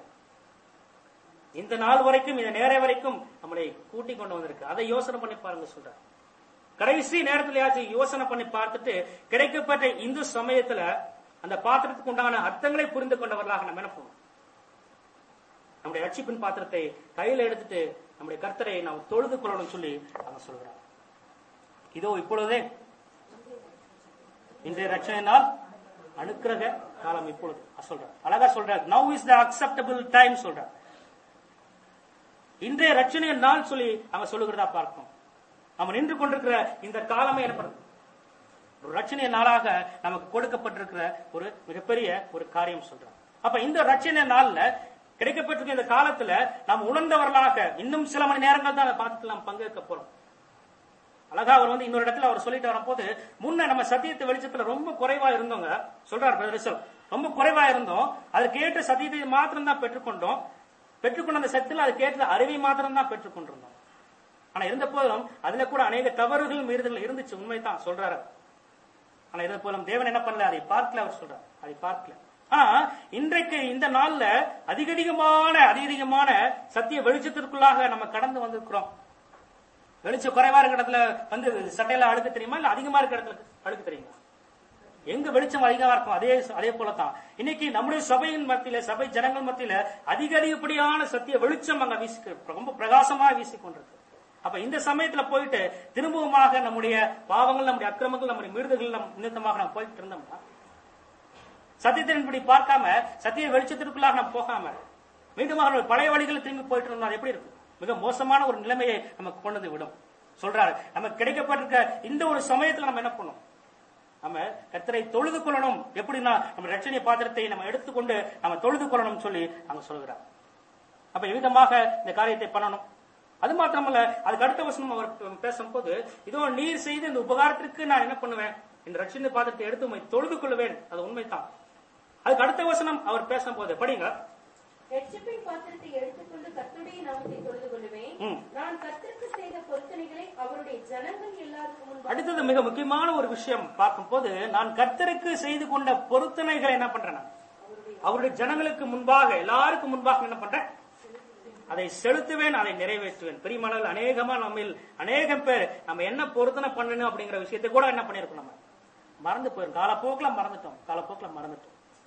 இந்த நாள் வரைக்கும் இந்த நேரம் வரைக்கும் நம்மளை கூட்டி கொண்டு வந்திருக்கு அதை யோசனை பண்ணி பாருங்க சொல்ற கடைசி நேரத்திலயாச்சும் யோசனை பண்ணி பார்த்துட்டு கிடைக்கப்பட்ட இந்து சமயத்துல அந்த பாத்திரத்துக்கு உண்டான அர்த்தங்களை புரிந்து கொண்டவர்களாக நம்ம என்ன பண்ணணும் நம்முடைய ரட்சிப்பின் பாத்திரத்தை கையில எடுத்துட்டு நம்முடைய கர்த்தரை நாம் தொழுது கொள்ளணும் சொல்லி அவங்க சொல்கிறார் இதோ இப்பொழுதே இன்றைய ரட்சணையினால் அனுக்கிரக காலம் இப்பொழுது சொல்றார் அழகா சொல்றார் now is the acceptable time சொல்றார் இன்றைய ரட்சணையின் நாள் சொல்லி அவங்க சொல்லுகிறதா பார்க்கணும் நம்ம நின்று கொண்டிருக்கிற இந்த காலமே என்ன பண்ணுது ஒரு ரட்சணைய நாளாக நமக்கு கொடுக்கப்பட்டிருக்கிற ஒரு மிகப்பெரிய ஒரு காரியம் சொல்றார் அப்ப இந்த ரட்சணைய நாள்ல கிடைக்கப்பட்டிருக்க இந்த காலத்துல நாம் உணர்ந்தவர்களாக இன்னும் சில மணி நேரங்கள் தான் அதை பார்த்துட்டு நாம் பங்கேற்க போறோம் அழகா அவர் வந்து இன்னொரு இடத்துல அவர் சொல்லிட்டு வரும்போது முன்ன நம்ம சத்தியத்தை வெளிச்சத்துல ரொம்ப குறைவா இருந்தோங்க சொல்றார் பிரதர் ரிசல். ரொம்ப குறைவா இருந்தோம் அதுக்கு ஏற்ற சத்தியத்தை மாத்திரம் தான் பெற்றுக்கொண்டோம் பெற்றுக்கொண்ட அந்த சத்தியில் அதுக்கு ஏற்ற அறிவை மாத்திரம் தான் பெற்றுக்கொண்டிருந்தோம் ஆனா இருந்த போதும் அதுல கூட அநேக தவறுகள் மீறுதல் இருந்துச்சு உண்மைதான் சொல்றாரு ஆனா இருந்த போதும் தேவன் என்ன பண்ணல அதை பார்க்கல அவர் சொல்றார் அதை பார்க்கல ஆனா இன்றைக்கு இந்த நாள்ல அதிக அதிகமான அதிக அதிகமான சத்திய வெளிச்சத்திற்குள்ளாக நம்ம கடந்து வந்திருக்கிறோம் வெளிச்சம் குறைவா இருக்கிற இடத்துல வந்து சட்டையில அழுக்க தெரியுமா இல்ல அதிகமா இருக்கிற இடத்துல அழுக்க தெரியுமா எங்க வெளிச்சம் அதிகமா இருக்கும் அதே அதே போலதான் இன்னைக்கு நம்முடைய சபையின் மத்தியில சபை ஜனங்கள் மத்தியில அதிக அதிகப்படியான சத்திய வெளிச்சம் அங்க வீசி ரொம்ப பிரகாசமா வீசிக்கொண்டிருக்கு அப்ப இந்த சமயத்துல போயிட்டு திரும்பவுமாக நம்முடைய பாவங்கள் நம்முடைய அக்கிரமங்கள் நம்முடைய மிருதுகள் நம் நிமித்தமாக நம்ம போயிட்டு இருந்தோம்னா சத்தியத்தின்படி பார்க்காம சத்திய வெளிச்சத்திற்குள்ளாக நம்ம போகாம மீண்டுமாக நம்ம பழைய வழிகளை திரும்பி போயிட்டு இருந்தோம் அது எப்படி இருக்கும் மிக மோசமான ஒரு நிலைமையை நமக்கு கொண்டு வந்து விடும் சொல்றாரு நமக்கு கிடைக்கப்பட்டிருக்க இந்த ஒரு சமயத்துல நம்ம என்ன பண்ணணும் நம்ம கர்த்தரை தொழுது கொள்ளணும் எப்படின்னா நம்ம ரட்சணை பாத்திரத்தை நம்ம எடுத்துக்கொண்டு நம்ம தொழுது கொள்ளணும் சொல்லி அங்க சொல்கிறார் அப்ப எவ்விதமாக இந்த காரியத்தை பண்ணணும் அது மாத்திரமல்ல அதுக்கு அடுத்த வசனம் அவர் பேசும்போது இதோ நீர் செய்த இந்த உபகாரத்திற்கு நான் என்ன பண்ணுவேன் இந்த ரட்சணை பாத்திரத்தை எடுத்து உம்மை தொழுது கொள்வேன் அது உண்மைதான் அதுக்கு அடுத்த வசனம் அவர் பேசும்போது படிங்க ரட்சிப்பின் பாத்திரத்தை எடுத்துக்கொண்டு கர்த்தருடைய நாமத்தை தொழுது கொள்ளுவேன் ம். நான் கர்த்தருக்கு செய்த பொருத்தனைகளை அவருடைய ஜனங்கள் எல்லாருக்கும் முன்பாக அடுத்தது மிக முக்கியமான ஒரு விஷயம் பார்க்கும்போது நான் கர்த்தருக்கு செய்து கொண்ட பொருத்தனைகளை என்ன பண்றேன் நான் அவருடைய ஜனங்களுக்கு முன்பாக எல்லாருக்கும் முன்பாக என்ன பண்றேன் அதை செலுத்துவேன் அதை நிறைவேற்றுவேன் பெரியமளவில் அநேகமா நம்மில் அநேகம் பேர் நம்ம என்ன பொருத்தனை பண்ணணும் அப்படிங்கிற விஷயத்தை கூட என்ன பண்ணிருக்கோம் நம்ம மறந்து போயிரும் காலப்போக்குல மறந்துட்டோம் காலப்போக்குல மறந்துட்டோம்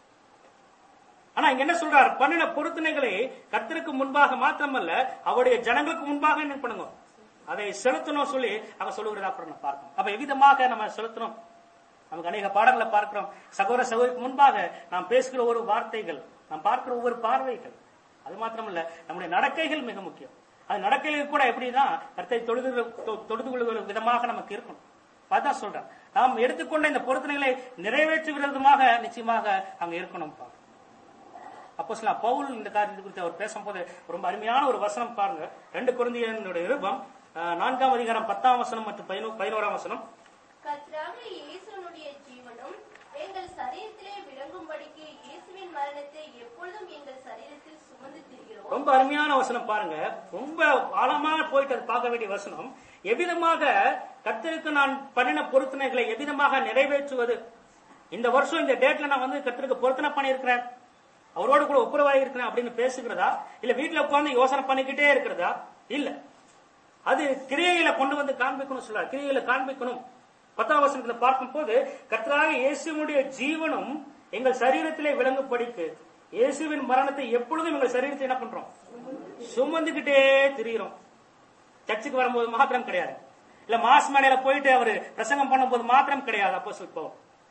ஆனா இங்க என்ன சொல்றார் பண்ணின பொருத்தனைகளை கர்த்தருக்கு முன்பாக மாத்திரமல்ல அவருடைய ஜனங்களுக்கு முன்பாக என்ன பண்ணுங்க அதை செலுத்தணும் சொல்லி அவங்க சொல்லுகிறதா அப்புறம் நம்ம பார்க்கணும் அப்ப எவ்விதமாக நம்ம செலுத்தணும் நமக்கு அநேக பாடங்களை பார்க்கிறோம் சகோதர சகோதரிக்கு முன்பாக நாம் பேசுகிற ஒரு வார்த்தைகள் நாம் பார்க்கிற ஒவ்வொரு பார்வைகள் அது மாத்திரமல்ல நம்முடைய நடக்கைகள் மிக முக்கியம் அது நடக்கைகள் கூட எப்படின்னா கர்த்தரை தொழுது தொ- தொழுது கொள்கிற விதமாக நமக்கு இருக்கணும் அதான் சொல்றேன் நாம் எடுத்துக்கொண்ட இந்த பொருத்தனைகளை நிறைவேற்றுகிறதுமாக நிச்சயமாக அங்க இருக்கணும்ப்பா அப்போ சில பவுல் இந்த காரியத்தை குறித்து அவர் பேசும்போது ரொம்ப அருமையான ஒரு வசனம் பாருங்க ரெண்டு குழந்தையனுடைய விருப்பம் நான்காம் அதிகாரம் பத்தாம் வசனம் மற்றும் பதினோ- பதினோராம் வசனம் கர்த்தராக இயேசுனுடைய ஜீவனும் எங்கள் சரீரத்திலே விளங்கும்படிக்கு இயேசுவின் மரணத்தை எப்பொழுதும் எங்கள் சரீரத்தில் சுமந்து திரிகிறோம் ரொம்ப அருமையான வசனம் பாருங்க ரொம்ப ஆழமா போயிட்டு அது பார்க்க வேண்டிய வசனம் எவ்விதமாக கர்த்தருக்கு நான் பண்ணின பொருத்தனைகளை எவ்விதமாக நிறைவேற்றுவது இந்த வருஷம் இந்த டேட்ல நான் வந்து கர்த்தருக்கு பொருத்தனை பண்ணியிருக்கிறேன் அவரோடு கூட ஒப்புரவாகி இருக்கிறேன் அப்படின்னு பேசுகிறதா இல்ல வீட்டுல உட்கார்ந்து யோசனை பண்ணிக்கிட்டே இருக்கிறதா இல்ல அது கிரியையில கொண்டு வந்து காண்பிக்கணும் சொல்றார் கிரியையில காண்பிக்கணும் பத்தாம் வசனத்துல பார்க்கும்போது கர்த்தராக இயேசுனுடைய ஜீவனும் எங்கள் சரீரத்திலே விளங்கும்படிக்கு இயேசுவின் மரணத்தை எப்பொழுதும் எங்கள் சரீரத்தை என்ன பண்றோம் சுமந்துகிட்டே திரிகிறோம் சர்ச்சுக்கு வரும்போது மாத்திரம் கிடையாது இல்ல மாஸ் மேடையில போயிட்டு அவரு பிரசங்கம் பண்ணும்போது மாத்திரம் கிடையாது அப்போ சொல்போம்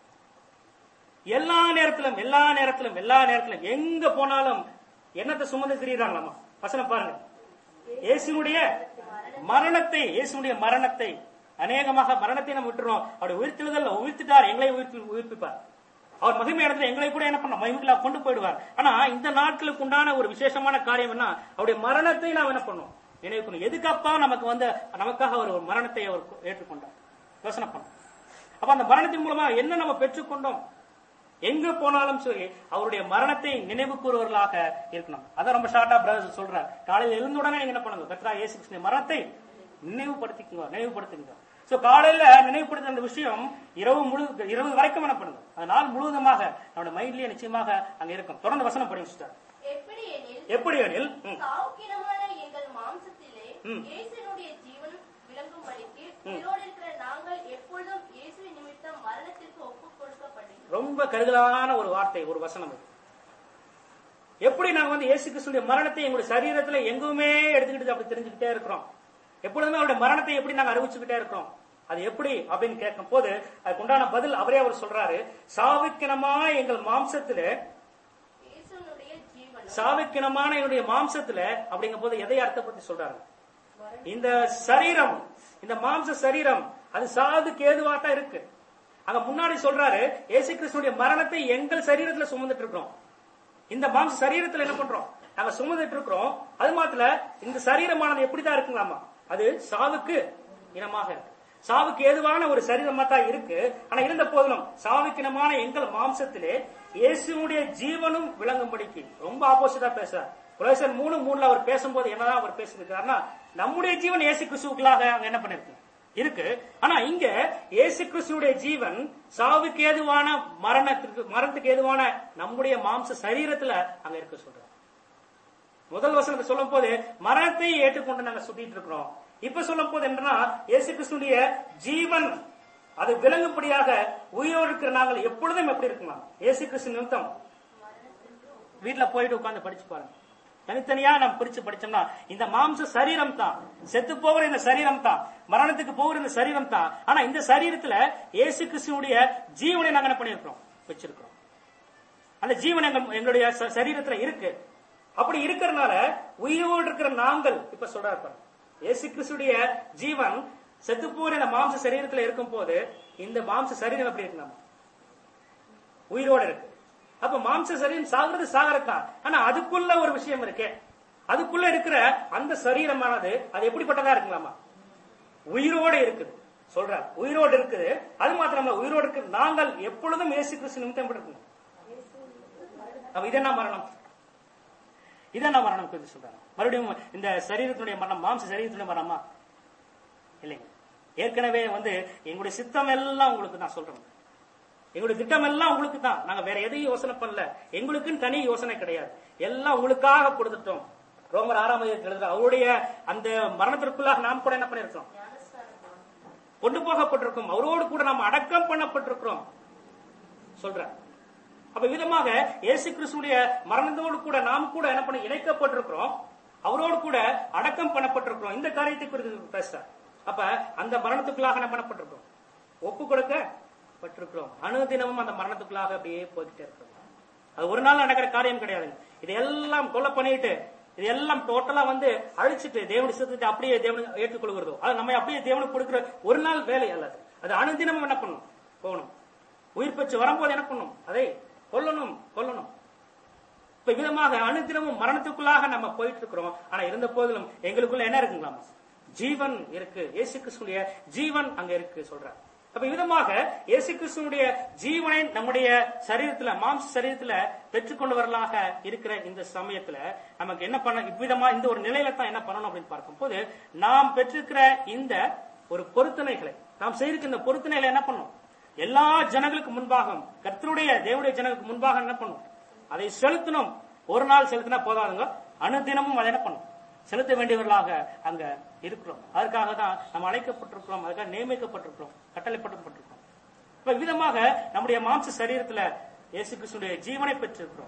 எல்லா நேரத்திலும் எல்லா நேரத்திலும் எல்லா நேரத்திலும் எங்க போனாலும் என்னத்தை சுமந்து திரியிறாங்களாமா வசனம் பாருங்க இயேசுனுடைய மரணத்தை இயேசுனுடைய மரணத்தை அநேகமாக மரணத்தை நம்ம விட்டுறோம் அவருடைய உயிர்த்தெழுதல் உயிர்த்திட்டார் எங்களை உயிர்த்து உயிர்ப்பிப்பார் அவர் மகிமை இடத்துல எங்களை கூட என்ன பண்ண மகிமைக்குள்ள கொண்டு போயிடுவார் ஆனா இந்த நாட்களுக்கு உண்டான ஒரு விசேஷமான காரியம் என்ன அவருடைய மரணத்தை நாம் என்ன பண்ணோம் நினைவுக்கணும் எதுக்கப்பா நமக்கு வந்து நமக்காக அவர் ஒரு மரணத்தை அவர் ஏற்றுக்கொண்டார் யோசனை பண்ணோம் அப்ப அந்த மரணத்தின் மூலமா என்ன நம்ம பெற்றுக்கொண்டோம் எங்க போனாலும் சரி அவருடைய மரணத்தை நினைவு கூறுவர்களாக இருக்கணும் அதான் ரொம்ப ஷார்ட்டா பிரதர் சொல்றார் காலையில எழுந்த உடனே நீங்க என்ன பண்ணுங்க கத்ரா இயேசு கிறிஸ்துவின் மரணத்தை நினைவுபடுத்திக்குங்க நினைவுபடுத்துங்க சோ காலையில நினைவுபடுத்த அந்த விஷயம் இரவு முழு இரவு வரைக்கும் என்ன பண்ணுங்க அந்த நாள் முழுவதுமாக நம்மளோட மைண்ட்லயே நிச்சயமாக அங்க இருக்கும் தொடர்ந்து வசனம் படிங்க sister. எப்படி எனில் எப்படி எனில் ம், சாவுக்கிடமான எங்கள் மாம்சத்திலே ம். இயேசுனுடைய ஜீவன் விளங்கும்படிக்கு உயிரோடு இருக்கிற நாங்கள் எப்பொழுதும் இயேசுவின் நிமித்தம் மரணத்திற்கு ஒப்புக் கொடுக்கப்படுகிறோம் ரொம்ப கருதலான ஒரு வார்த்தை ஒரு வசனம் இது எப்படி நாங்க வந்து இயேசு கிறிஸ்துடைய மரணத்தை எங்களுடைய சரீரத்துல எங்குமே எடுத்துக்கிட்டு அப்படி தெரிஞ்சுக்கிட்டே இருக்கிறோம் எப்பொழுதுமே அவருடைய மரணத்தை எப்படி நாங்க அறிவிச்சுக்கிட்டே இருக்கிறோம் அது எப்படி அப்படின்னு கேட்கும் போது அதுக்கு உண்டான பதில் அவரே அவர் சொல்றாரு சாவுக்கினமா எங்கள் மாம்சத்துல இயேசுனுடைய ஜீவன் சாவுக்கினமான என்னுடைய மாம்சத்துல அப்படிங்கும் போது எதை அர்த்தப்படுத்தி சொல்றாரு இந்த சரீரம் இந்த மாம்ச சரீரம் அது சாவுக்கு ஏதுவாட்டா இருக்கு அங்க முன்னாடி சொல்றாரு இயேசு கிறிஸ்துடைய மரணத்தை எங்கள் சரீரத்துல சுமந்துட்டு இருக்கிறோம் இந்த மாம்ச சரீரத்துல என்ன பண்றோம் நாங்க சுமந்துட்டு இருக்கிறோம் அது மாத்திர இந்த சரீரமானது எப்படிதான் இருக்குங்களாமா அது சாவுக்கு இனமாக இருக்கு சாவுக்கு ஏதுவான ஒரு சரீரமா தான் இருக்கு ஆனா இருந்த போதிலும் சாவுக்கு இனமான எங்கள் மாம்சத்திலே இயேசுடைய ஜீவனும் விளங்கும்படிக்கு ரொம்ப ஆப்போசிட்டா பேசுறார் குலேசன் மூணு மூணுல அவர் பேசும்போது என்னதான் அவர் பேசியிருக்காருன்னா நம்முடைய ஜீவன் இயேசு கிறிஸ்துவுக்குள்ளாக அங்க என்ன பண்ணிருக்கு இருக்கு ஆனா இங்க இயேசு கிறிஸ்துடைய ஜீவன் சாவுக்கு ஏதுவான மரணத்திற்கு மரணத்துக்கு ஏதுவான நம்முடைய மாம்ச சரீரத்துல அங்க இருக்க சொல்றாரு முதல் வசனத்தை சொல்லும் போது மரணத்தை ஏற்றுக்கொண்டு நாங்க சுத்திட்டு இருக்கிறோம் இப்ப சொல்லும் போது என்னன்னா இயேசு கிறிஸ்துடைய ஜீவன் அது விளங்கும்படியாக உயிரோடு இருக்கிற நாங்கள் எப்பொழுதும் எப்படி இருக்கலாம் இயேசு கிறிஸ்து நிமித்தம் வீட்டுல போயிட்டு உட்கார்ந்து படிச்சு பாருங்க தனித்தனியா நம்ம பிரிச்சு படிச்சோம்னா இந்த மாம்ச சரீரம் தான் செத்து போகிற இந்த சரீரம் தான் மரணத்துக்கு போகிற இந்த சரீரம் தான் ஆனா இந்த சரீரத்துல இயேசு கிறிஸ்துடைய ஜீவனை நாங்க என்ன பண்ணிருக்கிறோம் வச்சிருக்கிறோம் அந்த ஜீவன் எங்க எங்களுடைய ச- சரீரத்துல இருக்கு அப்படி இருக்கிறதுனால உயிரோடு இருக்கிற நாங்கள் இப்ப சொல்றாரு பாருங்க. இயேசு கிறிஸ்துடைய ஜீவன் செத்து போற இந்த மாம்ச சரீரத்துல இருக்கும் போது இந்த மாம்ச சரீரம் எப்படி இருக்கு நம்ம உயிரோட இருக்கு அப்ப மாம்ச சரீரம் சாகிறது சாகரத்தான் ஆனா அதுக்குள்ள ஒரு விஷயம் இருக்கு அதுக்குள்ள இருக்கிற அந்த சரீரமானது அது எப்படிப்பட்டதா இருக்குங்களாமா உயிரோட இருக்குது சொல்றார் உயிரோடு இருக்குது அது மாத்திரம் இல்ல, உயிரோடு இருக்கு நாங்கள் எப்பொழுதும் இயேசு கிறிஸ்து நிமித்தம் எப்படி இருக்கணும் அப்ப இதென்ன மரணம் இதென்ன மரணம் குறித்து சொல்றாங்க மறுபடியும் இந்த சரீரத்தினுடைய மரணம் மாம்ச சரீரத்தினுடைய மரணமா இல்லைங்க ஏற்கனவே வந்து எங்களுடைய சித்தம் எல்லாம் உங்களுக்கு நான் சொல்றேன் எங்களுடைய திட்டம் எல்லாம் உங்களுக்கு தான் நாங்க வேற எதையும் யோசனை பண்ணல எங்களுக்குன்னு தனி யோசனை கிடையாது எல்லாம் உங்களுக்காக கொடுத்துட்டோம் ரோமர் ஆறாம் அதிகாரத்தில் எழுதுற அவருடைய அந்த மரணத்திற்குள்ளாக நாம் கூட என்ன பண்ணிருக்கோம் கொண்டு போகப்பட்டிருக்கோம் அவரோடு கூட நாம் அடக்கம் பண்ணப்பட்டிருக்கிறோம் சொல்றேன் அப்ப விதமாக இயேசு கிறிஸ்துடைய மரணத்தோடு கூட நாம் கூட என்ன பண்ண இணைக்கப்பட்டிருக்கிறோம் அவரோடு கூட அடக்கம் பண்ணப்பட்டிருக்கிறோம் இந்த காரியத்தை குறித்து பேசுறார் அப்ப அந்த மரணத்துக்குள்ளாக என்ன பண்ணப்பட்டிருக்கிறோம் ஒப்பு கொடுக்கப்பட்டிருக்கிறோம் அனுதினமும் அந்த மரணத்துக்குள்ளாக அப்படியே போய்கிட்டே இருக்கிறோம் அது ஒரு நாள் நடக்கிற காரியம் கிடையாதுங்க இதையெல்லாம் கொலை பண்ணிட்டு இது எல்லாம் டோட்டலா வந்து அழிச்சிட்டு தேவனுடைய சித்தத்தை அப்படியே தேவனுக்கு ஏற்றுக்கொள்கிறதோ அது நம்ம அப்படியே தேவனுக்கு கொடுக்கிற ஒரு நாள் வேலை அல்ல அது. அது அனுதினமும் என்ன பண்ணும் போகணும் உயிர் பெற்று வரும்போது என்ன பண்ணும் அதை கொல்லணும் கொல்லணும் இப்ப விதமாக அனுதினமும் மரணத்துக்குள்ளாக நம்ம போயிட்டு இருக்கிறோம் ஆனா இருந்த போதிலும் எங்களுக்குள்ள என்ன இருக்குங்களாமா ஜீவன் இருக்கு இயேசு கிறிஸ்துடைய ஜீவன் அங்க இருக்கு சொல்றார் அப்ப விதமாக இயேசு கிறிஸ்துடைய ஜீவனை நம்முடைய சரீரத்துல மாம்ச சரீரத்துல பெற்றுக்கொண்டவர்களாக இருக்கிற இந்த சமயத்துல நமக்கு என்ன பண்ண இவ்விதமா இந்த ஒரு நிலையில தான் என்ன பண்ணணும் அப்படின்னு பார்க்கும்போது நாம் பெற்றிருக்கிற இந்த ஒரு பொருத்தனைகளை நாம் செய்திருக்கிற இந்த பொருத்தனைகளை என்ன பண்ணும் எல்லா ஜனங்களுக்கு முன்பாக கர்த்தருடைய தேவனுடைய ஜனங்களுக்கு முன்பாக என்ன பண்ணும் அதை செலுத்தணும் ஒரு நாள் செலுத்தினா போதாதுங்க அனுதினமும் அதை என்ன பண்ணும் செலுத்த வேண்டியவர்களாக அங்க இருக்கிறோம் அதற்காக தான் நம்ம அழைக்கப்பட்டிருக்கிறோம் அதுக்காக நியமிக்கப்பட்டிருக்கிறோம் கட்டளைப்பட்டிருக்கிறோம் இப்ப விதமாக நம்முடைய மாம்ச சரீரத்துல இயேசு கிறிஸ்துடைய ஜீவனை பெற்றிருக்கிறோம்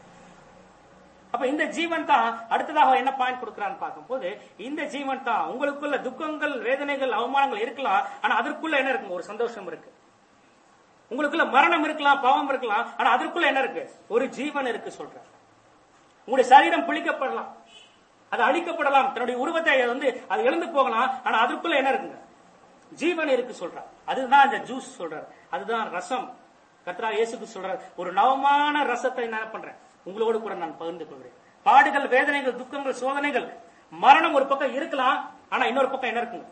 அப்ப இந்த ஜீவன் தான் அடுத்ததாக என்ன பாயிண்ட் கொடுக்கிறான்னு பார்க்கும்போது இந்த ஜீவன் தான் உங்களுக்குள்ள துக்கங்கள் வேதனைகள் அவமானங்கள் இருக்கலாம் ஆனா அதற்குள்ள என்ன இருக்கு ஒரு சந்தோஷம் இருக்கு உங்களுக்குள்ள மரணம் இருக்கலாம் பாவம் இருக்கலாம் ஆனா அதற்குள்ள என்ன இருக்கு ஒரு ஜீவன் இருக்கு சொல்றாரு உங்களுடைய சரீரம் பிழிக்கப்படலாம் அது அழிக்கப்படலாம் தன்னுடைய உருவத்தை வந்து அது எழுந்து போகலாம் ஆனா அதுக்குள்ள என்ன இருக்குங்க ஜீவன் இருக்கு சொல்றார் அதுதான் அந்த ஜூஸ் சொல்றாரு அதுதான் ரசம் கத்ரா இயேசுக்கு சொல்றாரு ஒரு நவமான ரசத்தை நான் என்ன பண்றேன் உங்களோடு கூட நான் பகிர்ந்து கொள்கிறேன் பாடுகள் வேதனைகள் துக்கங்கள் சோதனைகள் மரணம் ஒரு பக்கம் இருக்கலாம் ஆனா இன்னொரு பக்கம் என்ன இருக்குங்க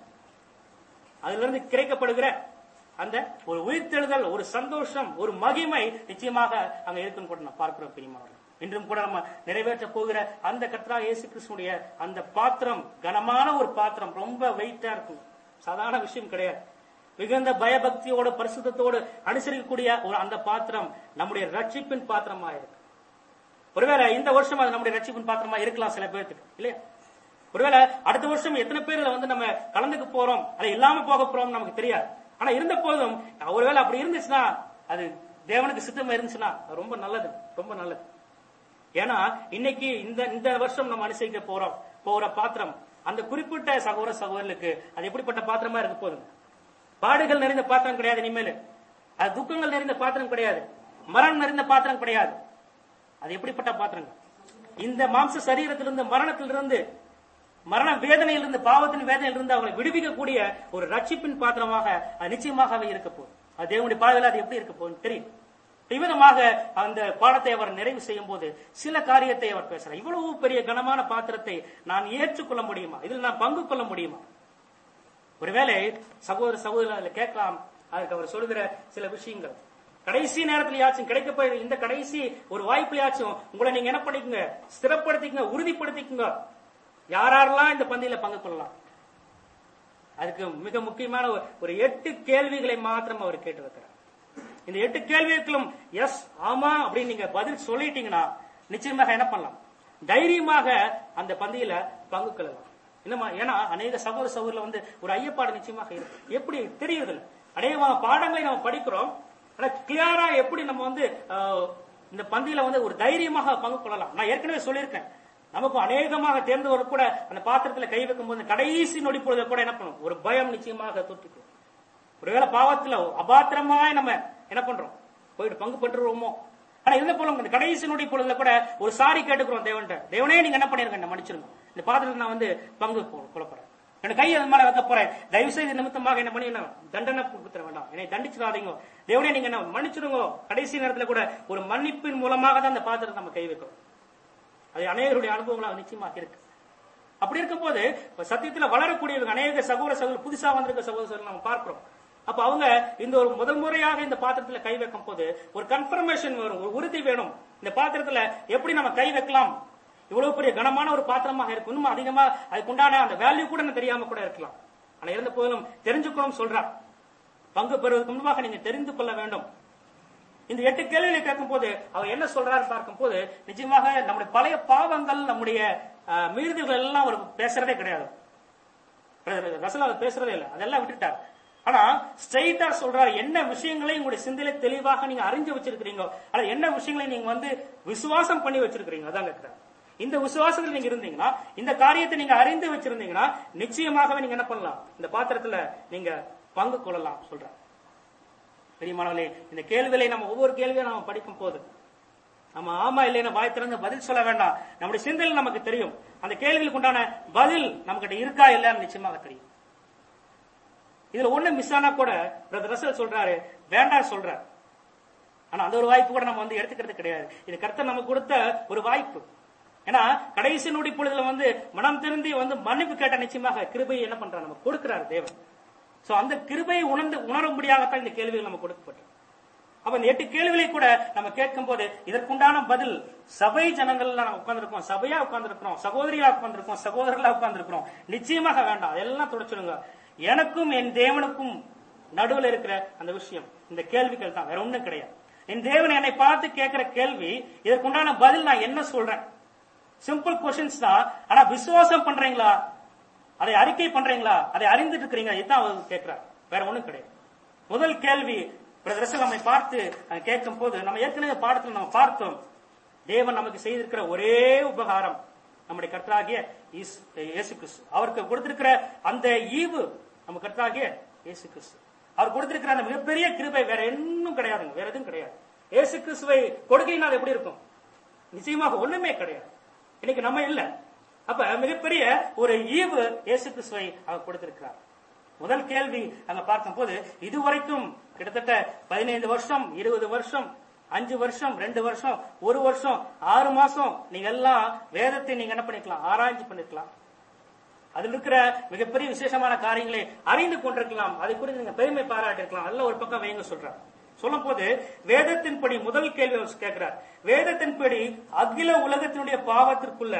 அதுல இருந்து கிடைக்கப்படுகிற அந்த ஒரு உயிர்த்தெழுதல் ஒரு சந்தோஷம் ஒரு மகிமை நிச்சயமாக அங்க இருக்குன்னு கூட நான் பார்க்கிறோம் பெரியமானவர்கள் இன்றும் கூட நம்ம நிறைவேற்ற போகிற அந்த கத்ரா இயேசு கிறிஸ்துடைய அந்த பாத்திரம் கனமான ஒரு பாத்திரம் ரொம்ப வெயிட்டா இருக்கும் சாதாரண விஷயம் கிடையாது மிகுந்த பயபக்தியோடு பரிசுத்தத்தோடு அனுசரிக்கக்கூடிய ஒரு அந்த பாத்திரம் நம்முடைய ரட்சிப்பின் பாத்திரமா இருக்கு ஒருவேளை இந்த வருஷம் அது நம்முடைய ரட்சிப்பின் பாத்திரமா இருக்கலாம் சில பேர்த்துக்கு இல்லையா ஒருவேளை அடுத்த வருஷம் எத்தனை பேர் இதுல வந்து நம்ம கலந்துக்க போறோம் அது இல்லாம போக போறோம் நமக்கு தெரியாது ஆனா இருந்த போதும் ஒருவேளை அப்படி இருந்துச்சுன்னா அது தேவனுக்கு சித்தமா இருந்துச்சுன்னா அது ரொம்ப நல்லது ரொம்ப நல்லது ஏன்னா இன்னைக்கு இந்த இந்த வருஷம் நம்ம அனுசரிக்க போறோம் போற பாத்திரம் அந்த குறிப்பிட்ட சகோதர சகோதரர்களுக்கு அது எப்படிப்பட்ட பாத்திரமா இருக்க போதுங்க பாடுகள் நிறைந்த பாத்திரம் கிடையாது இனிமேல் அது துக்கங்கள் நிறைந்த பாத்திரம் கிடையாது மரணம் நிறைந்த பாத்திரம் கிடையாது அது எப்படிப்பட்ட பாத்திரங்கள் இந்த மாம்ச சரீரத்திலிருந்து மரணத்திலிருந்து மரண வேதனையிலிருந்து பாவத்தின் வேதனையிலிருந்து அவங்களை விடுவிக்கக்கூடிய ஒரு ரட்சிப்பின் பாத்திரமாக அது நிச்சயமாகவே இருக்க போகுது அது தேவனுடைய பாதையில் அது எப்படி இருக்க போகுதுன்னு தெரியும் இவ்விதமாக அந்த பாடத்தை அவர் நிறைவு செய்யும் போது சில காரியத்தை அவர் பேசுறார் இவ்வளவு பெரிய கனமான பாத்திரத்தை நான் ஏற்றுக்கொள்ள முடியுமா இதில் நான் பங்கு கொள்ள முடியுமா ஒருவேளை சகோதர சகோதரர் கேட்கலாம் அதுக்கு அவர் சொல்லுகிற சில விஷயங்கள் கடைசி நேரத்திலயாச்சும் கிடைக்க இந்த கடைசி ஒரு வாய்ப்புலயாச்சும் உங்களை நீங்க என்ன பண்ணிக்கங்க ஸ்திரப்படுத்திக்கங்க உறுதிப்படுத்திக்கங்க யாரெல்லாம் இந்த பந்தியில பங்கு கொள்ளலாம் அதுக்கு மிக முக்கியமான ஒரு- ஒரு எட்டு கேள்விகளை மாத்திரம் அவர் கேட்டு வைக்கிறார் இந்த எட்டு கேள்விகளுக்கும் எஸ் ஆமா அப்படின்னு நீங்க பதில் சொல்லிட்டீங்கன்னா நிச்சயமாக என்ன பண்ணலாம் தைரியமாக அந்த பந்தியில பங்கு கொள்ளலாம் என்னமா ஏன்னா அநேக சகோதர சகோதரில் வந்து ஒரு ஐயப்பாடு நிச்சயமாக இருக்கு எப்படி தெரியுது அநேகமான பாடங்களை நம்ம படிக்கிறோம் ஆனா கிளியரா எப்படி நம்ம வந்து ஆஹ், இந்த பந்தியில வந்து ஒரு தைரியமாக பங்கு கொள்ளலாம் நான் ஏற்கனவே சொல்லியிருக்கேன் நமக்கு அநேகமாக தேர்ந்தவர் கூட அந்த பாத்திரத்துல கை வைக்கும் போது கடைசி நொடி பொழுது கூட என்ன பண்ணும் ஒரு பயம் நிச்சயமாக தொற்றிக்கும் ஒருவேளை பாவத்துல அபாத்திரமாய் நம்ம என்ன பண்றோம் போயிட்டு பங்கு பெற்றுருவோமோ ஆனா இருந்த போல இந்த கடைசி நொடி பொழுதுல கூட ஒரு சாரி கேட்டுக்கிறோம் தேவன்ட்ட தேவனே நீங்க என்ன பண்ணிருங்க என்ன மன்னிச்சிருங்க இந்த பாத்திரத்துல நான் வந்து பங்கு கொ- கொள்ள போறேன் என் கை அது மேல வைக்க போறேன் தயவு செய்து நிமித்தமாக என்ன பண்ணி என்ன தண்டனை கொடுத்துட வேண்டாம் என்னை தண்டிச்சிடாதீங்க தேவனே நீங்க என்ன மன்னிச்சிருங்க கடைசி நேரத்துல கூட ஒரு மன்னிப்பின் மூலமாக தான் அந்த பாத்திரத்தை நம்ம கை வைக்கிறோம் அது அநேகருடைய அனுபவங்களாக நிச்சயமாக இருக்கு அப்படி இருக்கும்போது இப்ப சத்தியத்துல வளரக்கூடியவங்க அநேக சகோதர சகோதரர் புதுசா வந்திருக்க சகோதர சகோதரர் நம்ம பார்க்கிறோம் அப்ப அவங்க இந்த ஒரு முதல் முறையாக இந்த பாத்திரத்துல கை வைக்கும் போது ஒரு கன்ஃபர்மேஷன் வரும் ஒரு உறுதி வேணும் இந்த பாத்திரத்துல எப்படி நம்ம கை வைக்கலாம் இவ்வளவு பெரிய கனமான ஒரு பாத்திரமாக இருக்கும் இன்னும் அதிகமா அதுக்குண்டான அந்த வேல்யூ கூட எனக்கு தெரியாம கூட இருக்கலாம் ஆனா இருந்த போதிலும் தெரிஞ்சுக்கணும் சொல்றார் பங்கு பெறுவதற்கு முன்பாக நீங்க தெரிந்து கொள்ள வேண்டும் இந்த எட்டு கேள்விகளை கேட்கும் போது அவர் என்ன சொல்றாரு பார்க்கும் போது நிச்சயமாக நம்முடைய பழைய பாவங்கள் நம்முடைய அஹ், மீறுதல்கள் எல்லாம் அவர் பேசுறதே கிடையாது ரசல் அவர் பேசுறதே இல்லை அதெல்லாம் விட்டுட்டார் ஆனா ஸ்ட்ரைட்டா சொல்றாரு என்ன விஷயங்களை உங்களுடைய சிந்தையில தெளிவாக நீங்க அறிஞ்சு வச்சிருக்கிறீங்க அல்லது என்ன விஷயங்களை நீங்க வந்து விசுவாசம் பண்ணி வச்சிருக்கிறீங்க அதான் கேட்கிறார் இந்த விசுவாசத்தில் நீங்க இருந்தீங்கன்னா இந்த காரியத்தை நீங்க அறிந்து வச்சிருந்தீங்கன்னா நிச்சயமாகவே நீங்க என்ன பண்ணலாம் இந்த பாத்திரத்துல நீங்க பங்கு கொள்ளலாம் சொல்றார் பெரியமானவர்களே இந்த கேள்விகளை நம்ம ஒவ்வொரு கேள்வியும் நாம படிக்கும் போது நம்ம ஆமா இல்லைன்னு வாய் திறந்து பதில் சொல்ல வேண்டாம் நம்முடைய சிந்தனையில் நமக்கு தெரியும் அந்த கேள்விகளுக்கு உண்டான பதில் நம்மகிட்ட இருக்கா இல்லைன்னு நிச்சயமாக தெரியும் இதுல ஒண்ணு மிஸ் ஆனா கூட பிரதர் ரசல் சொல்றாரு வேண்டாம் சொல்றாரு ஆனா அந்த ஒரு வாய்ப்பு கூட நம்ம வந்து எடுத்துக்கிறது கிடையாது இது கர்த்தர் நமக்கு கொடுத்த ஒரு வாய்ப்பு ஏன்னா கடைசி நொடி பொழுதுல வந்து மனம் திருந்தி வந்து மன்னிப்பு கேட்ட நிச்சயமாக கிருபையை என்ன பண்றாரு நமக்கு கொடுக்கிறார் தேவன் சோ அந்த கிருபையை உணர்ந்து உணரும்படியாகத்தான் இந்த கேள்விகள் நமக்கு கொடுக்கப்பட்டது அப்ப இந்த எட்டு கேள்விகளை கூட நம்ம கேட்கும் போது இதற்குண்டான பதில் சபை ஜனங்கள்ல நம்ம உட்கார்ந்துருக்கோம் சபையா உட்கார்ந்துருக்கோம் சகோதரியா உட்கார்ந்துருக்கோம் சகோதரர்களா உட்கார்ந்துருக்கிறோம் நிச்சயமாக வேண்டாம் அதெல்லாம் துடைச்சிடுங்க எனக்கும் என் தேவனுக்கும் நடுவுல இருக்கிற அந்த விஷயம் இந்த கேள்விகள் தான் வேற ஒண்ணும் கிடையாது என் தேவன் என்னை பார்த்து கேட்கிற கேள்வி இதற்குண்டான பதில் நான் என்ன சொல்றேன் சிம்பிள் கொஸ்டின்ஸ் தான் ஆனா விசுவாசம் பண்றீங்களா அதை அறிக்கை பண்றீங்களா அதை அறிந்துட்டு இருக்கிறீங்களா இதுதான் அவர் கேட்கிறார் வேற ஒண்ணும் கிடையாது முதல் கேள்வி பிரதர்சன் நம்மை பார்த்து அஹ், கேட்கும் போது நம்ம ஏற்கனவே பாடத்துல நம்ம பார்த்தோம் தேவன் நமக்கு செய்திருக்கிற ஒரே உபகாரம் நம்முடைய கர்த்தராகிய இஸ்- இயேசு கிறிஸ்து அவருக்கு கொடுத்திருக்கிற அந்த ஈவு நம்ம கர்த்தராகிய இயேசு கிறிஸ்து அவர் கொடுத்திருக்கிற அந்த மிகப்பெரிய கிருபை வேற இன்னும் கிடையாதுங்க வேற எதுவும் கிடையாது இயேசு கிறிஸ்துவை கொடுக்கையினால் எப்படி இருக்கும் நிச்சயமாக ஒண்ணுமே கிடையாது இன்னைக்கு நம்ம இல்ல அப்ப மிகப்பெரிய ஒரு ஈவு இயேசு கிறிஸ்துவை அவர் கொடுத்திருக்கிறார் முதல் கேள்வி அங்க பார்க்கும்போது இதுவரைக்கும் கிட்டத்தட்ட பதினைந்து வருஷம் இருபது வருஷம் அஞ்சு வருஷம் ரெண்டு வருஷம் ஒரு வருஷம் ஆறு மாசம் நீங்க எல்லாம் வேதத்தை நீங்க என்ன பண்ணிக்கலாம் ஆராய்ச்சி பண்ணிருக்கலாம் அதில் இருக்கிற மிகப்பெரிய விசேஷமான காரியங்களை அறிந்து கொண்டிருக்கலாம் அதை குறித்து நீங்க பெருமை பாராட்டிருக்கலாம் நல்ல ஒரு பக்கம் வைங்க சொல்றார் சொல்லும் போது வேதத்தின்படி முதல் கேள்வி அவர் கேட்கிறார் வேதத்தின்படி அகில உலகத்தினுடைய பாவத்திற்குள்ள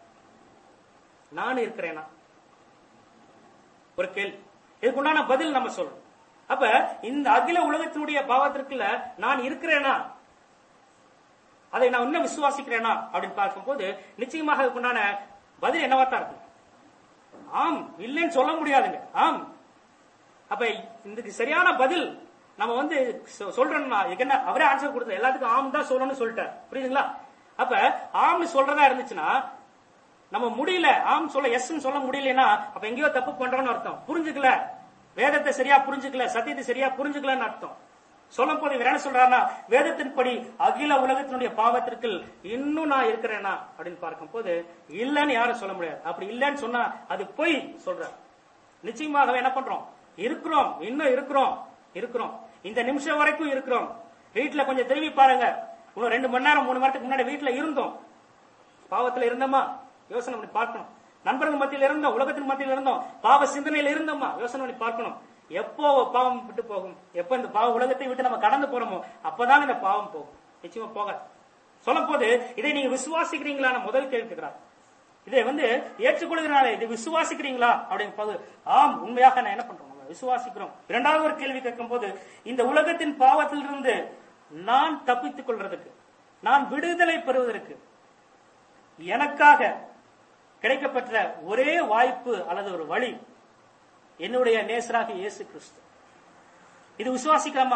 நான் இருக்கிறேனா ஒரு கேள்வி இதுக்குண்டான பதில் நம்ம சொல்லணும் அப்ப இந்த அகில உலகத்தினுடைய பாவத்திற்குள்ள நான் இருக்கிறேனா அதை நான் இன்னும் விசுவாசிக்கிறேனா அப்படின்னு பார்க்கும்போது நிச்சயமாக அதுக்குண்டான பதில் என்னவா தான் இருக்கும் ஆம் இல்லைன்னு சொல்ல முடியாதுங்க ஆம் அப்ப இதுக்கு சரியான பதில் நம்ம வந்து சொ- சொல்றோம்னா இதுக்கு என்ன அவரே ஆன்சர் கொடுத்த எல்லாத்துக்கும் ஆம் தான் சொல்லணும்னு சொல்லிட்டார் புரியுதுங்களா அப்ப ஆம்னு சொல்றதா இருந்துச்சுன்னா நம்ம முடியல ஆம் சொல்ல எஸ் சொல்ல முடியலன்னா அப்ப எங்கேயோ தப்பு பண்றோம்னு அர்த்தம் புரிஞ்சுக்கல வேதத்தை சரியா புரிஞ்சுக்கல சத்தியத்தை சரியா புரிஞ்சுக்கலன்னு அர்த்தம் சொல்லும் போது இவர் என்ன சொல்றாருன்னா வேதத்தின்படி அகில உலகத்தினுடைய பாவத்திற்கு இன்னும் நான் இருக்கிறேனா அப்படின்னு பார்க்கும்போது இல்லைன்னு யாரும் சொல்ல முடியாது அப்படி இல்லைன்னு சொன்னா அது பொய் சொல்றார் நிச்சயமாகவே என்ன பண்றோம் இருக்கிறோம் இன்னும் இருக்கிறோம் இருக்கிறோம் இந்த நிமிஷம் வரைக்கும் இருக்கிறோம் வீட்டுல கொஞ்சம் திரும்பி பாருங்க இன்னும் ரெண்டு மணி நேரம் மூணு மணி நேரத்துக்கு முன்னாடி வீட்டுல இருந்தோம் பாவத்துல இருந்தோமா யோசனை பண்ணி பார்க்கணும் நண்பர்கள் மத்தியில இருந்தோம் உலகத்தின் மத்தியில இருந்தோம் பாவ சிந்தனையில இருந்தோமா யோசனை பண்ணி பார்க்கணும் எப்போ பாவம் விட்டு போகும் எப்ப இந்த பாவ உலகத்தை விட்டு நம்ம கடந்து போறோமோ அப்பதான் இந்த பாவம் போகும் நிச்சயமா போகாது சொல்லும் போது இதை நீங்க விசுவாசிக்கிறீங்களான்னு முதல் கேள்வி கேட்கிறார் இதை வந்து ஏற்றுக்கொள்கிறனால இது விசுவாசிக்கிறீங்களா அப்படின்னு போது ஆம் உண்மையாக நான் என்ன பண்றோம் நம்ம விசுவாசிக்கிறோம் இரண்டாவது ஒரு கேள்வி கேட்கும் போது இந்த உலகத்தின் பாவத்திலிருந்து நான் தப்பித்துக் கொள்றதுக்கு நான் விடுதலை பெறுவதற்கு எனக்காக கிடைக்கப்பட்ட ஒரே வாய்ப்பு அல்லது ஒரு வழி என்னுடைய நேசராக இயேசு கிறிஸ்து இது விசுவாசிக்கலாமா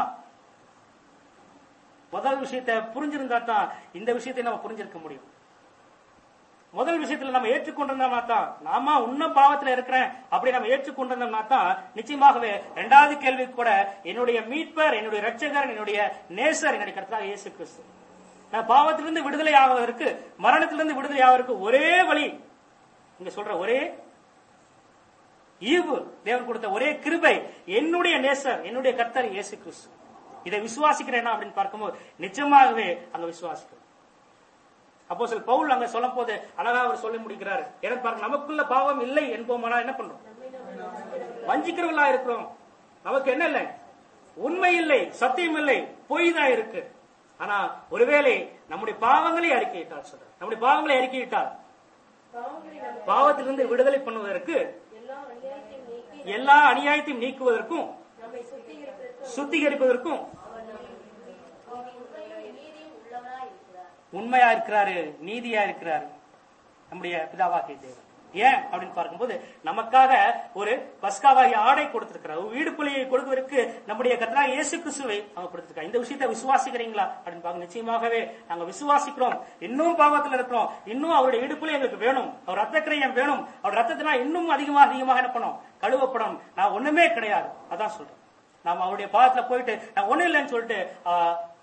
முதல் விஷயத்தை புரிஞ்சிருந்தா தான் இந்த விஷயத்தை நம்ம புரிஞ்சிருக்க முடியும் முதல் விஷயத்துல நம்ம ஏற்றுக்கொண்டிருந்தோம்னா தான் நாம உன்ன பாவத்துல இருக்கிறேன் அப்படி நம்ம ஏற்றுக்கொண்டிருந்தோம்னா தான் நிச்சயமாகவே இரண்டாவது கேள்வி கூட என்னுடைய மீட்பர் என்னுடைய ரட்சகர் என்னுடைய நேசர் என்னுடைய கருத்தாக இயேசு கிறிஸ்து நான் பாவத்திலிருந்து விடுதலை ஆவதற்கு மரணத்திலிருந்து விடுதலை ஆவதற்கு ஒரே வழி இங்க சொல்ற ஒரே ஈவு தேவன் கொடுத்த ஒரே கிருபை என்னுடைய நேசர் என்னுடைய கர்த்தர் இயேசு கிறிஸ்து இதை விசுவாசிக்கிறேனா அப்படின்னு பார்க்கும்போது நிஜமாகவே அங்க விசுவாசிக்கிறேன் அப்போ சில பவுல் அங்க சொல்லும் போது அழகா அவர் சொல்லி முடிக்கிறாரு எனக்கு பாருங்க நமக்குள்ள பாவம் இல்லை என்போமானா என்ன பண்றோம் வஞ்சிக்கிறவர்களா இருக்கிறோம் நமக்கு என்ன இல்லை உண்மை இல்லை சத்தியம் இல்லை பொய் தான் இருக்கு ஆனா ஒருவேளை நம்முடைய பாவங்களை அறிக்கையிட்டார் சொல்ற நம்முடைய பாவங்களை அறிக்கையிட்டார் பாவங்களை நம்ம பாவத்திலிருந்து விடுதலை பண்ணுவதற்கு எல்லா அநியாயத்தையும் நீக்கி எல்லா அநியாயத்தையும் நீக்குவதற்கும் நம்மை சுத்திகரிப்பதற்கு சுத்திகரிப்பதற்கும் அவர் நம்மை உண்மையும் நீதியும் உள்ளவராய் இருக்கிறார் உண்மையா இருக்கிறாரு நீதியா இருக்கிறாரு நம்முடைய பிதாவாகிய தேவன் ஏன் அப்படின்னு பார்க்கும்போது நமக்காக ஒரு பஸ்காவாகிய ஆடை கொடுத்திருக்கிறார் ஒரு வீடு புலியை கொடுப்பதற்கு நம்முடைய கத்தரா இயேசு கிறிஸ்துவை அவங்க கொடுத்திருக்காங்க இந்த விஷயத்தை விசுவாசிக்கிறீங்களா அப்படின்னு பார்க்க நிச்சயமாகவே நாங்க விசுவாசிக்கிறோம் இன்னும் பாவத்தில் இருக்கிறோம் இன்னும் அவருடைய இடுப்புல எங்களுக்கு வேணும் அவர் ரத்த கிரயம் வேணும் அவர் ரத்தத்தினா இன்னும் அதிகமாக அதிகமாக என்ன பண்ணோம் கழுவப்படும் நான் ஒண்ணுமே கிடையாது அதான் சொல்றேன் நாம அவருடைய பாதத்துல போயிட்டு நான் ஒண்ணு இல்லைன்னு சொல்லிட்டு ஆ,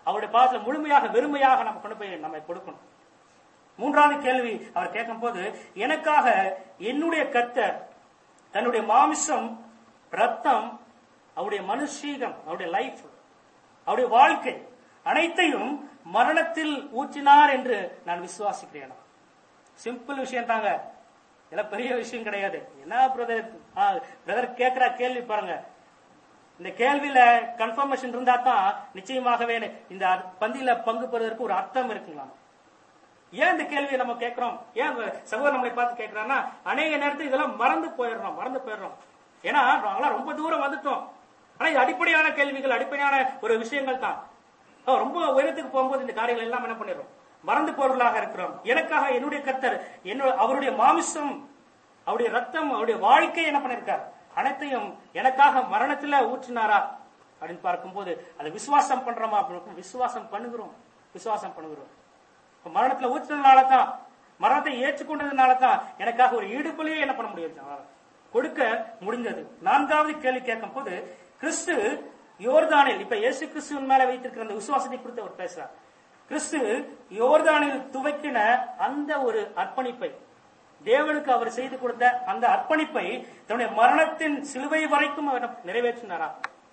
அவருடைய பாதத்துல முழுமையாக வெறுமையாக நம்ம கொண்டு போய் நம்ம கொடுக்கணும் மூன்றாவது கேள்வி அவர் கேட்கும்போது எனக்காக என்னுடைய கர்த்தர் தன்னுடைய மாமிசம் ரத்தம் அவருடைய மனுஷீகம் அவருடைய லைஃப் அவருடைய வாழ்க்கை அனைத்தையும் மரணத்தில் ஊற்றினார் என்று நான் விசுவாசிக்கிறேன் சிம்பிள் விஷயம் தாங்க இதெல்லாம் பெரிய விஷயம் கிடையாது என்ன பிரதர் பிரதர் கேட்கிற கேள்வி பாருங்க இந்த கேள்வியில கன்ஃபர்மேஷன் இருந்தா தான் நிச்சயமாகவே இந்த பந்தியில பங்கு பெறுவதற்கு ஒரு அர்த்தம் இருக்குங்களா ஏன் இந்த கேள்வியை நம்ம கேட்கிறோம் ஏன் சகோதரர் நம்மளை பார்த்து கேட்கிறான்னா அநேக நேரத்தில் இதெல்லாம் மறந்து போயிடுறோம் மறந்து போயிடுறோம் ஏன்னா நாங்களாம் ரொம்ப தூரம் வந்துட்டோம் ஆனா இது அடிப்படையான கேள்விகள் அடிப்படையான ஒரு விஷயங்கள் தான் ஓ, ரொம்ப உயரத்துக்கு போகும்போது இந்த காரியங்கள் எல்லாம் என்ன பண்ணிடுறோம் மறந்து பொருளாக இருக்கிறோம் எனக்காக என்னுடைய கர்த்தர் என்னோட அவருடைய மாமிசம் அவருடைய ரத்தம் அவருடைய வாழ்க்கை என்ன பண்ணிருக்கார் அனைத்தையும் எனக்காக மரணத்துல ஊற்றினாரா அப்படின்னு பார்க்கும்போது அதை விசுவாசம் பண்றோமா அப்படின்னு விசுவாசம் பண்ணுகிறோம் விசுவாசம் பண்ணுகிறோம் இப்ப மரணத்துல ஊற்றினதுனால தான் மரணத்தை ஏற்றுக்கொண்டதுனால தான் எனக்காக ஒரு ஈடுபலியே என்ன பண்ண முடியாது அவரால. கொடுக்க முடிந்தது நான்காவது கேள்வி கேட்கும் போது கிறிஸ்து யோர்தானில் இப்ப இயேசு கிறிஸ்துவின் மேல வைத்திருக்கிற அந்த விசுவாசத்தை குறித்து அவர் பேசுறார் கிறிஸ்து யோர்தானில் துவக்கின அந்த ஒரு அர்ப்பணிப்பை தேவனுக்கு அவர் செய்து கொடுத்த அந்த அர்ப்பணிப்பை தன்னுடைய மரணத்தின் சிலுவை வரைக்கும் அவர் நிறைவேற்றினாரா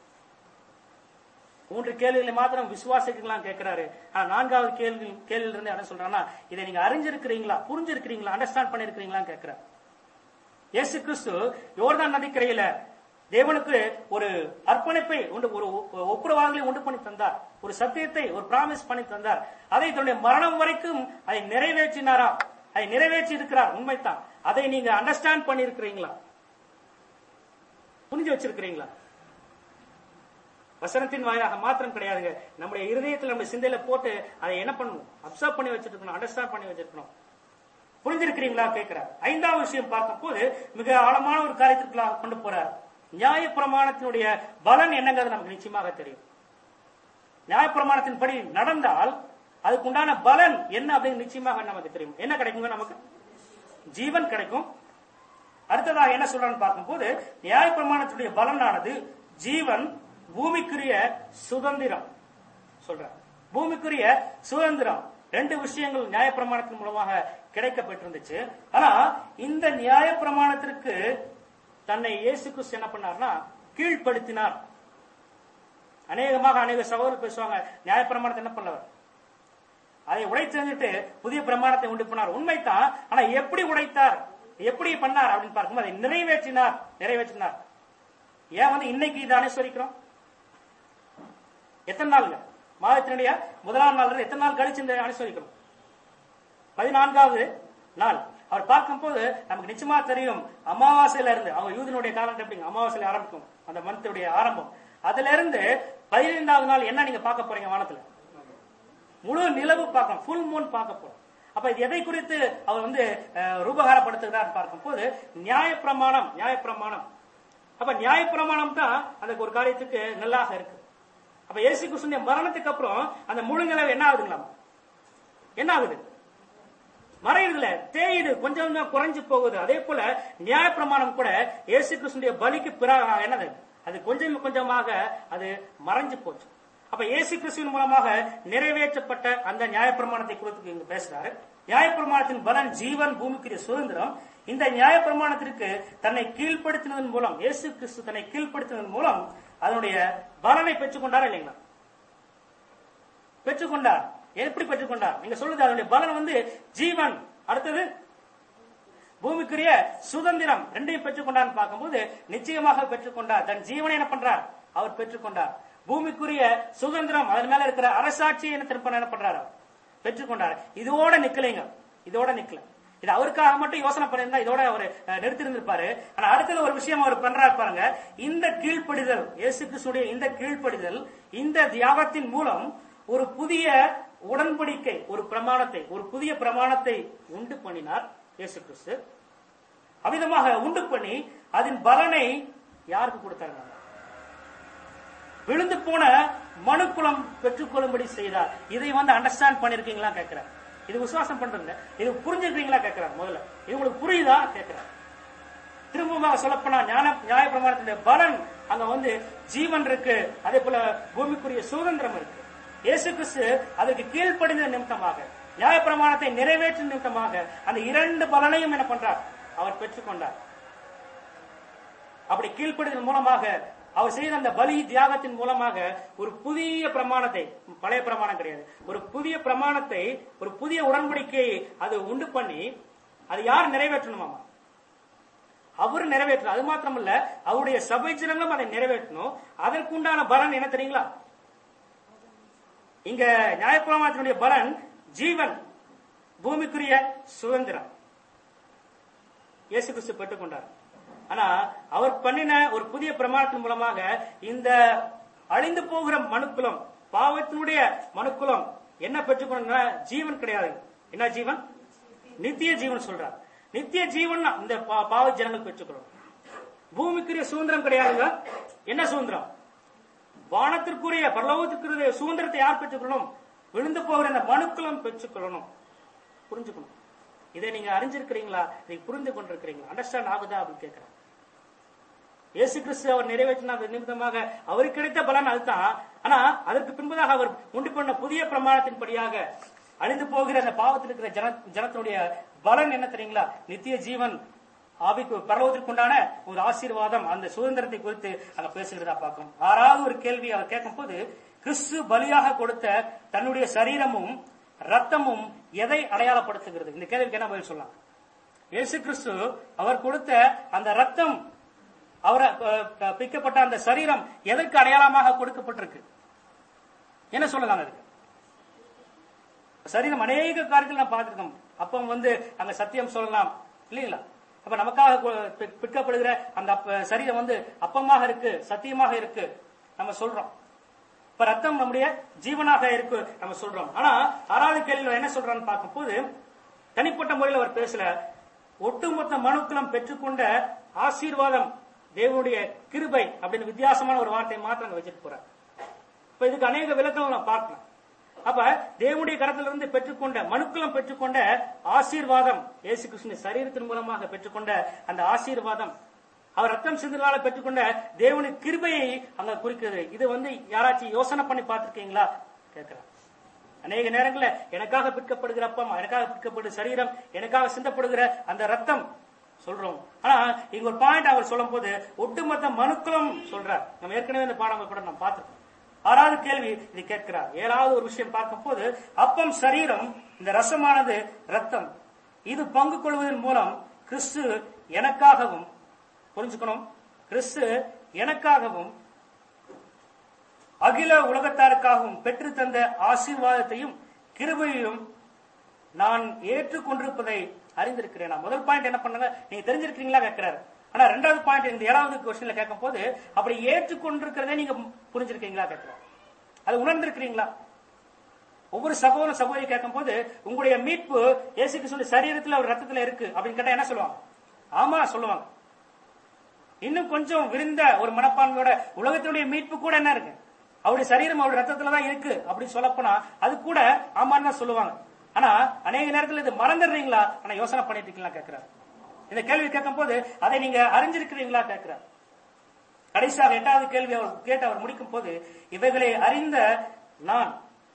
மூன்று கேள்விகளை மாத்திரம் விசுவாசிக்கலாம் கேட்கிறாரு ஆனா நான்காவது கேள்வி கேள்வியில இருந்து என்ன சொல்றான்னா இதை நீங்க அறிஞ்சிருக்கிறீங்களா புரிஞ்சிருக்கிறீங்களா அண்டர்ஸ்டாண்ட் பண்ணிருக்கிறீங்களான்னு கேட்கிறார் இயேசு கிறிஸ்து யோர்தான் நதிக்கரையில தேவனுக்கு ஒரு அர்ப்பணிப்பை உண்டு ஒரு ஒ- ஒப்புரவாதங்களை உண்டு பண்ணி தந்தார் ஒரு சத்தியத்தை ஒரு பிராமிஸ் பண்ணி தந்தார் அதை தன்னுடைய மரணம் வரைக்கும் அதை நிறைவேற்றினாரா அதை நிறைவேற்றி இருக்கிறார் உண்மைதான் அதை நீங்க அண்டர்ஸ்டாண்ட் பண்ணி இருக்கிறீங்களா புரிஞ்சு வச்சிருக்கிறீங்களா வசனத்தின் வாயிலாக மாத்திரம் கிடையாதுங்க நம்முடைய இருதயத்தில் நம்ம சிந்தையில போட்டு அதை என்ன பண்ணணும் அப்சர்வ் பண்ணி வச்சிருக்கணும் அண்டர்ஸ்டாண்ட் பண்ணி வச்சிருக்கணும் புரிஞ்சிருக்கிறீங்களா கேட்கிறார் ஐந்தாவது விஷயம் பார்க்கும் போது மிக ஆழமான ஒரு காரியத்திற்குள்ளாக கொண்டு போறார் நியாய பிரமாணத்தினுடைய பலன் என்னங்கிறது நமக்கு நிச்சயமாக தெரியும் நியாய பிரமாணத்தின்படி நடந்தால் அதுக்குண்டான பலன் என்ன அப்படின்னு நிச்சயமாக நமக்கு தெரியும் என்ன கிடைக்குங்க நமக்கு ஜீவன் கிடைக்கும் அடுத்ததாக என்ன சொல்றான்னு பார்க்கும்போது நியாய பிரமாணத்துடைய பலனானது ஜீவன் பூமிக்குரிய சுதந்திரம் சொல்றார் பூமிக்குரிய சுதந்திரம் ரெண்டு விஷயங்கள் நியாய பிரமாணத்தின் மூலமாக கிடைக்கப்பட்டிருந்துச்சு ஆனா இந்த நியாய பிரமாணத்திற்கு தன்னை இயேசு கிறிஸ்து என்ன பண்ணார்னா கீழ்ப்படுத்தினார் அநேகமாக அநேக சகோதரர் பேசுவாங்க நியாய பிரமாணத்தை என்ன பண்ணவர் அதை உடைத்தெறிஞ்சிட்டு புதிய பிரமாணத்தை உண்டு பண்ணார் உண்மைதான் ஆனா எப்படி உடைத்தார் எப்படி பண்ணார் அப்படின்னு பார்க்கும்போது அதை நிறைவேற்றினார் நிறைவேற்றினார் ஏன் வந்து இன்னைக்கு இதை அனுசரிக்கிறோம் எத்தனை நாளுங்க மாதத்தினுடைய முதலாம் நாள் இருந்து எத்தனை நாள் கழிச்சு இந்த அனுசரிக்கிறோம் பதினான்காவது நாள் அவர் பார்க்கும்போது நமக்கு நிச்சயமா தெரியும் அமாவாசையில இருந்து அவங்க யூதனுடைய காலம் எப்படிங்க அமாவாசையில ஆரம்பிக்கும் அந்த மந்த்துடைய ஆரம்பம் அதுல இருந்து பதினைந்தாவது நாள் என்ன நீங்க பார்க்க போறீங்க வானத்துல முழு நிலவு பார்க்கணும் ஃபுல் மூன் பார்க்க போறோம் அப்ப இது எதை குறித்து அவர் வந்து அஹ், ரூபகாரப்படுத்துகிறார் பார்க்கும்போது நியாயப்பிரமாணம் நியாயப்பிரமாணம் அப்ப நியாயப்பிரமாணம் தான் அதுக்கு ஒரு காரியத்துக்கு நல்லாக இருக்கு அப்ப இயேசு கிறிஸ்துவின் மரணத்துக்கு அப்புறம் அந்த முழு நிலவு என்ன ஆகுதுங்களா என்ன ஆகுது மறையுதுல தேயுது கொஞ்சம் கொஞ்சம் குறைஞ்சு போகுது அதே போல நியாயப்பிரமாணம் கூட இயேசு கிறிஸ்துடைய பலிக்கு பிற என்னது அது கொஞ்சம் கொஞ்சமாக அது மறைஞ்சு போச்சு அப்ப இயேசு கிறிஸ்துவின் மூலமாக நிறைவேற்றப்பட்ட அந்த நியாயப்பிரமாணத்தை குறித்து இங்க பேசுறாரு நியாயப்பிரமாணத்தின் பலன் ஜீவன் பூமிக்குரிய சுதந்திரம் இந்த நியாயப்பிரமாணத்திற்கு தன்னை கீழ்ப்படுத்தினதன் மூலம் இயேசு கிறிஸ்து தன்னை கீழ்ப்படுத்தினதன் மூலம் அதனுடைய பலனை பெற்றுக்கொண்டாரா இல்லைங்களா பெற்றுக்கொண்டார் எப்படி பெற்றுக்கொண்டார் நீங்க சொல்லுது அதனுடைய பலன் வந்து ஜீவன் அடுத்தது பூமிக்குரிய சுதந்திரம் ரெண்டையும் பெற்றுக்கொண்டார் பார்க்கும்போது நிச்சயமாக பெற்றுக்கொண்டார் தன் ஜீவனை என்ன பண்றார் அவர் பெற்றுக்கொண்டார் பூமிக்குரிய சுதந்திரம் அதன் மேல இருக்கிற அரசாட்சியை என்ன திரும்ப என்ன பண்றாரு பெற்றுக்கொண்டார் இதோட நிக்கலைங்க இதோட நிக்கல இது அவருக்காக மட்டும் யோசனை பண்ணியிருந்தா இதோட அவர் அஹ், நிறுத்தியிருந்திருப்பாரு ஆனா அடுத்தது ஒரு விஷயம் அவர் பண்றாரு பாருங்க இந்த கீழ்ப்படிதல் இயேசு கிறிஸ்துடைய இந்த கீழ்ப்படிதல் இந்த தியாகத்தின் மூலம் ஒரு புதிய உடன்படிக்கை ஒரு பிரமாணத்தை ஒரு புதிய பிரமாணத்தை உண்டு பண்ணினார் இயேசு கிறிஸ்து அவ்விதமாக உண்டு பண்ணி அதன் பலனை யாருக்கு கொடுத்தாருங்க விழுந்து போன மனுக்குலம் பெற்றுக்கொள்ளும்படி செய்தார் இதை வந்து அண்டர்ஸ்டாண்ட் பண்ணிருக்கீங்களா கேட்கிறேன் இது விசுவாசம் பண்றதுங்க இது புரிஞ்சிருக்கீங்களா கேட்கிறேன் முதல்ல இது உங்களுக்கு புரியுதா கேட்கிறேன் திரும்பமாக சொல்லப்போனா ஞான நியாயப்பிரமாணத்தினுடைய பலன் அங்க வந்து ஜீவன் இருக்கு அதே போல பூமிக்குரிய சுதந்திரம் இருக்கு இயேசு கிறிஸ்து அதற்கு கீழ்ப்படிந்த நிமித்தமாக நியாயப்பிரமாணத்தை நிறைவேற்றும் நிமித்தமாக அந்த இரண்டு பலனையும் என்ன பண்றார் அவர் பெற்றுக்கொண்டார் அப்படி கீழ்ப்படிதல் மூலமாக அவர் செய்த அந்த பலி தியாகத்தின் மூலமாக ஒரு புதிய பிரமாணத்தை பழைய பிரமாணம் கிடையாது ஒரு புதிய பிரமாணத்தை ஒரு புதிய உடன்படிக்கையை அது உண்டு பண்ணி அது யார் நிறைவேற்றணுமாமா அவர் நிறைவேற்றணும் அது மாத்திரமல்ல அவருடைய சபை ஜனங்களும் அதை நிறைவேற்றணும் அதற்குண்டான பலன் என்ன தெரியுங்களா இங்க நியாயப்பிரமாணத்தினுடைய பலன் ஜீவன் பூமிக்குரிய சுதந்திரம் இயேசு கிறிஸ்து பெற்றுக்கொண்டார் ஆனா அவர் பண்ணின ஒரு புதிய பிரமாணத்தின் மூலமாக இந்த அழிந்து போகிற மனுக்குலம் பாவத்தினுடைய மனுக்குலம் என்ன பெற்றுக்கொண்டா ஜீவன் கிடையாது என்ன ஜீவன் நித்திய ஜீவன் சொல்றார் நித்திய ஜீவன் இந்த பா- பாவ ஜனங்கள் பெற்றுக்கொள்ளும் பூமிக்குரிய சுதந்திரம் கிடையாதுங்க என்ன சுதந்திரம் வானத்திற்குரிய பரலோகத்திற்குரிய சுதந்திரத்தை யார் பெற்றுக்கொள்ளணும் விழுந்து போகிற இந்த மனுக்குலம் பெற்றுக்கொள்ளணும் புரிஞ்சுக்கணும் இதை நீங்க அறிஞ்சிருக்கிறீங்களா இதை புரிந்து கொண்டிருக்கிறீங்களா அண்டர்ஸ்டாண்ட் ஆகுதா அப்படின்னு கேட்கிறேன் இயேசு கிறிஸ்து அவர் நிறைவேற்றின நிமித்தமாக அவருக்கு கிடைத்த பலன் அதுதான் ஆனா அதற்கு பின்பதாக அவர் உண்டு பண்ண புதிய பிரமாணத்தின்படியாக அழிந்து போகிற அந்த பாவத்தில் இருக்கிற ஜன ஜனத்தினுடைய பலன் என்ன தெரியுங்களா நித்திய ஜீவன் ஆவிக்கு பரலோகத்திற்குண்டான ஒரு ஆசீர்வாதம் அந்த சுதந்திரத்தை குறித்து அங்க பேசுகிறதா பார்க்கும் ஆறாவது ஒரு கேள்வி அவர் கேட்கும்போது கிறிஸ்து பலியாக கொடுத்த தன்னுடைய சரீரமும் ரத்தமும் எதை அடையாளப்படுத்துகிறது இந்த கேள்விக்கு என்ன பதில் சொல்லலாம் இயேசு கிறிஸ்து அவர் கொடுத்த அந்த ரத்தம் அவரை அஹ், அஹ், பிக்கப்பட்ட அந்த சரீரம் எதற்கு அடையாளமாக கொடுக்கப்பட்டிருக்கு என்ன சொல்லலாம் அதுக்கு சரீரம் அநேக காரியங்கள் நான் பார்த்திருக்கோம் அப்பம் வந்து அங்க சத்தியம் சொல்லலாம் இல்லைங்களா அப்ப நமக்காக கு- பி- பிற்கப்படுகிற அந்த அப்ப- சரீரம் வந்து அப்பமாக இருக்கு சத்தியமாக இருக்கு நம்ம சொல்றோம் இப்ப ரத்தம் நம்முடைய ஜீவனாக இருக்கு நம்ம சொல்றோம் ஆனா ஆறாவது கேள்வியில் என்ன சொல்றான்னு பார்க்கும்போது தனிப்பட்ட முறையில் அவர் பேசல ஒட்டுமொத்த மனுக்குலம் பெற்றுக்கொண்ட ஆசீர்வாதம் தேவனுடைய கிருபை அப்படின்னு வித்தியாசமான ஒரு வார்த்தையை மாத்திரம் அங்க வச்சுட்டு போறார் இப்ப இதுக்கு அநேக விளக்கங்கள் நான் பார்க்கலாம் அப்ப தேவனுடைய கரத்திலிருந்து பெற்றுக்கொண்ட மனுக்குலம் பெற்றுக்கொண்ட ஆசீர்வாதம் இயேசு கிருஷ்ணன் சரீரத்தின் மூலமாக பெற்றுக்கொண்ட அந்த ஆசீர்வாதம் அவர் ரத்தம் சிந்தனால பெற்றுக்கொண்ட தேவனுடைய கிருபையை அங்க குறிக்கிறது இது வந்து யாராச்சும் யோசனை பண்ணி பார்த்திருக்கீங்களா கேட்கிறார் அநேக நேரங்கள்ல எனக்காக பிற்கப்படுகிற அப்பம் எனக்காக பிற்கப்படுகிற சரீரம் எனக்காக சிந்தப்படுகிற அந்த ரத்தம் சொல்றோம் ஆனா இங்க ஒரு பாயிண்ட் அவர் சொல்லும் போது ஒட்டுமொத்த மனுக்குலம் சொல்றார் நம்ம ஏற்கனவே இந்த பாடங்கள் கூட நம்ம பார்த்திருக்கோம் ஆறாவது கேள்வி இது கேட்கிறார் ஏழாவது ஒரு விஷயம் பார்க்கும்போது அப்பம் சரீரம் இந்த ரசமானது ரத்தம் இது பங்கு கொள்வதன் மூலம் கிறிஸ்து எனக்காகவும் புரிஞ்சுக்கணும் கிறிஸ்து எனக்காகவும் அகில உலகத்தாருக்காகவும் பெற்று தந்த ஆசீர்வாதத்தையும் கிருபையையும் நான் ஏற்றுக்கொண்டிருப்பதை அறிந்திருக்கிறேன் நான் முதல் பாயிண்ட் என்ன பண்ணுங்க நீங்க தெரிஞ்சிருக்கீங்களா கேட்கிறாரு ஆனா ரெண்டாவது பாயிண்ட் இந்த ஏழாவது கொஸ்டின்ல கேட்கும் போது அப்படி ஏற்றுக்கொண்டிருக்கிறதே நீங்க புரிஞ்சிருக்கீங்களா கேட்கிறார் அது உணர்ந்திருக்கிறீங்களா ஒவ்வொரு சகோதர சகோதரி கேட்கும் போது உங்களுடைய மீட்பு இயேசு கிறிஸ்துவின் சரீரத்துல ஒரு ரத்தத்துல இருக்கு அப்படின்னு கேட்டா என்ன சொல்லுவாங்க ஆமா சொல்லுவாங்க இன்னும் கொஞ்சம் விரிந்த ஒரு மனப்பான்மையோட உலகத்தினுடைய மீட்பு கூட என்ன இருக்கு அவருடைய சரீரம் அவருடைய ரத்தத்துல தான் இருக்கு அப்படின்னு சொல்லப்போனா அது கூட ஆமான்னு தான் சொல்லுவாங்க ஆனா அநேக நேரத்தில் இது மறந்துடுறீங்களா ஆனா யோசனை பண்ணிட்டு இருக்கீங்களா கேட்கிறார் இந்த கேள்வி கேட்கும் போது அதை நீங்க அறிஞ்சிருக்கிறீங்களா கேட்கிறார் கடைசியாக எட்டாவது கேள்வி அவர் கேட்டு அவர் முடிக்கும் போது இவைகளை அறிந்த நான்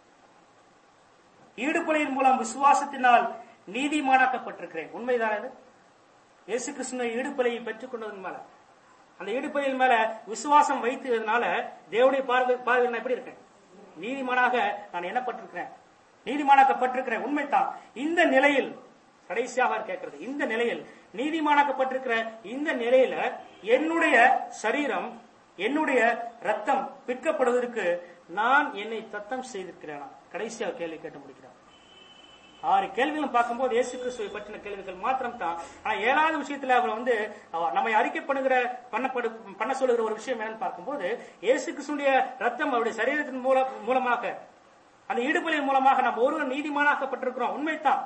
ஈடுபலையின் மூலம் விசுவாசத்தினால் நீதிமானாக்கப்பட்டிருக்கிறேன் உண்மைதானே இது இயேசு கிருஷ்ண ஈடுபலையை பெற்றுக் கொண்டதன் மேல அந்த ஈடுபலையின் மேல விசுவாசம் வைத்ததுனால தேவனுடைய பார்வை பார்வையில் நான் எப்படி இருக்கேன் நீதிமானாக நான் எண்ணப்பட்டிருக்கிறேன் நீதிமானாக்கப்பட்டிருக்கிறேன் உண்மைதான் இந்த நிலையில் கடைசியாக அவர் கேட்கிறது இந்த நிலையில் நீதிமானாக்கப்பட்டிருக்கிற இந்த நிலையில என்னுடைய சரீரம் என்னுடைய ரத்தம் பிற்கப்படுவதற்கு நான் என்னை தத்தம் செய்திருக்கிறேனா கடைசியாக கேள்வி கேட்டு முடிக்கிறார் ஆறு கேள்விகளும் பார்க்கும்போது இயேசு கிறிஸ்துவை பற்றின கேள்விகள் மாத்திரம் தான் ஆனா ஏழாவது விஷயத்துல அவர் வந்து அவர் நம்மை அறிக்கை பண்ணுகிற பண்ணப்படு பண்ண சொல்லுகிற ஒரு விஷயம் என்னன்னு பார்க்கும்போது இயேசு கிறிஸ்துடைய ரத்தம் அவருடைய சரீரத்தின் மூல மூலமாக அந்த ஈடுபலியின் மூலமாக நம்ம ஒருவர் நீதிமானாக்கப்பட்டிருக்கிறோம் உண்மைதான்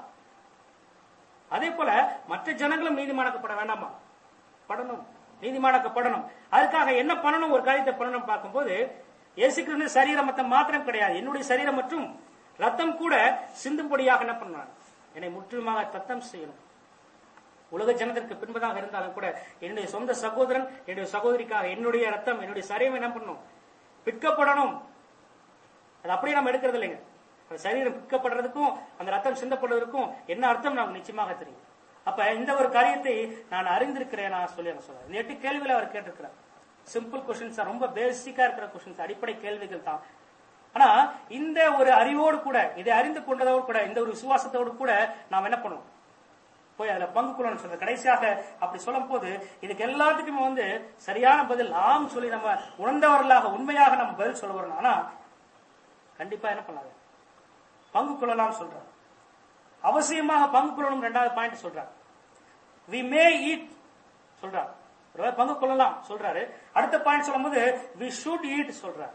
அதே போல மற்ற ஜனங்களும் நீதிமானாக்கப்பட வேண்டாமா படணும் நீதிமானாக்கப்படணும் அதுக்காக என்ன பண்ணணும் ஒரு காரியத்தை பண்ணணும் பார்க்கும்போது இயேசு கிறிஸ்து சரீரம் மத்தம் மாத்திரம் கிடையாது என்னுடைய சரீரம் மற்றும் ரத்தம் கூட சிந்தும்படியாக என்ன பண்ணார் என்னை முற்றிலுமாக தத்தம் செய்யணும் உலக ஜனத்திற்கு பின்பதாக இருந்தாலும் கூட என்னுடைய சொந்த சகோதரன் என்னுடைய சகோதரிக்காக என்னுடைய ரத்தம் என்னுடைய சரீரம் என்ன பண்ணணும் பிற்கப்படணும் அது அப்படியே நம்ம எடுக்கிறது இல்லைங்க அந்த சரீரம் பிக்கப்படுறதுக்கும் அந்த ரத்தம் சிந்தப்படுவதற்கும் என்ன அர்த்தம் நமக்கு நிச்சயமாக தெரியும் அப்ப இந்த ஒரு காரியத்தை நான் அறிந்திருக்கிறேன் நான் சொல்லி அவர் சொல்றாரு இந்த எட்டு கேள்விகளை அவர் கேட்டிருக்கிறார் சிம்பிள் கொஸ்டின்ஸ் ரொம்ப பேசிக்கா இருக்கிற கொஸ்டின்ஸ் அடிப்படை கேள்விகள் தான் ஆனா இந்த ஒரு அறிவோடு கூட இதை அறிந்து கொண்டதோடு கூட இந்த ஒரு விசுவாசத்தோடு கூட நாம் என்ன பண்ணுவோம் போய் அதுல பங்கு கொள்ளணும்னு சொல்றது கடைசியாக அப்படி சொல்லும் போது இதுக்கு எல்லாத்துக்குமே வந்து சரியான பதில் ஆம் சொல்லி நம்ம உணர்ந்தவர்களாக உண்மையாக நம்ம பதில் சொல்ல வரணும் ஆனா கண்டிப்பா என்ன பண்ணாங்க பங்கு கொள்ளலாம் சொல்றாரு அவசியமாக பங்கு கொள்ளணும் ரெண்டாவது பாயிண்ட் சொல்றாரு வி மே ஈட் சொல்றாரு ஒருவேளை பங்கு கொள்ளலாம் சொல்றாரு அடுத்த பாயிண்ட் சொல்லும்போது வி ஷுட் ஈட் சொல்றாரு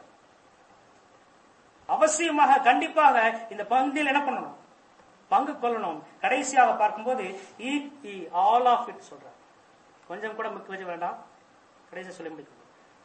அவசியமாக கண்டிப்பாக இந்த பந்தியில் என்ன பண்ணணும் பங்கு கொள்ளணும் கடைசியாக பார்க்கும்போது eat the all of it சொல்றாரு கொஞ்சம் கூட முக்கிய வச்சு வேண்டாம் கடைசி சொல்லி முடிக்கணும்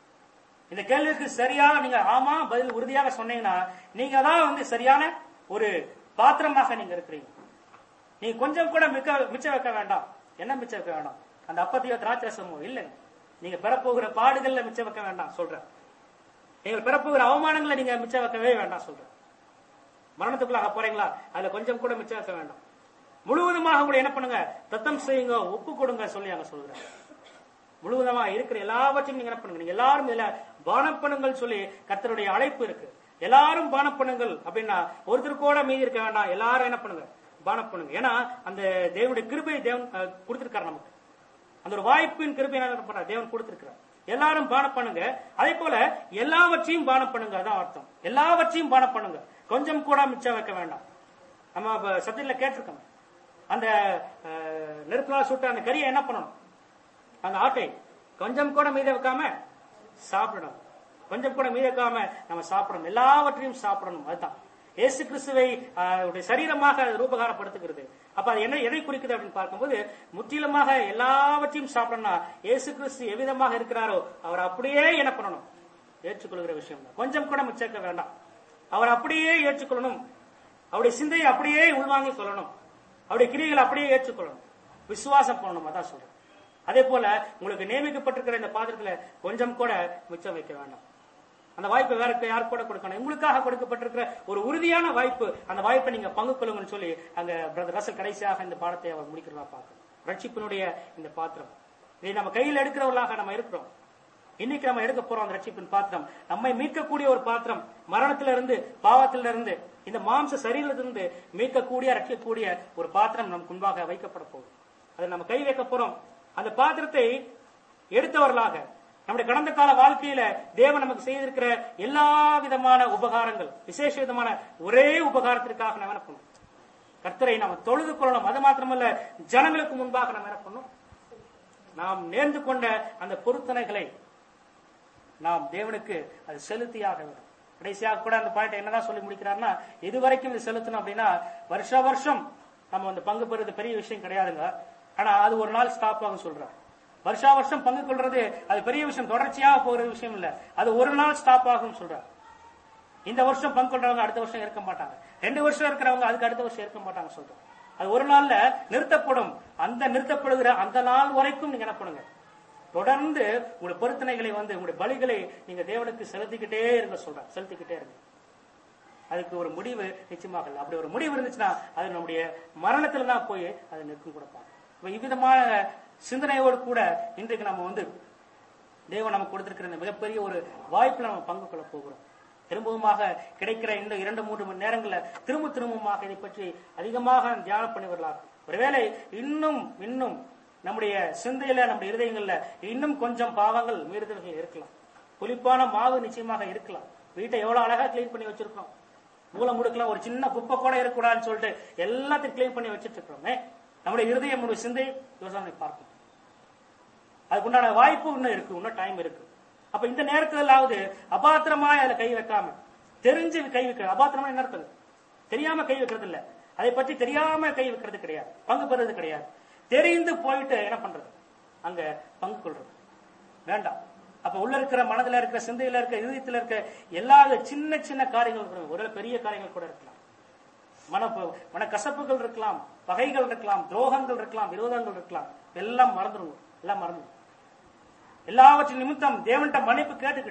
இந்த கேள்விக்கு சரியாக நீங்க ஆமா பதில் உறுதியாக சொன்னீங்கன்னா நீங்க தான் வந்து சரியான ஒரு பாத்திரமாக நீங்க இருக்கிறீங்க நீங்க கொஞ்சம் கூட மிக்க மிச்சம் வைக்க வேண்டாம் என்ன மிச்சம் வைக்க வேண்டாம் அந்த அப்பத்தையோ திராட்சரசமோ இல்லைங்க நீங்க பெறப்போகிற பாடுகள்ல மிச்சம் வைக்க வேண்டாம் சொல்றேன் நீங்கள் பெறப்போகிற அவமானங்களை நீங்க மிச்சம் வைக்கவே வேண்டாம் சொல்றேன் மரணத்துக்குள்ளாக போறீங்களா அதுல கொஞ்சம் கூட மிச்சம் வைக்க வேண்டாம் முழுவதுமாக கூட என்ன பண்ணுங்க தத்தம் செய்யுங்க ஒப்பு கொடுங்க சொல்லி அங்க சொல்றேன் முழுவதுமா இருக்கிற எல்லாவற்றையும் நீங்க என்ன பண்ணுங்க நீங்க எல்லாரும் இதுல பானம் பண்ணுங்கள் சொல்லி கர்த்தருடைய அழைப்பு இருக்கு எல்லாரும் பானம் பண்ணுங்கள் அப்படின்னா ஒருத்தர் கூட மீதி இருக்க வேண்டாம் எல்லாரும் என்ன பண்ணுங்க பானம் பண்ணுங்க ஏன்னா அந்த தேவனுடைய கிருபை தேவன் அஹ், கொடுத்திருக்காரு நமக்கு அந்த ஒரு வாய்ப்பின் கிருபை என்ன பண்றார் தேவன் கொடுத்திருக்கிறார் எல்லாரும் பானம் பண்ணுங்க அதே போல எல்லாவற்றையும் பானம் பண்ணுங்க அதான் அர்த்தம் எல்லாவற்றையும் பானம் பண்ணுங்க கொஞ்சம் கூட மிச்சம் வைக்க வேண்டாம் நம்ம இப்ப சத்தியில கேட்டிருக்கோம் அந்த அஹ், நெருப்புல சுட்ட அந்த கறியை என்ன பண்ணணும் அந்த ஆட்டை கொஞ்சம் கூட மீத வைக்காம சாப்பிடணும் கொஞ்சம் கூட மீத வைக்காம நம்ம சாப்பிடணும் எல்லாவற்றையும் சாப்பிடணும் அதுதான் இயேசு கிறிஸ்துவை ஆஹ், உடைய சரீரமாக அது ரூபகாரப்படுத்துகிறது அப்ப அது என்ன எதை குறிக்குது அப்படின்னு பார்க்கும்போது முற்றிலுமாக எல்லாவற்றையும் சாப்பிடணும்னா இயேசு கிறிஸ்து எவ்விதமாக இருக்கிறாரோ அவர் அப்படியே என்ன பண்ணணும் ஏற்றுக்கொள்கிற விஷயம் தான். கொஞ்சம் கூட மிச்சக்க வேண்டாம் அவர் அப்படியே ஏற்றுக்கொள்ளணும் அவருடைய சிந்தையை அப்படியே உள்வாங்கிக் கொள்ளணும் அவருடைய கிரியைகளை அப்படியே ஏற்றுக்கொள்ளணும் விசுவாசம் பண்ணணும் அதான் சொல்றேன் அதே போல உங்களுக்கு நியமிக்கப்பட்டிருக்கிற இந்த பாத்திரத்துல கொஞ்சம் கூட மிச்சம் வைக்க வேண்டாம் அந்த வாய்ப்பை வேற யாருக்கு கூட கொடுக்கணும் உங்களுக்காக கொடுக்கப்பட்டிருக்கிற ஒரு உறுதியான வாய்ப்பு அந்த வாய்ப்பை நீங்க பங்கு கொள்ளுங்கன்னு சொல்லி அங்க பிரதர் ரசல் கடைசியாக இந்த பாடத்தை அவர் முடிக்கிறதா பார்க்கணும் ரட்சிப்பினுடைய இந்த பாத்திரம் இதை நம்ம கையில் எடுக்கிறவர்களாக நம்ம இருக்கிறோம் இன்னைக்கு நம்ம எடுக்க போறோம் அந்த ரட்சிப்பின் பாத்திரம் நம்மை மீட்கக்கூடிய ஒரு பாத்திரம் மரணத்திலிருந்து பாவத்திலிருந்து இந்த மாம்ச சரீரத்திலிருந்து மீட்கக்கூடிய ரட்சிக்கக்கூடிய ஒரு பாத்திரம் நமக்கு முன்பாக வைக்கப்பட போகுது அதை நம்ம கை வைக்க போறோம் அந்த பாத்திரத்தை எடுத்தவர்களாக நம்முடைய கடந்த கால வாழ்க்கையில தேவன் நமக்கு செய்திருக்கிற எல்லா விதமான உபகாரங்கள் விசேஷ விதமான ஒரே உபகாரத்திற்காக நம்ம என்ன பண்ணணும் கர்த்தரை நாம தொழுது கொள்ளணும் அது மாத்திரமல்ல ஜனங்களுக்கு முன்பாக நம்ம என்ன பண்ணணும் நாம் நேர்ந்து கொண்ட அந்த பொருத்தனைகளை நாம் தேவனுக்கு அது செலுத்தியாக வேண்டும் கடைசியாக கூட அந்த பாயிண்ட் என்னதான் சொல்லி முடிக்கிறாருன்னா இது வரைக்கும் இது செலுத்தணும் அப்படின்னா வருஷ வருஷம் நம்ம அந்த பங்கு பெறுறது பெரிய விஷயம் கிடையாதுங்க ஆனா அது ஒரு நாள் ஸ்டாப் ஆகும் சொல்றார் வருஷா வருஷம் பங்கு கொள்றது அது பெரிய விஷயம் தொடர்ச்சியாக போகிற விஷயம் இல்ல அது ஒரு நாள் ஸ்டாப் ஆகும் சொல்றார் இந்த வருஷம் பங்கு கொள்றவங்க அடுத்த வருஷம் இருக்க மாட்டாங்க ரெண்டு வருஷம் இருக்கிறவங்க அதுக்கு அடுத்த வருஷம் இருக்க மாட்டாங்க சொல்றோம் அது ஒரு நாள்ல நிறுத்தப்படும் அந்த நிறுத்தப்படுகிற அந்த நாள் வரைக்கும் நீங்க என்ன பண்ணுங்க தொடர்ந்து உங்களுடைய பொருத்தனைகளை வந்து உங்களுடைய பலிகளை நீங்க தேவனுக்கு செலுத்திக்கிட்டே இருங்க சொல்றேன் செலுத்திக்கிட்டே இருங்க அதுக்கு ஒரு முடிவு நிச்சயமாக இல்லை அப்படி ஒரு முடிவு இருந்துச்சுன்னா அது நம்முடைய மரணத்துல தான் போய் அது நிற்கும் கொடுப்பாங்க இப்ப இவ்விதமான சிந்தனையோடு கூட இன்றைக்கு நம்ம வந்து தேவன் நமக்கு கொடுத்திருக்கிற இந்த மிகப்பெரிய ஒரு வாய்ப்புல நம்ம பங்கு கொள்ள போகிறோம் திரும்பவுமாக கிடைக்கிற இந்த இரண்டு மூன்று மணி நேரங்கள்ல திரும்ப திரும்பமாக இதை பற்றி அதிகமாக தியானம் பண்ணி வரலாம் ஒருவேளை இன்னும் இன்னும் நம்முடைய சிந்தையில நம்முடைய இருதயங்கள்ல இன்னும் கொஞ்சம் பாவங்கள் மீறுதல்கள் இருக்கலாம் புளிப்பான மாவு நிச்சயமாக இருக்கலாம் வீட்டை எவ்வளவு அழகா கிளீன் பண்ணி வச்சிருக்கோம் மூலம் முடுக்கலாம் ஒரு சின்ன குப்பை கூட இருக்கக்கூடாதுன்னு சொல்லிட்டு எல்லாத்தையும் கிளீன் பண்ணி வச்சிட்டு இருக்கிறோமே நம்முடைய இருதயம் நம்முடைய சிந்தை யோசனை பார்க்கும் அதுக்குண்டான வாய்ப்பு இன்னும் இருக்கு இன்னும் டைம் இருக்கு அப்ப இந்த நேரத்திலாவது அபாத்திரமா அதுல கை வைக்காம தெரிஞ்சு கை வைக்க அபாத்திரமா என்ன அர்த்தம் தெரியாம கை வைக்கிறது இல்ல அதை பற்றி தெரியாம கை வைக்கிறது கிடையாது பங்கு பெறுறது கிடையாது தெரிந்து போயிட்டு என்ன பண்றது அங்க பங்கு கொள்றது வேண்டாம் அப்ப உள்ள இருக்கிற மனதுல இருக்கிற சிந்தையில இருக்க இதயத்துல இருக்க எல்லா சின்ன சின்ன காரியங்கள் இருக்கணும் ஒரு பெரிய காரியங்கள் கூட இருக்கலாம் மன மன கசப்புகள் இருக்கலாம் பகைகள் இருக்கலாம் துரோகங்கள் இருக்கலாம் விரோதங்கள் இருக்கலாம் எல்லாம் மறந்துடும் எல்லாம் மறந்துடும் எல்லாவற்றின் நிமித்தம் தேவன்கிட்ட மன்னிப்பு கேட்டுக்கிட்டு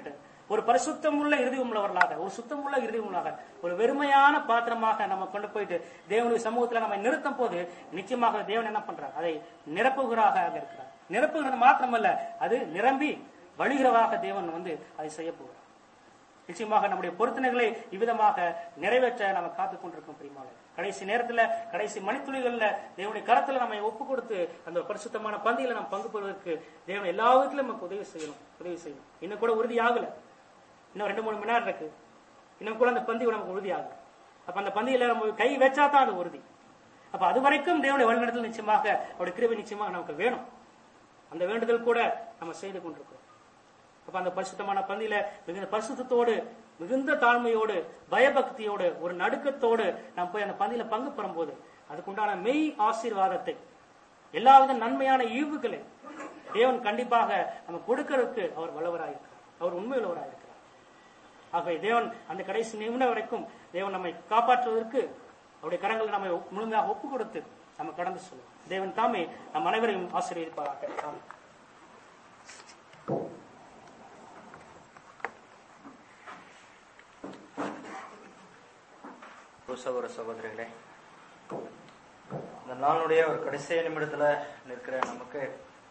ஒரு பரிசுத்தம் உள்ள இறுதி உள்ளவர்களாக ஒரு சுத்தம் உள்ள இறுதி உள்ளாக ஒரு வெறுமையான பாத்திரமாக நம்ம கொண்டு போயிட்டு தேவனுடைய சமூகத்துல நம்ம நிறுத்தும் போது நிச்சயமாக தேவன் என்ன பண்றார் அதை நிரப்புகிறாக இருக்கிறார் நிரப்புகிறது மாத்திரமல்ல அது நிரம்பி வழிகிறதாக தேவன் வந்து அதை செய்ய போகிறார் நிச்சயமாக நம்முடைய பொருத்தனைகளை இவ்விதமாக நிறைவேற்ற நம்ம காத்துக் கொண்டிருக்கோம் பிரியமாக கடைசி நேரத்துல கடைசி மணித்துளிகள்ல தேவனுடைய கரத்துல நம்ம ஒப்பு கொடுத்து அந்த பரிசுத்தமான பந்தியில நம்ம பங்கு பெறுவதற்கு தேவன் எல்லா விதத்திலும் நமக்கு உதவி செய்யணும் உதவி செய்யணும் இன்னும் கூட உறுதி ஆகல இன்னும் ரெண்டு மூணு மணி நேரம் இருக்கு இன்னும் கூட அந்த பந்தி நமக்கு உறுதி ஆகல அப்ப அந்த பந்தியில நம்ம கை வச்சா தான் அது உறுதி அப்ப அது வரைக்கும் தேவனுடைய வழிநடத்தல் நிச்சயமாக அவருடைய கிருபை நிச்சயமாக நமக்கு வேணும் அந்த வேண்டுதல் கூட நம்ம செய்து கொண்டிருக்கிறோம் அப்ப அந்த பரிசுத்தமான பந்தியில மிகுந்த பரிசுத்தத்தோடு மிகுந்த தாழ்மையோடு பயபக்தியோடு ஒரு நடுக்கத்தோடு நாம் போய் அந்த பந்தியில பங்கு பெறும்போது அதுக்குண்டான மெய் ஆசீர்வாதத்தை எல்லாவித நன்மையான ஈவுகளை தேவன் கண்டிப்பாக நம்ம கொடுக்கறதுக்கு அவர் வல்லவராயிருக்கிறார் அவர் உண்மை உள்ளவராயிருக்கிறார் ஆகவே தேவன் அந்த கடைசி நிமிடம் வரைக்கும் தேவன் நம்மை காப்பாற்றுவதற்கு அவருடைய கரங்களை நம்மை முழுமையாக ஒப்பு கொடுத்து நம்ம கடந்து சொல்லுவோம் தேவன் தாமே நம் அனைவரையும் ஆசீர்வதிப்பாராக ஆமென். சகோதர சகோதரிகளே இந்த நாளுடைய ஒரு கடைசி நிமிடத்துல நிற்கிற நமக்கு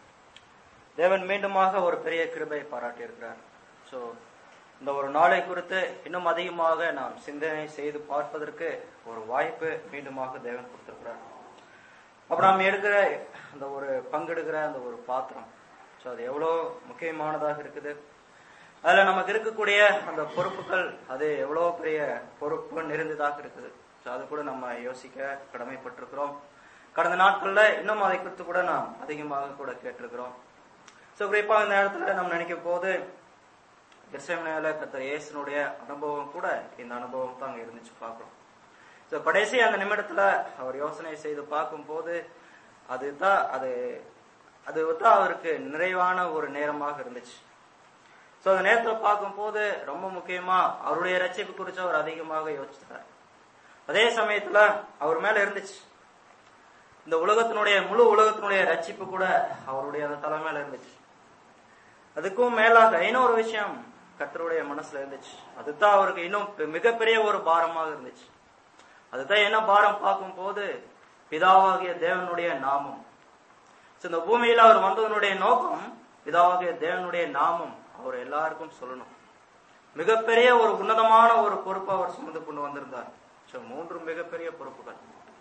தேவன் மீண்டுமாக ஒரு பெரிய கிருபை பாராட்டி இருக்கிறார் ஸோ இந்த ஒரு நாளை குறித்து இன்னும் அதிகமாக நாம் சிந்தனை செய்து பார்ப்பதற்கு ஒரு வாய்ப்பு மீண்டுமாக தேவன் கொடுத்திருக்கிறார் அப்ப நாம் எடுக்கிற அந்த ஒரு பங்கெடுக்கிற அந்த ஒரு பாத்திரம் ஸோ அது எவ்வளோ முக்கியமானதாக இருக்குது அதுல நமக்கு இருக்கக்கூடிய அந்த பொறுப்புகள் அது எவ்வளோ பெரிய பொறுப்பு நிறைந்ததாக இருக்குது ஸோ அது கூட நம்ம யோசிக்க கடமைப்பட்டிருக்கிறோம் கடந்த நாட்கள்ல இன்னும் அதை குறித்து கூட நாம் அதிகமாக கூட கேட்டிருக்கிறோம் ஸோ குறிப்பா இந்த நேரத்துல நம்ம நினைக்கும் போது கிருஷ்ணமனையில கத்தர் இயேசுனுடைய அனுபவம் கூட இந்த அனுபவம் தான் அங்க இருந்துச்சு பார்க்கிறோம் ஸோ கடைசி அந்த நிமிடத்துல அவர் யோசனை செய்து பார்க்கும்போது அதுதான் அது அது தான் அவருக்கு நிறைவான ஒரு நேரமாக இருந்துச்சு ஸோ அந்த நேரத்தில் பார்க்கும்போது ரொம்ப முக்கியமா அவருடைய ரட்சிப்பு குறித்து அவர் அதிகமாக யோசிச்சார் அதே சமயத்துல அவர் மேல இருந்துச்சு இந்த உலகத்தினுடைய முழு உலகத்தினுடைய ரட்சிப்பு கூட அவருடைய அந்த தலை மேல இருந்துச்சு அதுக்கும் மேலாக இன்னொரு விஷயம் கர்த்தருடைய மனசுல இருந்துச்சு அதுதான் அவருக்கு இன்னும் பெ- மிகப்பெரிய ஒரு பாரமாக இருந்துச்சு அதுதான் என்ன பாரம் பார்க்கும் போது பிதாவாகிய தேவனுடைய நாமம் So, இந்த பூமியில அவர் வந்ததனுடைய நோக்கம் பிதாவாகிய தேவனுடைய நாமம் அவர் எல்லாருக்கும் சொல்லணும் மிகப்பெரிய ஒரு உன்னதமான ஒரு பொறுப்பை அவர் சுமந்து கொண்டு வந்திருந்தார் ஸோ மூன்று மிகப்பெரிய பொறுப்புகள்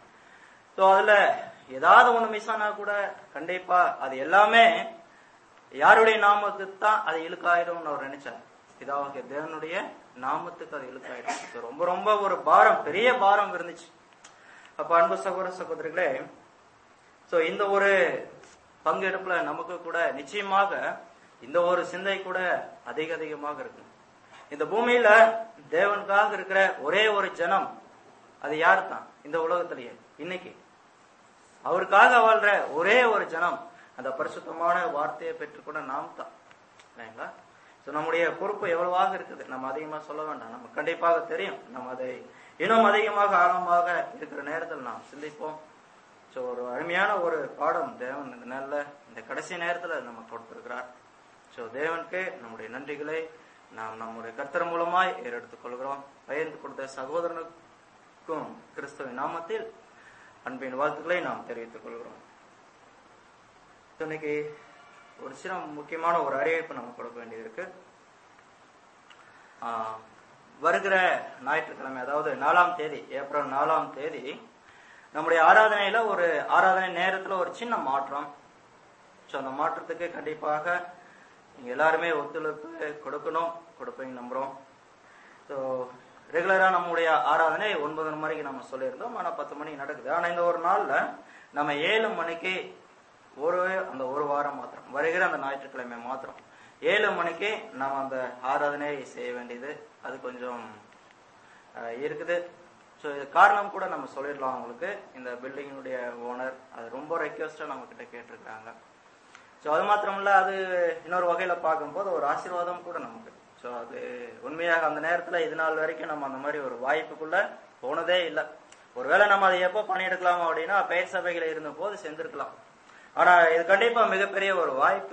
ஸோ அதுல ஏதாவது ஒண்ணு மிஸ் ஆனா கூட கண்டிப்பா அது எல்லாமே யாருடைய நாமத்துக்கு தான் அது இழுக்காயிடும்னு அவர் நினைச்சார் பிதாவாகிய தேவனுடைய நாமத்துக்கு அது இழுக்காயிடும் So, ரொம்ப ரொம்ப ஒரு பாரம் பெரிய பாரம் இருந்துச்சு அப்ப அன்பு சகோதர சகோதரிகளே சோ இந்த ஒரு பங்கெடுப்புல நமக்கு கூட நிச்சயமாக இந்த ஒரு சிந்தை கூட அதிக அதிகமாக இருக்கு இந்த பூமியில தேவனுக்காக இருக்கிற ஒரே ஒரு ஜனம் அது யாரு தான் இந்த உலகத்திலேயே இன்னைக்கு அவருக்காக வாழ்ற ஒரே ஒரு ஜனம் அந்த பரிசுத்தமான வார்த்தையை பெற்றுக்கொண்ட நாம் தான் இல்லைங்களா ஸோ நம்முடைய பொறுப்பு எவ்வளவாக இருக்குது நம்ம அதிகமாக சொல்ல வேண்டாம் நம்ம கண்டிப்பாக தெரியும் நம்ம அதை இன்னும் அதிகமாக ஆழமாக இருக்கிற நேரத்தில் நாம் சிந்திப்போம் ஸோ ஒரு அருமையான ஒரு பாடம் தேவன் இந்த நல்ல இந்த கடைசி நேரத்தில் நம்ம கொடுத்திருக்கிறார் ஸோ தேவனுக்கு நம்முடைய நன்றிகளை நாம் நம்முடைய கர்த்தர் மூலமாய் ஏறெடுத்துக் கொள்கிறோம் பகிர்ந்து கொடுத்த சகோதரனுக்கும் கிறிஸ்துவின் நாமத்தில் அன்பின் வாழ்த்துக்களை நாம் தெரிவித்துக் கொள்கிறோம் So, இன்னைக்கு ஒரு சில முக்கியமான ஒரு அறிவிப்பு நம்ம கொடுக்க வேண்டியது இருக்கு ஆஹ், வருகிற ஞாயிற்றுக்கிழமை அதாவது நாலாம் தேதி ஏப்ரல் நாலாம் தேதி நம்முடைய ஆராதனையில ஒரு ஆராதனை நேரத்துல ஒரு சின்ன மாற்றம் ஸோ அந்த மாற்றத்துக்கு கண்டிப்பாக நீங்க எல்லாருமே ஒத்துழைப்பு கொடுக்கணும் கொடுப்பீங்க நம்புறோம் ஸோ ரெகுலரா நம்முடைய ஆராதனை ஒன்பது மணிக்கு நம்ம சொல்லியிருந்தோம் ஆனா பத்து மணிக்கு நடக்குது ஆனா இந்த ஒரு நாள்ல நம்ம ஏழு மணிக்கு ஒரு அந்த ஒரு வாரம் மாத்திரம் வருகிற அந்த ஞாயிற்றுக்கிழமை மாத்திரம் ஏழு மணிக்கு நாம் அந்த ஆராதனை செய்ய வேண்டியது அது கொஞ்சம் அஹ், இருக்குது ஸோ இது காரணம் கூட நம்ம சொல்லிடலாம் அவங்களுக்கு இந்த பில்டிங்கினுடைய ஓனர் அது ரொம்ப ரெக்வஸ்டா நம்ம கிட்ட கேட்டிருக்காங்க ஸோ அது மாத்திரமில்ல அது இன்னொரு வகையில பார்க்கும்போது ஒரு ஆசீர்வாதம் கூட நமக்கு ஸோ அது உண்மையாக அந்த நேரத்துல இது நாள் வரைக்கும் நம்ம அந்த மாதிரி ஒரு வாய்ப்புக்குள்ள போனதே இல்லை ஒருவேளை நம்ம அதை எப்போ பண்ணியிருக்கலாம் அப்படின்னா பெயர் சபைகளை இருந்த போது செஞ்சிருக்கலாம் ஆனா இது கண்டிப்பா மிகப்பெரிய ஒரு வாய்ப்பு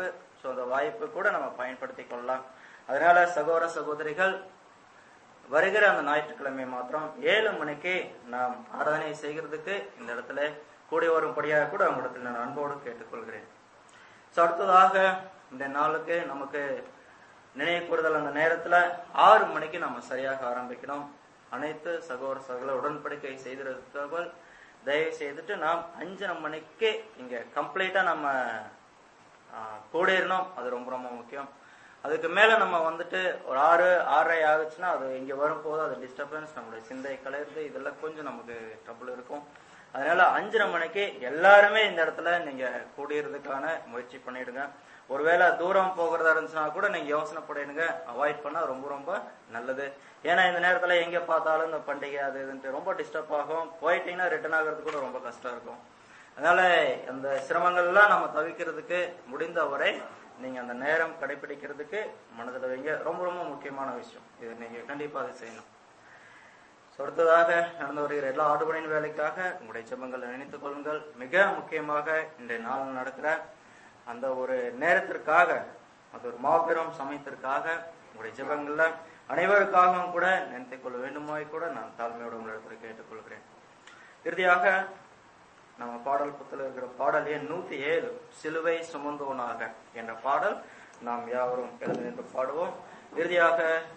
ஸோ அந்த வாய்ப்பு கூட நம்ம பயன்படுத்திக் கொள்ளலாம் அதனால சகோதர சகோதரிகள் வருகிற அந்த ஞாயிற்றுக்கிழமை மாத்திரம் ஏழு மணிக்கு நாம் ஆராதனை செய்கிறதுக்கு இந்த இடத்துல கூடி வரும்படியாக கூட உங்களிடத்தில் நான் அன்போடு கேட்டுக்கொள்கிறேன் ஸோ அடுத்ததாக இந்த நாளுக்கு நமக்கு நினைவு கூறுதல் அந்த நேரத்துல ஆறு மணிக்கு நம்ம சரியாக ஆரம்பிக்கணும் அனைத்து சகோதர சகல உடன்படிக்கை செய்திருக்கவர்கள் தயவு செய்துட்டு நாம் அஞ்சரை மணிக்கு இங்க கம்ப்ளீட்டா நம்ம ஆஹ், கூடிடணும் அது ரொம்ப ரொம்ப முக்கியம் அதுக்கு மேல நம்ம வந்துட்டு ஒரு ஆறு ஆறரை ஆகுச்சுன்னா அது இங்க வரும்போது அது டிஸ்டர்பன்ஸ் நம்மளுடைய சிந்தை கலையிறது இதெல்லாம் கொஞ்சம் நமக்கு ட்ரபிள் இருக்கும் அதனால அஞ்சரை மணிக்கு எல்லாருமே இந்த இடத்துல நீங்க கூடியறதுக்கான முயற்சி பண்ணிடுங்க ஒருவேளை தூரம் போகிறதா இருந்துச்சுன்னா கூட நீங்க யோசனை பண்ணிடுங்க அவாய்ட் பண்ணா ரொம்ப ரொம்ப நல்லது ஏன்னா இந்த நேரத்துல எங்க பார்த்தாலும் இந்த பண்டிகை அது இதுன்ட்டு ரொம்ப டிஸ்டர்ப் ஆகும் போயிட்டீங்கன்னா ரிட்டர்ன் ஆகிறது கூட ரொம்ப கஷ்டம் இருக்கும் அதனால அந்த சிரமங்கள்லாம் நம்ம தவிர்க்கிறதுக்கு முடிந்தவரை நீங்க அந்த நேரம் கடைபிடிக்கிறதுக்கு மனதில் வைங்க ரொம்ப ரொம்ப முக்கியமான விஷயம் இது நீங்க கண்டிப்பா அதை செய்யணும் So, அடுத்ததாக நடந்து வருகிற எல்லா ஆடுபடையின் வேலைக்காக உங்களுடைய ஜெபங்களை நினைத்துக் கொள்ளுங்கள் மிக முக்கியமாக இன்றைய நாள் நடக்கிற அந்த ஒரு நேரத்திற்காக அது ஒரு மாபெரும் சமயத்திற்காக உங்களுடைய ஜெபங்கள்ல அனைவருக்காகவும் கூட நினைத்துக் கொள்ள வேண்டுமாய் கூட நான் தாழ்மையோட உங்களிடத்தில் கேட்டுக்கொள்கிறேன் இறுதியாக நம்ம பாடல் புத்தல இருக்கிற பாடல் எண் நூத்தி ஏழு சிலுவை சுமந்தோனாக என்ற பாடல் நாம் யாவரும் எழுந்து நின்று பாடுவோம் இறுதியாக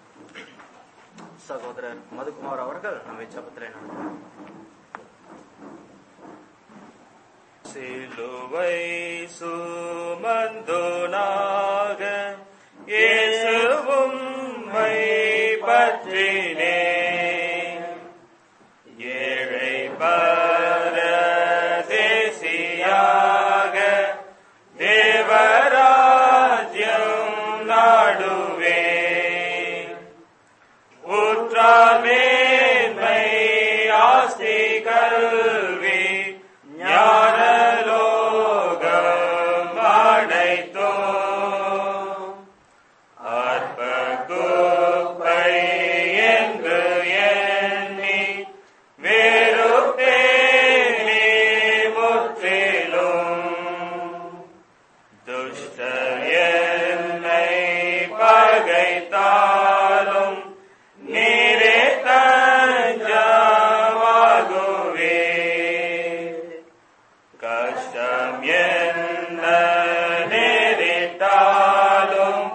சகோதரர் மதுகுமார் அவர்கள் நம்மை ஜபத்திலே நடத்துவார் சிலுவை சுமந்தோனாக இயேசுவும் மை பற்றினே ஏழை பரதேசியாக தேவராஜ்யம் நாடுவே உற்றாமேன்மை ஆஸ்தி கல்வி ஞானலோகம் அடைத்தோம் அற்ப குப்பை என்று எண்ணி வெறுப்பேனே முற்றிலும் துஷ்ட என்னை பகைத்தாலும் நீரே தஞ்சமாகுவே கஷ்டம் என்ன நேரிட்டாலும்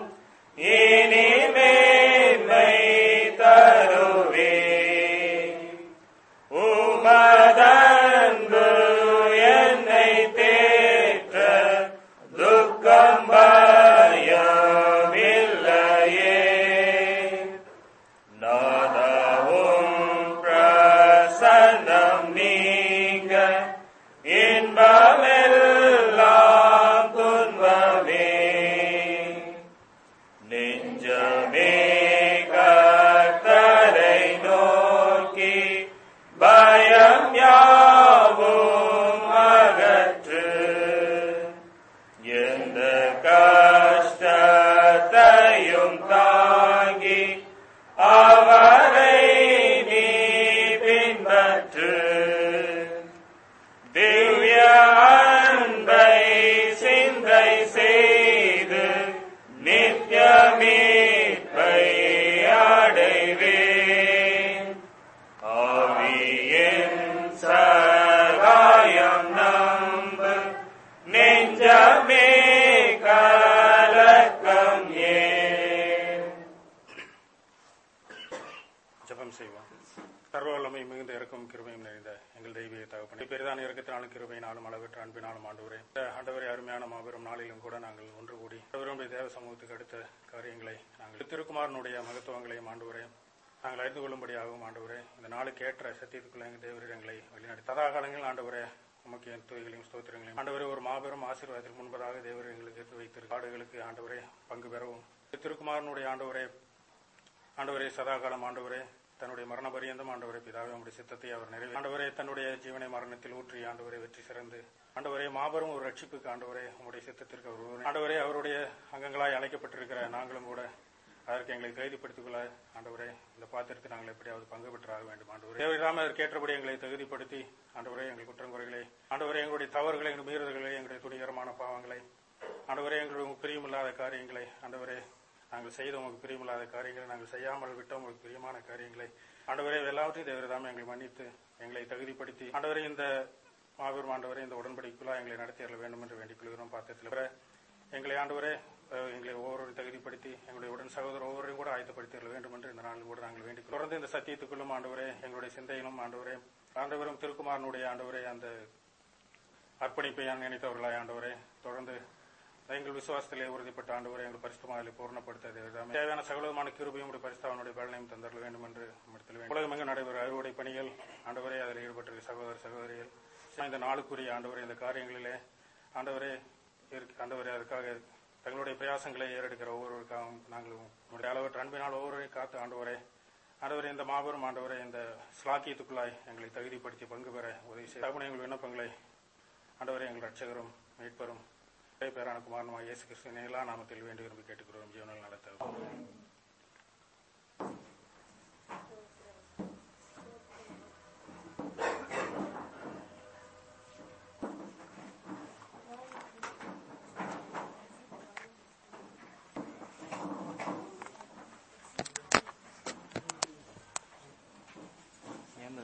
இனிமேன்மை தருவே உமதன்பு என்னை தேற்ற துக்கம் பயமில்லையே நாதாவும் பிரசன்னம் நீங்க இன்பமெல்லாம் துன்பமே நெஞ்சமே கர்த்தரை நோக்கி பயம் யாவும் அகற்று எந்த கஷ்டத்தையும் தாங்கி அவரை நீ பின்பற்று திவ்ய அன்பை சிந்தை செய்து நித்திய மீட்பை அடைவேன் ஆவியின் சகாயம் நம்பு நெஞ்சமே கலக்கம் ஏன் ஜெபம் செய்வோம் சர்வவல்லமை மிகுந்த இறக்கும் கிருபையும் நிறைந்த எங்கள் தெய்வீக தகப்பனே பெரிதான இறக்கத்தினாலும் கிருபையினாலும் அளவற்ற அன்பினாலும் ஆண்டவரே இந்த ஆண்டவரே அருமையான மாபெரும் நாளிலும் கூட நாங்கள் ஒன்று கூடி ஆண்டவருடைய தேவ சமூகத்துக்கு அடுத்த காரியங்களை நாங்கள் திருக்குமாரனுடைய மகத்துவங்களையும் ஆண்டவரே நாங்கள் அறிந்து கொள்ளும்படியாகவும் ஆண்டவரே இந்த நாளுக்கு ஏற்ற சத்தியத்துக்குள்ள எங்கள் தேவரீர் எங்களை வழிநடத்தி ததா காலங்களில் ஆண்டவரே உமக்கு என் துவைகளையும் ஸ்தோத்திரங்களையும் ஆண்டவரே ஒரு மாபெரும் ஆசீர்வாதத்திற்கு முன்பதாக தேவர் எங்களுக்கு எடுத்து வைத்திருக்க ஆடுகளுக்கு ஆண்டவரே பங்கு பெறவும் திருக்குமாரனுடைய ஆண்டவரே ஆண்டவரே சதாகாலம் ஆண்டவரே தன்னுடைய மரண பரியந்தம் ஆண்டவரே பிதாவே உடைய சித்தத்தை அவர் நிறைவே ஆண்டவரே தன்னுடைய ஜீவனை மரணத்தில் ஊற்றி ஆண்டவரை வெற்றி சிறந்து ஆண்டவரே மாபெரும் ஒரு ரட்சிப்புக்கு ஆண்டவரே உங்களுடைய சித்தத்திற்கு அவர் உருவானி. ஆண்டவரே அவருடைய அங்கங்களாய் அழைக்கப்பட்டிருக்கிற நாங்களும் கூட அதற்கு எங்களை கைதுபடுத்திக் கொள்ள ஆண்டவரே இந்த பாத்திரத்தை நாங்கள் எப்படியாவது பங்கு பெற்றாக வேண்டும் ஆண்டவரே தேவையில்லாமல் அதற்கேற்றபடி எங்களை தகுதிப்படுத்தி ஆண்டவரே எங்கள் குற்றங்குறைகளை ஆண்டவரே எங்களுடைய தவறுகளை எங்கள் மீறுதல்களை எங்களுடைய துணிகரமான பாவங்களை ஆண்டவரே எங்களுக்கு பிரியமில்லாத காரியங்களை ஆண்டவரே நாங்கள் செய்த உங்களுக்கு பிரியமில்லாத காரியங்களை நாங்கள் செய்யாமல் விட்ட உங்களுக்கு பிரியமான காரியங்களை ஆண்டவரே எல்லாவற்றையும் தேவரதாம எங்களை மன்னித்து எங்களை தகுதிப்படுத்தி ஆண்டவரே இந்த மாபெரும் ஆண்டவரே இந்த உடன்படிக்குள்ளா எங்களை நடத்தி தர வேண்டும் என்று வேண்டிக் கொள்கிறோம் பாத்திரத்தில் எங்களை ஆண்டவரே அஹ், எங்களை ஒவ்வொருவரும் தகுதிப்படுத்தி எங்களுடைய உடன் சகோதரர் ஒவ்வொருவரையும் கூட ஆயத்தப்படுத்தி தர வேண்டும் என்று இந்த நாளில் கூட நாங்கள் வேண்டிக் கொள்கிறோம். தொடர்ந்து இந்த சத்தியத்துக்குள்ளும் ஆண்டவரே எங்களுடைய சிந்தையிலும் ஆண்டவரே ஆண்டவரும் திருக்குமாரனுடைய ஆண்டவரே அந்த அர்ப்பணிப்பை நான் நினைத்தவர்களாய் ஆண்டவரே தொடர்ந்து எங்கள் விசுவாசத்திலே உறுதிப்பட்ட ஆண்டவரை எங்கள் பரிசுத்தமாக பூர்ணப்படுத்த தேவதாமே. தேவையான சகலமான கிருபையும் உடைய பரிசுத்தாவனுடைய பலனையும் தந்தரல வேண்டும் என்று நம்மிடத்தில் வேண்டும். உலகமெங்கு நடைபெறும் அறுவடை பணிகள் ஆண்டவரே அதில் ஈடுபட்டிருக்க சகோதர சகோதரிகள் இந்த நாளுக்குரிய ஆண்டவரே இந்த காரியங்களிலே ஆண்டவரே இருக்கு- ஆண்டவரே அதற்காக தங்களுடைய பிரயாசங்களை ஏறெடுக்கிற ஒவ்வொருவருக்காகவும் நாங்கள் உங்களுடைய அளவற்ற அன்பினால் ஒவ்வொருவரையும் காத்து ஆண்டவரே ஆண்டவரே இந்த மாபெரும் ஆண்டவரே இந்த ஸ்லாக்கியத்துக்குள்ளாய் எங்களை தகுதிப்படுத்தி பங்கு பெற உதவி செய்ய தகவல் எங்கள் விண்ணப்பங்களை ஆண்டவரே எங்கள் ரட்சகரும் மீட்பரும் பேரான குமாரனுமாக இயேசு கிறிஸ்துவின் எல்லா நாமத்தில் வேண்டி விரும்பி கேட்டுக்கிறோம் ஜீவனில் நடத்த